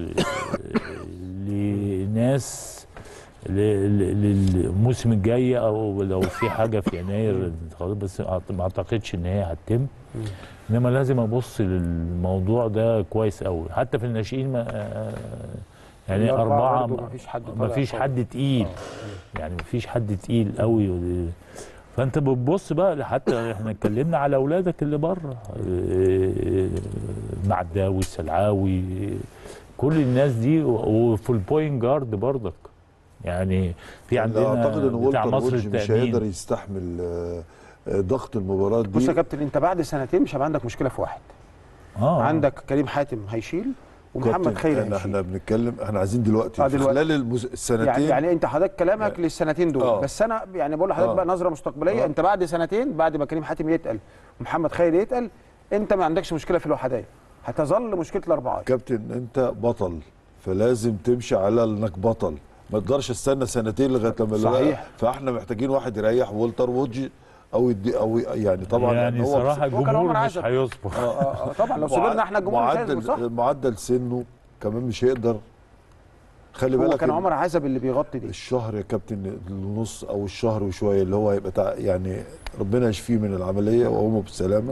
لناس ل- ل- للموسم الجاي او لو في حاجه في يناير بس ما اعتقدش ان هي هتتم انما لازم ابص للموضوع ده كويس قوي حتى في الناشئين ما يعني الأربعة اربعه برضو مفيش حد ما طالع فيش خالص. حد تقيل يعني ما فيش حد تقيل قوي و- فانت بتبص بقى حتى احنا اتكلمنا على اولادك اللي بره إيه، معداوي السلعاوي كل الناس دي و- وفي البوينت جارد برضك يعني في اللي عندنا اعتقد ان بتاع والتر مصر وودج مش التأمين. هيقدر يستحمل آه، آه، ضغط المباراه بص يا دي كابتن انت بعد سنتين مش هيبقى عندك مشكله في واحد اه عندك كريم حاتم هيشيل ومحمد كابتن، خيري احنا هيشيل احنا بنتكلم احنا عايزين دلوقتي, آه، في دلوقتي. خلال المز... السنتين يعني يعني انت حضرتك كلامك يعني- للسنتين دول آه. بس انا يعني بقول لحضرتك آه. بقى نظره مستقبليه آه. انت بعد سنتين بعد ما كريم حاتم يتقل ومحمد خيري يتقل انت ما عندكش مشكله في الوحدات هتظل مشكله الاربعات كابتن انت بطل فلازم تمشي على انك بطل ما تقدرش استنى سنتين لغايه لما صحيح. فاحنا محتاجين واحد يريح والتر وودج او يدي او يعني طبعا يعني لأن هو صراحه هو كان عمر الجمهور مش عزب. هيصبر آه آه طبعا لو صبرنا احنا الجمهور مش هيصبر صح معدل معدل سنه كمان مش هيقدر خلي هو بالك كان إن عمر عزب اللي بيغطي دي الشهر يا كابتن النص او الشهر وشويه اللي هو هيبقى تع... يعني ربنا يشفيه من العمليه وقومه بالسلامه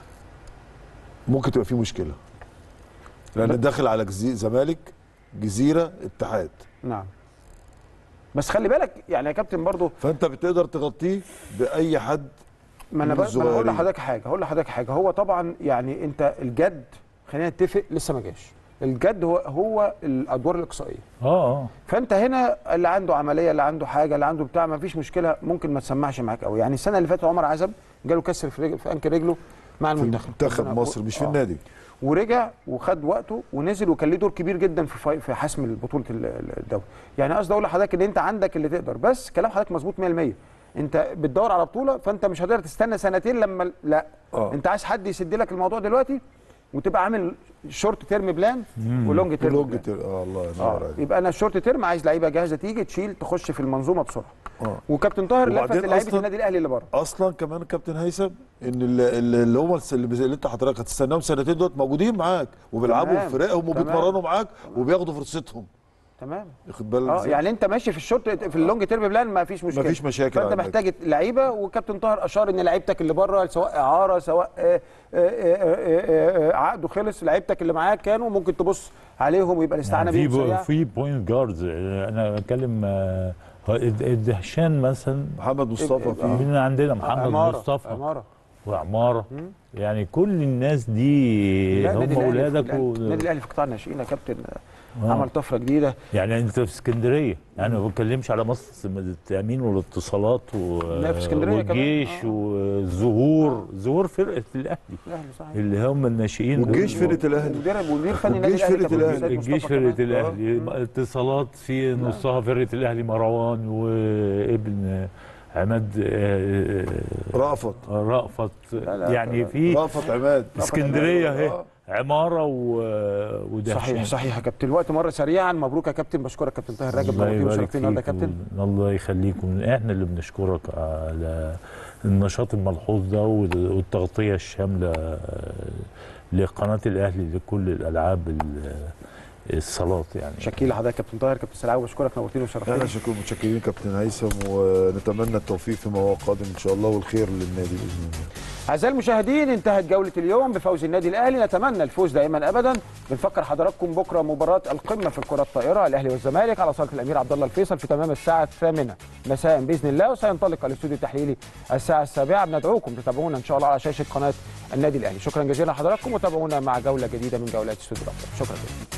ممكن تبقى فيه مشكله لان داخل على جزي... زمالك جزيره اتحاد نعم بس خلي بالك يعني يا كابتن برضو فانت بتقدر تغطيه باي حد ما انا من بقى- ما انا هقول الصغيرين. لحضرتك حاجه هقول لحضرتك حاجه هو طبعا يعني انت الجد خلينا نتفق لسه ما جاش الجد هو هو الادوار الاقصائيه اه اه فانت هنا اللي عنده عمليه اللي عنده حاجه اللي عنده بتاع ما فيش مشكله ممكن ما تسمعش معاك قوي يعني السنه اللي فاتت عمر عزب جاله كسر في, رجل في انكل رجله مع في المنتخب منتخب ربنا- مصر مش في آه. النادي ورجع وخد وقته ونزل وكان ليه دور كبير جدا في في- في حسم بطوله الدوري يعني قصدي اقول لحضرتك ان انت عندك اللي تقدر بس كلام حضرتك مظبوط 100% انت بتدور على بطوله فانت مش هتقدر تستنى سنتين لما لا آه. انت عايز حد يسد لك الموضوع دلوقتي وتبقى عامل شورت تيرم بلان ولونج تيرم لونج بلان. تير- اه الله ينور اه عليك يبقى انا الشورت تيرم عايز لعيبه جاهزه تيجي تشيل تخش في المنظومه بسرعه اه وكابتن طاهر لفت وبعدين لعيبه أصلاً- النادي الاهلي اللي بره اصلا كمان كابتن هيثم ان اللي, اللي هم الس- اللي اللي انت حضرتك هتستناهم سنتين دول موجودين معاك وبيلعبوا تمام. في فرقهم تمام. وبيتمرنوا معاك وبياخدوا فرصتهم تمام واخد بالك اه إزاي؟ يعني انت ماشي في الشورت في اللونج تيرم بلان ما فيش مشكله مفيش مشاكل فانت عندك. محتاج لعيبه وكابتن طاهر اشار ان لعيبتك اللي بره سواء اعاره سواء آه، آه، آه، آه، آه، عقده خلص لعيبتك اللي معاك كانوا ممكن تبص عليهم ويبقى الاستعانه يعني في بيهم بو- سريعه في بوينت جاردز انا بتكلم آه، هو الد- الدهشان مثلا محمد مصطفى آه. في من عندنا محمد عماره مصطفى عماره وعماره يعني كل الناس دي لا، هم النادي الأهلي في- اولادك و... النادي الاهلي في قطاع الناشئين يا كابتن آه. عمل طفره جديده يعني انت في اسكندريه يعني ما بتكلمش على مصر التامين والاتصالات و... لا، في اسكندرية كمان. والجيش آه. والظهور ظهور فرقه الاهلي الاهلي صحيح اللي هم الناشئين دول. والجيش فرقه الاهلي مدرب ومدير فني النادي والجيش الاهلي فرقة كابتن الأهلي. سيد الجيش مصطفى فرقه كمان. الاهلي اتصالات في نصها فرقه الاهلي مروان وابن عماد آه، رأفت آه، رأفت لا، يعني لا. في رأفت عماد اسكندريه اهي آه. عماره و... ودهشان صحيح صحيح يا كابتن الوقت مر سريعا مبروك يا كابتن بشكرك كابتن طاهر راجب الله نورتين يبارك وشرفتين النهارده يا فيك كابتن و- الله يخليكم احنا اللي بنشكرك على النشاط الملحوظ ده وال- والتغطيه الشامله آه، لقناه الاهلي لكل الالعاب ال- الصالات يعني شكيل لحضرتك كابتن طاهر كابتن سلعاوي بشكرك نورتين احنا وشرفتين شكرا متشكرين كابتن هيثم ونتمنى التوفيق في مواقع قادم ان شاء الله والخير للنادي باذن الله اعزائي المشاهدين انتهت جوله اليوم بفوز النادي الاهلي نتمنى الفوز دائما ابدا بنفكر حضراتكم بكره مباراه القمه في الكره الطائره الاهلي والزمالك على صاله الامير عبد الله الفيصل في تمام الساعه الثامنه مساء باذن الله وسينطلق الاستوديو التحليلي الساعه السابعه بندعوكم تتابعونا ان شاء الله على شاشه قناه النادي الاهلي شكرا جزيلا لحضراتكم وتابعونا مع جوله جديده من جولات استوديو الابطال شكرا جزيلا